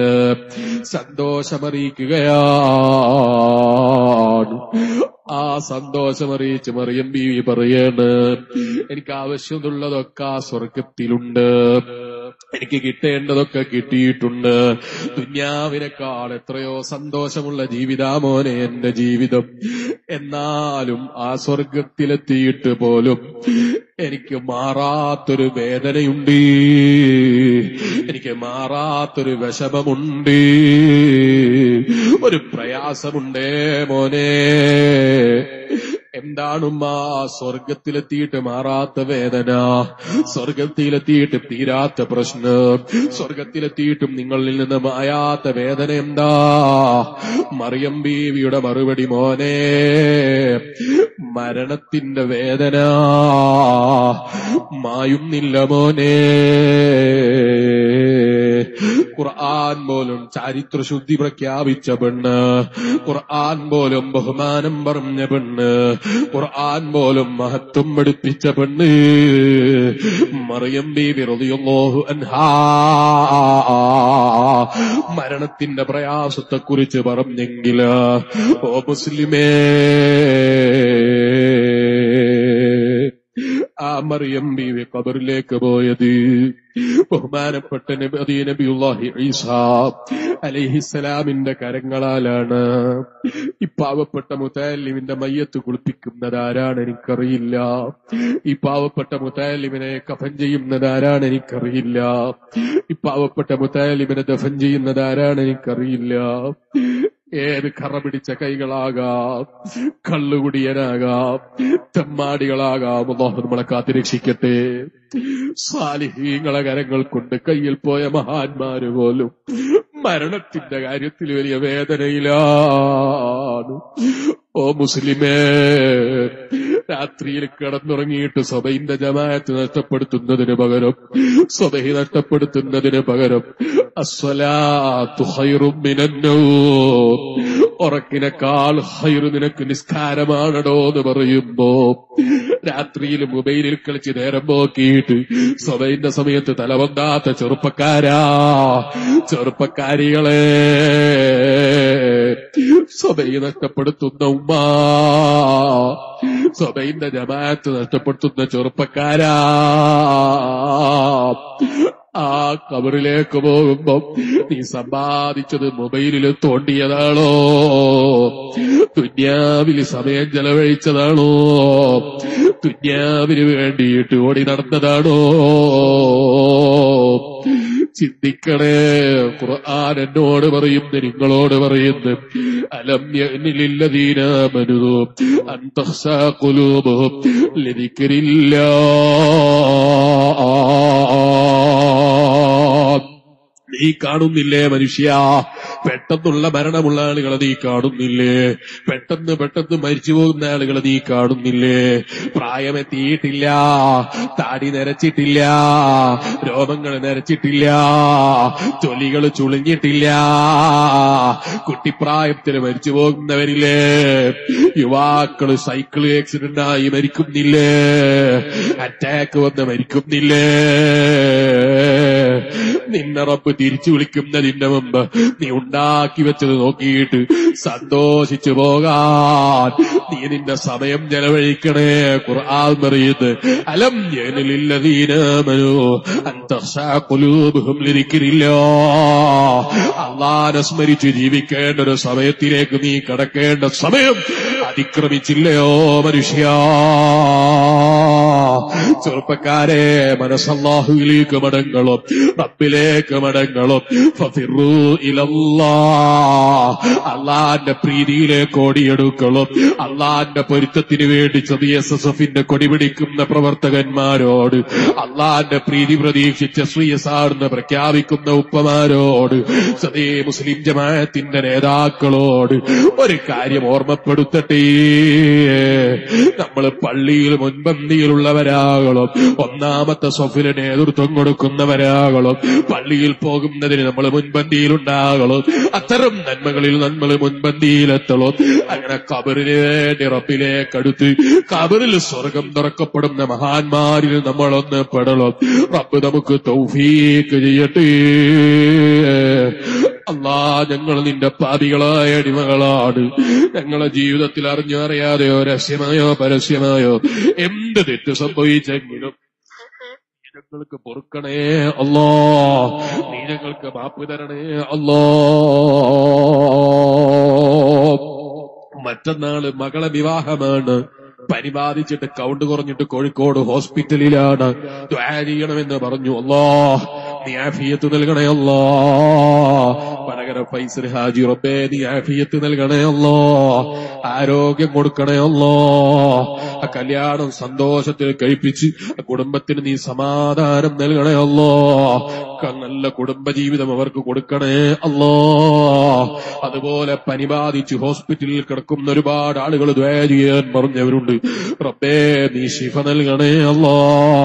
സന്തോഷമറിയിക്കുകയാണ് ആ സന്തോഷമറിയിച്ച് മറിയം ബീവി പറയാണ് എനിക്ക് ആവശ്യമുള്ളതൊക്കെ ആ സ്വർഗത്തിലുണ്ട് എനിക്ക് കിട്ടേണ്ടതൊക്കെ കിട്ടിയിട്ടുണ്ട് ദുന്യാവിനേക്കാൾ എത്രയോ സന്തോഷമുള്ള ജീവിതാമോനെ എന്റെ ജീവിതം എന്നാലും ആ സ്വർഗത്തിലെത്തിയിട്ട് പോലും എനിക്ക് മാറാത്തൊരു വേദനയുണ്ട് എനിക്ക് മാറാത്തൊരു വിഷമമുണ്ട് ഒരു പ്രയാസമുണ്ടേ മോനെ എന്താണുമ്മ സ്വർഗത്തിലെത്തിയിട്ട് മാറാത്ത വേദന സ്വർഗത്തിലെത്തിയിട്ട് തീരാത്ത പ്രശ്നം സ്വർഗത്തിലെത്തിയിട്ടും നിങ്ങളിൽ നിന്ന് മായാത്ത വേദന എന്താ മറിയം ബീവിയുടെ മറുപടി മോനെ മരണത്തിന്റെ വേദന മായുന്നില്ല മോനെ ഖുർആൻ പോലും ചാരിത്രശുദ്ധി പ്രഖ്യാപിച്ച പെണ്ണ് ഖുർആൻ പോലും ബഹുമാനം പറഞ്ഞ പെണ്ണ് ഖുർആൻ പോലും മഹത്വം പഠിപ്പിച്ച പെണ്ണ് മറിയം ബീബി റളിയല്ലാഹു അൻഹാ മരണത്തിന്റെ പ്രയാസത്തെക്കുറിച്ച് പറഞ്ഞെങ്കിൽ ഓ മുസ്ലിമേ ആ മറിയം ബീവി ഖബറിലേക്ക് പോയത് ബഹുമാനപ്പെട്ട നബി അതീ നബിയുല്ലാഹി ഈസാ അലൈഹിസ്സലാമിന്റെ കരങ്ങളാലാണ് ഈ പാവപ്പെട്ട മുത്താലിമിന്റെ മയ്യത്ത് കുളിപ്പിക്കുന്നത് ആരാണ് എനിക്കറിയില്ല ഈ പാവപ്പെട്ട മുത്താലിമിനെ കഫൻ ചെയ്യുന്നത് ആരാണ് എനിക്കറിയില്ല ഈ പാവപ്പെട്ട മുത്താലിമിനെ ദഫൻ ചെയ്യുന്നത് ആരാണ് എനിക്കറിയില്ല ഏത് കറ പിടിച്ച കൈകളാകാം കള്ളുകുടിയനാകാം തെമ്മാടികളാകാം അള്ളാഹു നമ്മളെ കാത്തിരക്ഷിക്കട്ടെ സാലിഹീങ്ങളെ കരങ്ങൾ കൊണ്ട് കയ്യിൽ പോയ മഹാന്മാര് പോലും മരണത്തിന്റെ കാര്യത്തിൽ വലിയ വേദനയിലാണ് ഓ മുസ്ലിമേ രാത്രിയിൽ കിടന്നുറങ്ങിയിട്ട് സ്വബൈന്റെ ജമാഅത്ത് നഷ്ടപ്പെടുത്തുന്നതിന് പകരം സ്വബഹി നഷ്ടപ്പെടുത്തുന്നതിന് പകരം അസ്വലാത്തു ഖൈറും മിനന്നൂർ ഉറക്കിനേക്കാൾ ഹൈറു നിനക്ക് നിസ്കാരമാണടോ എന്ന് പറയുമ്പോ രാത്രിയിൽ മൊബൈലിൽ കളിച്ച് നേരം പോക്കിയിട്ട് സ്വബൈന്റെ സമയത്ത് തലവന്താത്ത ചെറുപ്പക്കാരാ ചെറുപ്പക്കാരികളെ സ്വബൈ നഷ്ടപ്പെടുത്തുന്ന ഉമ്മ സ്വബൈന്റെ ജമാഅത്ത് നഷ്ടപ്പെടുത്തുന്ന ചെറുപ്പക്കാരാ ആ കബറിലേക്ക് പോകുമ്പോ നീ സമ്പാദിച്ചത് മൊബൈലിൽ തോണ്ടിയതാണോ ദുന്യാവിൽ സമയം ചെലവഴിച്ചതാണോ ദുന്യാവിന് വേണ്ടിയിട്ട് ഓടി നടന്നതാണോ ചിന്തിക്കണേ ഖുർആൻ എന്നോട് പറയുന്നു നിങ്ങളോട് പറയുന്നു അലം യഅ്നിലില്ലദീനാമനു അൻ തഖ്സാ ഖുലൂബുഹും ലിദിക്രില്ലാ നീ കാണുന്നില്ലേ മനുഷ്യ പെട്ടെന്നുള്ള മരണമുള്ള ആളുകളെ നീ കാണുന്നില്ലേ പെട്ടെന്ന് പെട്ടെന്ന് മരിച്ചു പോകുന്ന ആളുകളെ നീ കാണുന്നില്ലേ പ്രായമെത്തിയിട്ടില്ല താടി നരച്ചിട്ടില്ല രോമങ്ങൾ നരച്ചിട്ടില്ല തൊലികൾ ചുളിഞ്ഞിട്ടില്ല കുട്ടിപ്രായത്തിൽ മരിച്ചു പോകുന്നവരില്ലേ യുവാക്കള് സൈക്കിൾ ആക്സിഡന്റ് ആയി മരിക്കുന്നില്ലേ അറ്റാക്ക് വന്ന് മരിക്കുന്നില്ലേ നിന്നെ റബ്ബ് തിരിച്ചു വിളിക്കുന്നതിന്റെ മുമ്പ് നീ ഉണ്ടാക്കി വെച്ചത് നോക്കിയിട്ട് സന്തോഷിച്ചു പോകാൻ നീ നിന്റെ സമയം ചെലവഴിക്കണേ ഖുർആൻ പറയുന്നത് അലം യനലില്ലദീനാമനു അൻ തഖ്ശാ ഖുലൂബുഹും ലിദിക്രില്ലാ അള്ളാനെ സ്മരിച്ച് ജീവിക്കേണ്ട ഒരു സമയത്തിലേക്ക് നീ കടക്കേണ്ട സമയം അതിക്രമിച്ചില്ലയോ മനുഷ്യ ചെറുപ്പക്കാരെ മനസ്സല്ലാഹുവിലേക്ക് മടങ്ങളും റബ്ബിലേക്ക് മടങ്ങളും ഫഫിറൂ ഇലല്ലാ അള്ളാന്റെ പ്രീതിയിലേക്ക് ഓടിയെടുക്കളും അള്ളാന്റെ പൊരുത്തത്തിന് വേണ്ടി ചെറിയ എസ് എസ് എഫിന്റെ കൊടി പിടിക്കുന്ന പ്രവർത്തകന്മാരോട് അള്ളാന്റെ പ്രീതി പ്രതീക്ഷിച്ച ശ്രീയസാർന്ന് പ്രഖ്യാപിക്കുന്ന ഉപ്പമാരോട് സതേ മുസ്ലിം ജമാഅത്തിന്റെ നേതാക്കളോട് ഒരു കാര്യം ഓർമ്മപ്പെടുത്തട്ടെ നമ്മൾ പള്ളിയിൽ മുൻപന്തിയിലുള്ളവരാകണം ഒന്നാമത്തെ സൊഫിന് നേതൃത്വം കൊടുക്കുന്നവരാകണം പള്ളിയിൽ പോകുന്നതിന് നമ്മൾ മുൻപന്തിയിലുണ്ടാകണം അത്തരം നന്മകളിൽ നമ്മൾ മുൻപന്തിയിലെത്തണം അങ്ങനെ കബറിന് വേണ്ടി റബ്ബിലേക്ക് അടുത്ത് കബറിൽ സ്വർഗം തുറക്കപ്പെടുന്ന മഹാന്മാരിൽ നമ്മളൊന്ന് പെടണം റബ്ബ് നമുക്ക് തൗഫീക്ക് ചെയ്യട്ടെ അല്ലാ ഞങ്ങൾ നിന്റെ പാപികളായ അടിമകളാണ് ഞങ്ങളെ ജീവിതത്തിൽ അറിഞ്ഞോ അറിയാതെയോ രഹസ്യമായോ പരസ്യമായോ എന്ത് തെറ്റ് സംഭവിച്ചെങ്കിലും നീ ഞങ്ങൾക്ക് പൊറുക്കണേ അല്ലോ നീ ഞങ്ങൾക്ക് മാപ്പ് തരണേ അല്ലോ മറ്റന്നാള് മകളെ വിവാഹമാണ് പനി ബാധിച്ചിട്ട് കൗണ്ട് കുറഞ്ഞിട്ട് കോഴിക്കോട് ഹോസ്പിറ്റലിലാണ് ദ്വാ ചെയ്യണമെന്ന് പറഞ്ഞു അല്ലോ നീ ആഫിയത്ത് നൽകണേ അല്ലോ വടകര ഫൈസൽ ഹാജി റബ്ബേ നീ ആഫിയത്ത് നൽകണേ അല്ലോ ആരോഗ്യം കൊടുക്കണേ അല്ലോ ആ കല്യാണം സന്തോഷത്തിൽ കഴിപ്പിച്ച് ആ കുടുംബത്തിന് നീ സമാധാനം നൽകണേ അല്ലോ ക- നല്ല കുടുംബജീവിതം അവർക്ക് കൊടുക്കണേ അല്ലോ അതുപോലെ പനി ബാധിച്ച് ഹോസ്പിറ്റലിൽ കിടക്കുന്ന ഒരുപാട് ആളുകൾ ദ്വയ ചെയ്യാൻ പറഞ്ഞവരുണ്ട് റബ്ബേ നീ ശിഫ നൽകണേ അല്ലോ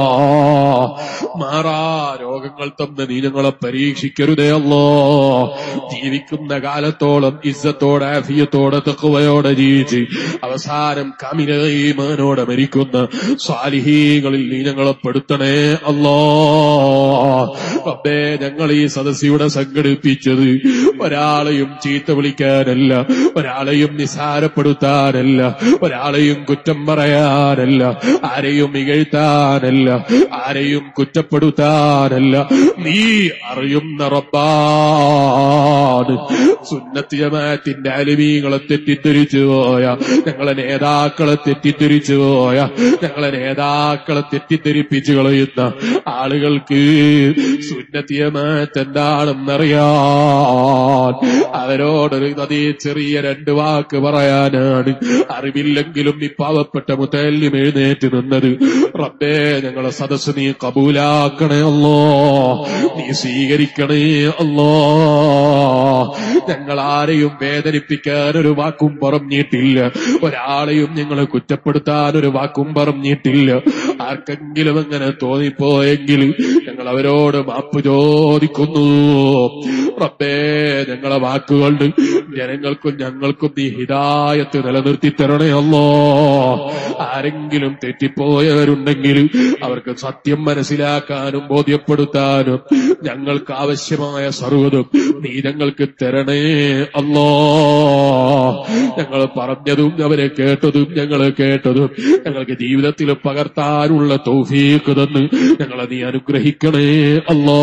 മാറാ രോഗങ്ങൾ തന്ന് നീ ഞങ്ങളെ പരീക്ഷിക്കരുതേ അല്ലോ ജീവിക്കുന്ന കാലത്തോളം ഇസ്സത്തോടെ ആഫിയത്തോടെ തെക്കുവയോടെ ജീവിച്ച് അവസാനം കമിനീമാനോടെ മരിക്കുന്ന സ്വാലിഹീകളിൽ നീ ഞങ്ങളെ പെടുത്തണേ അല്ലോ റബ്ബേ ഞങ്ങൾ ഈ സദസ്സിയുടെ സംഘടിപ്പിച്ചത് ഒരാളെയും ചീത്ത വിളിക്കാനല്ല ഒരാളെയും നിസാരപ്പെടുത്താനല്ല ഒരാളെയും കുറ്റം പറയാനല്ല ആരെയും ഇകഴ്ത്താനല്ല ആരെയും കുറ്റപ്പെടുത്താനല്ല നീ അറിയുന്ന റബ്ബാണ് സുന്നത്ത് ജമാഅത്തിന്റെ അലിമീങ്ങളെ തെറ്റിദ്ധരിച്ചു പോയ ഞങ്ങളെ നേതാക്കളെ തെറ്റിദ്ധരിച്ചു പോയ ഞങ്ങളെ നേതാക്കളെ തെറ്റിദ്ധരിപ്പിച്ചു കളയുന്ന ആളുകൾക്ക് സുന്നത്ത് ജമാഅത്ത് എന്താണെന്നറിയാം അവരോടൊരു അതേ ചെറിയ രണ്ട് വാക്ക് പറയാനാണ് അറിവില്ലെങ്കിലും ഈ പാവപ്പെട്ട മുത്തല്യം എഴുന്നേറ്റ് നിന്നത് റബ്ബേ ഞങ്ങളെ സദസ് നീ കബൂലാക്കണേ അല്ലോ നീ സ്വീകരിക്കണേ അല്ലോ ഞങ്ങൾ ആരെയും വേദനിപ്പിക്കാൻ ഒരു വാക്കും പറഞ്ഞിട്ടില്ല ഒരാളെയും ഞങ്ങളെ കുറ്റപ്പെടുത്താൻ ഒരു വാക്കും പറഞ്ഞിട്ടില്ല ആർക്കെങ്കിലും അങ്ങനെ തോന്നിപ്പോയെങ്കിൽ ഞങ്ങൾ അവരോട് മാപ്പ് ചോദിക്കുന്നു റബ്ബേ ഞങ്ങളെ വാക്കുകൊണ്ട് ജനങ്ങൾക്കും ഞങ്ങൾക്കും നീ ഹിതായത്ത് നിലനിർത്തി തരണേ അല്ലോ ആരെങ്കിലും തെറ്റിപ്പോയവരുണ്ടെങ്കിൽ അവർക്ക് സത്യം മനസ്സിലാക്കാനും ബോധ്യപ്പെടുത്താനും ഞങ്ങൾക്ക് ആവശ്യമായ സർവ്വതും നീ ഞങ്ങൾക്ക് തരണേ അല്ലോ ഞങ്ങൾ പറഞ്ഞതും അവരെ കേട്ടതും ഞങ്ങൾ കേട്ടതും ഞങ്ങൾക്ക് ജീവിതത്തിൽ പകർത്താനുള്ള തൗഫീഖ് തന്ന് ഞങ്ങളെ നീ അനുഗ്രഹിക്കണേ അല്ലോ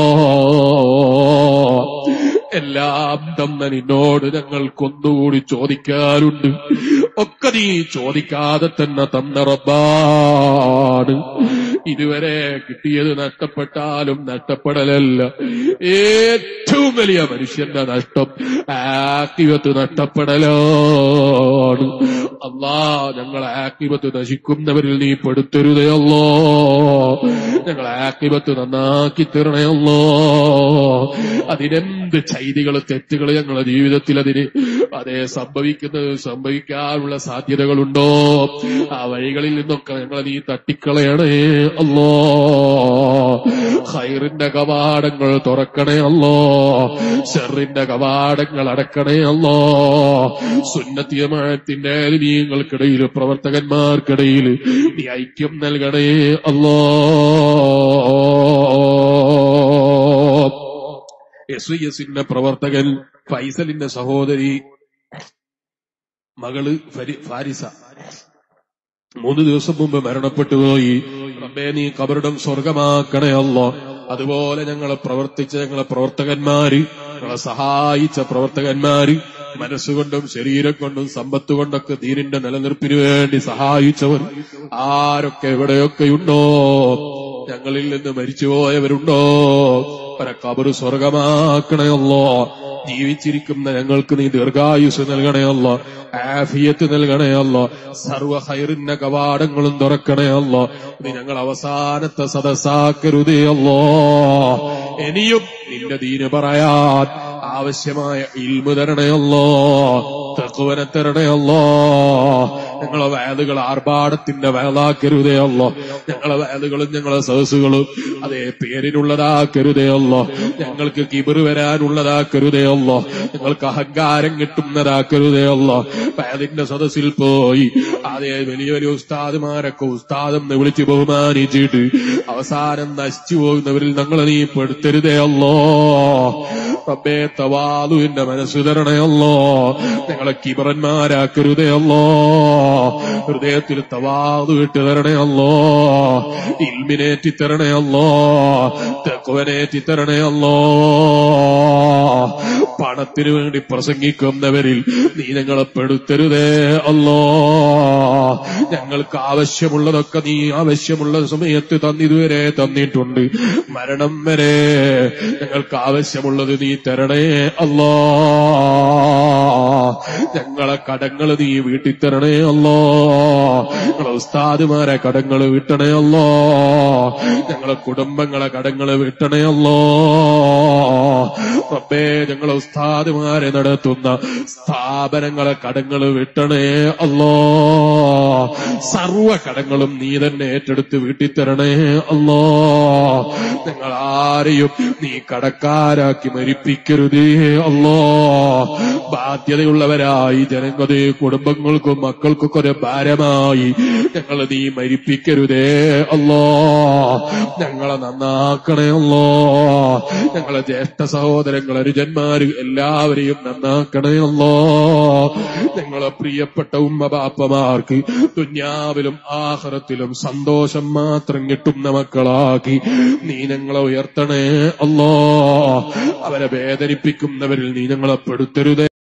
എല്ലാം തന്ന നിന്നോട് ഞങ്ങൾക്കൊന്നുകൂടി ചോദിക്കാറുണ്ട് ഒക്കെ നീ ചോദിക്കാതെ തന്നെ തന്ന റബ്ബാണ് ഇതുവരെ കിട്ടിയത് നഷ്ടപ്പെട്ടാലും നഷ്ടപ്പെടലല്ല ഏറ്റവും വലിയ മനുഷ്യന്റെ നഷ്ടം ആക്തിവത്ത് നഷ്ടപ്പെടലാണ് അല്ലാ ഞങ്ങൾ ആക്തിവത്ത് നശിക്കുന്നവരിൽ നീ പെടുത്തരുതേ അല്ലോ ഞങ്ങൾ ആക്തിവത്ത് നന്നാക്കി തരണേ അല്ലോ അതിനെന്ത് ചെയ്തികൾ തെറ്റുകൾ ഞങ്ങളുടെ ജീവിതത്തിൽ അതിന് അതേ സംഭവിക്കുന്നത് സംഭവിക്കാനുള്ള സാധ്യതകളുണ്ടോ ആ വഴികളിൽ നിന്നൊക്കെ ഞങ്ങളെ നീ തട്ടിക്കളയണേ അല്ലോ ഹൈറിന്റെ കവാടങ്ങൾ തുറക്കണേ അല്ലോ ഷെറിന്റെ കവാടങ്ങൾ അടക്കണേ അല്ലോ സുന്നത്തിയമായത്തിന്റെ നീങ്ങൾക്കിടയിൽ പ്രവർത്തകന്മാർക്കിടയിൽ നീ ഐക്യം നൽകണേ അല്ലോ എസ് എസിന്റെ പ്രവർത്തകൻ ഫൈസലിന്റെ സഹോദരി മകള് ഫരി- ഫാരിസ മൂന്ന് ദിവസം മുമ്പ് മരണപ്പെട്ടു പോയി റബ്ബേ നീ കബറിടം സ്വർഗമാക്കണേ അല്ലോ അതുപോലെ ഞങ്ങളെ പ്രവർത്തിച്ച ഞങ്ങളെ പ്രവർത്തകന്മാര് ഞങ്ങളെ സഹായിച്ച പ്രവർത്തകന്മാര് മനസ്സുകൊണ്ടും ശരീരം കൊണ്ടും സമ്പത്ത് കൊണ്ടൊക്കെ ദീനിന്റെ നിലനിൽപ്പിന് വേണ്ടി സഹായിച്ചവർ ആരൊക്കെ എവിടെയൊക്കെയുണ്ടോ ഞങ്ങളിൽ നിന്ന് മരിച്ചുപോയവരുണ്ടോ അവരെ കബറ് സ്വർഗമാക്കണയല്ലോ ജീവിച്ചിരിക്കുന്ന ഞങ്ങൾക്ക് നീ ദീർഘായുസ് നൽകണയല്ലോ ആഫിയത്ത് നൽകണയല്ലോ സർവ ഹൈറിന്റെ കവാടങ്ങളും തുറക്കണയല്ലോ നീ ഞങ്ങൾ അവസാനത്തെ സദസ്സാക്കരുതയല്ലോ ഇനിയും നിന്റെ ദീന് പറയാൻ ആവശ്യമായ ഇൽമു തരണയല്ലോ തെക്കുവനെ തരണയല്ലോ ഞങ്ങളെ വേദകൾ ആർഭാടത്തിന്റെ വേലാക്കരുതയല്ലോ ഞങ്ങളെ വേദകളും ഞങ്ങളെ സദസ്സുകളും അതേ പേരിനുള്ളതാക്കരുതയല്ലോ ഞങ്ങൾക്ക് കിബിറ് വരാനുള്ളതാക്കരുതയല്ലോ ഞങ്ങൾക്ക് അഹങ്കാരം കിട്ടുന്നതാക്കരുതയല്ലോ വേദിന്റെ സദസ്സിൽ പോയി അതേ വലിയ വലിയ ഉസ്താദുമാരൊക്കെ ഉസ്താദെന്ന് വിളിച്ച് ബഹുമാനിച്ചിട്ട് അവസാനം നശിച്ചു പോകുന്നവരിൽ ഞങ്ങളെ നീ പെടുത്തരുതയല്ലോ റബ്ബേ തവാലുവിന്റെ മനസ്സ് തരണയല്ലോ ഞങ്ങളെ കിബറന്മാരാക്കരുതയല്ലോ ഹൃദയത്തിൽ തവാതു വിട്ട് തരണയല്ലോ ഇൽമിനേറ്റി തരണയല്ലോ തെക്കുവനേറ്റി തരണയല്ലോ പണത്തിനു വേണ്ടി പ്രസംഗിക്കുന്നവരിൽ നീ ഞങ്ങളെ പെടുത്തരുതേ അല്ലോ ഞങ്ങൾക്ക് ആവശ്യമുള്ളതൊക്കെ നീ ആവശ്യമുള്ള സമയത്ത് തന്നിതുവരെ തന്നിട്ടുണ്ട് മരണം വരെ ഞങ്ങൾക്ക് ആവശ്യമുള്ളത് നീ തരണേ അല്ലോ ഞങ്ങളെ കടങ്ങൾ നീ വീട്ടിൽ തരണേ അല്ലോ ഞങ്ങളെ ഉസ്താദുമാരെ കടങ്ങൾ വീട്ടണേ അല്ലോ ഞങ്ങളെ കുടുംബങ്ങളെ കടങ്ങൾ വീട്ടണേ അല്ലോ റബ്ബേ ഞങ്ങളെ ഉസ്താദുമാരെ നടത്തുന്ന സ്ഥാപനങ്ങളെ കടങ്ങൾ വിട്ടണേ അല്ലോ സർവ കടങ്ങളും നീ തന്നെ ഏറ്റെടുത്ത് വീട്ടിൽ തരണേ അല്ലോ ഞങ്ങൾ ആരെയും നീ കടക്കാരാക്കി മരിപ്പിക്കരുതേ അല്ലോ ബാധ്യതയുള്ളവരായി ജനങ്ങളുടെ കുടുംബങ്ങൾക്കും മക്കൾക്കൊക്കെ ഒരു ഭാരമായി ഞങ്ങൾ നീ മരിപ്പിക്കരുതേ അല്ലോ ഞങ്ങളെ നന്നാക്കണേ അല്ലോ ഞങ്ങളെ ജ്യേഷ്ഠ സഹോദരങ്ങൾ അനുജന്മാര് എല്ലാവരെയും നന്നാക്കണേ അല്ലോ ഞങ്ങളെ പ്രിയപ്പെട്ട ഉമ്മ ബാപ്പമാർക്ക് ദുന്യാവിലും ആഹ്റത്തിലും സന്തോഷം മാത്രം കിട്ടുന്ന മക്കളാക്കി നീ ഞങ്ങളെ ഉയർത്തണേ അല്ലോ അവരെ വേദനിപ്പിക്കുന്നവരിൽ നീ ഞങ്ങളെ പെടുത്തരുതേ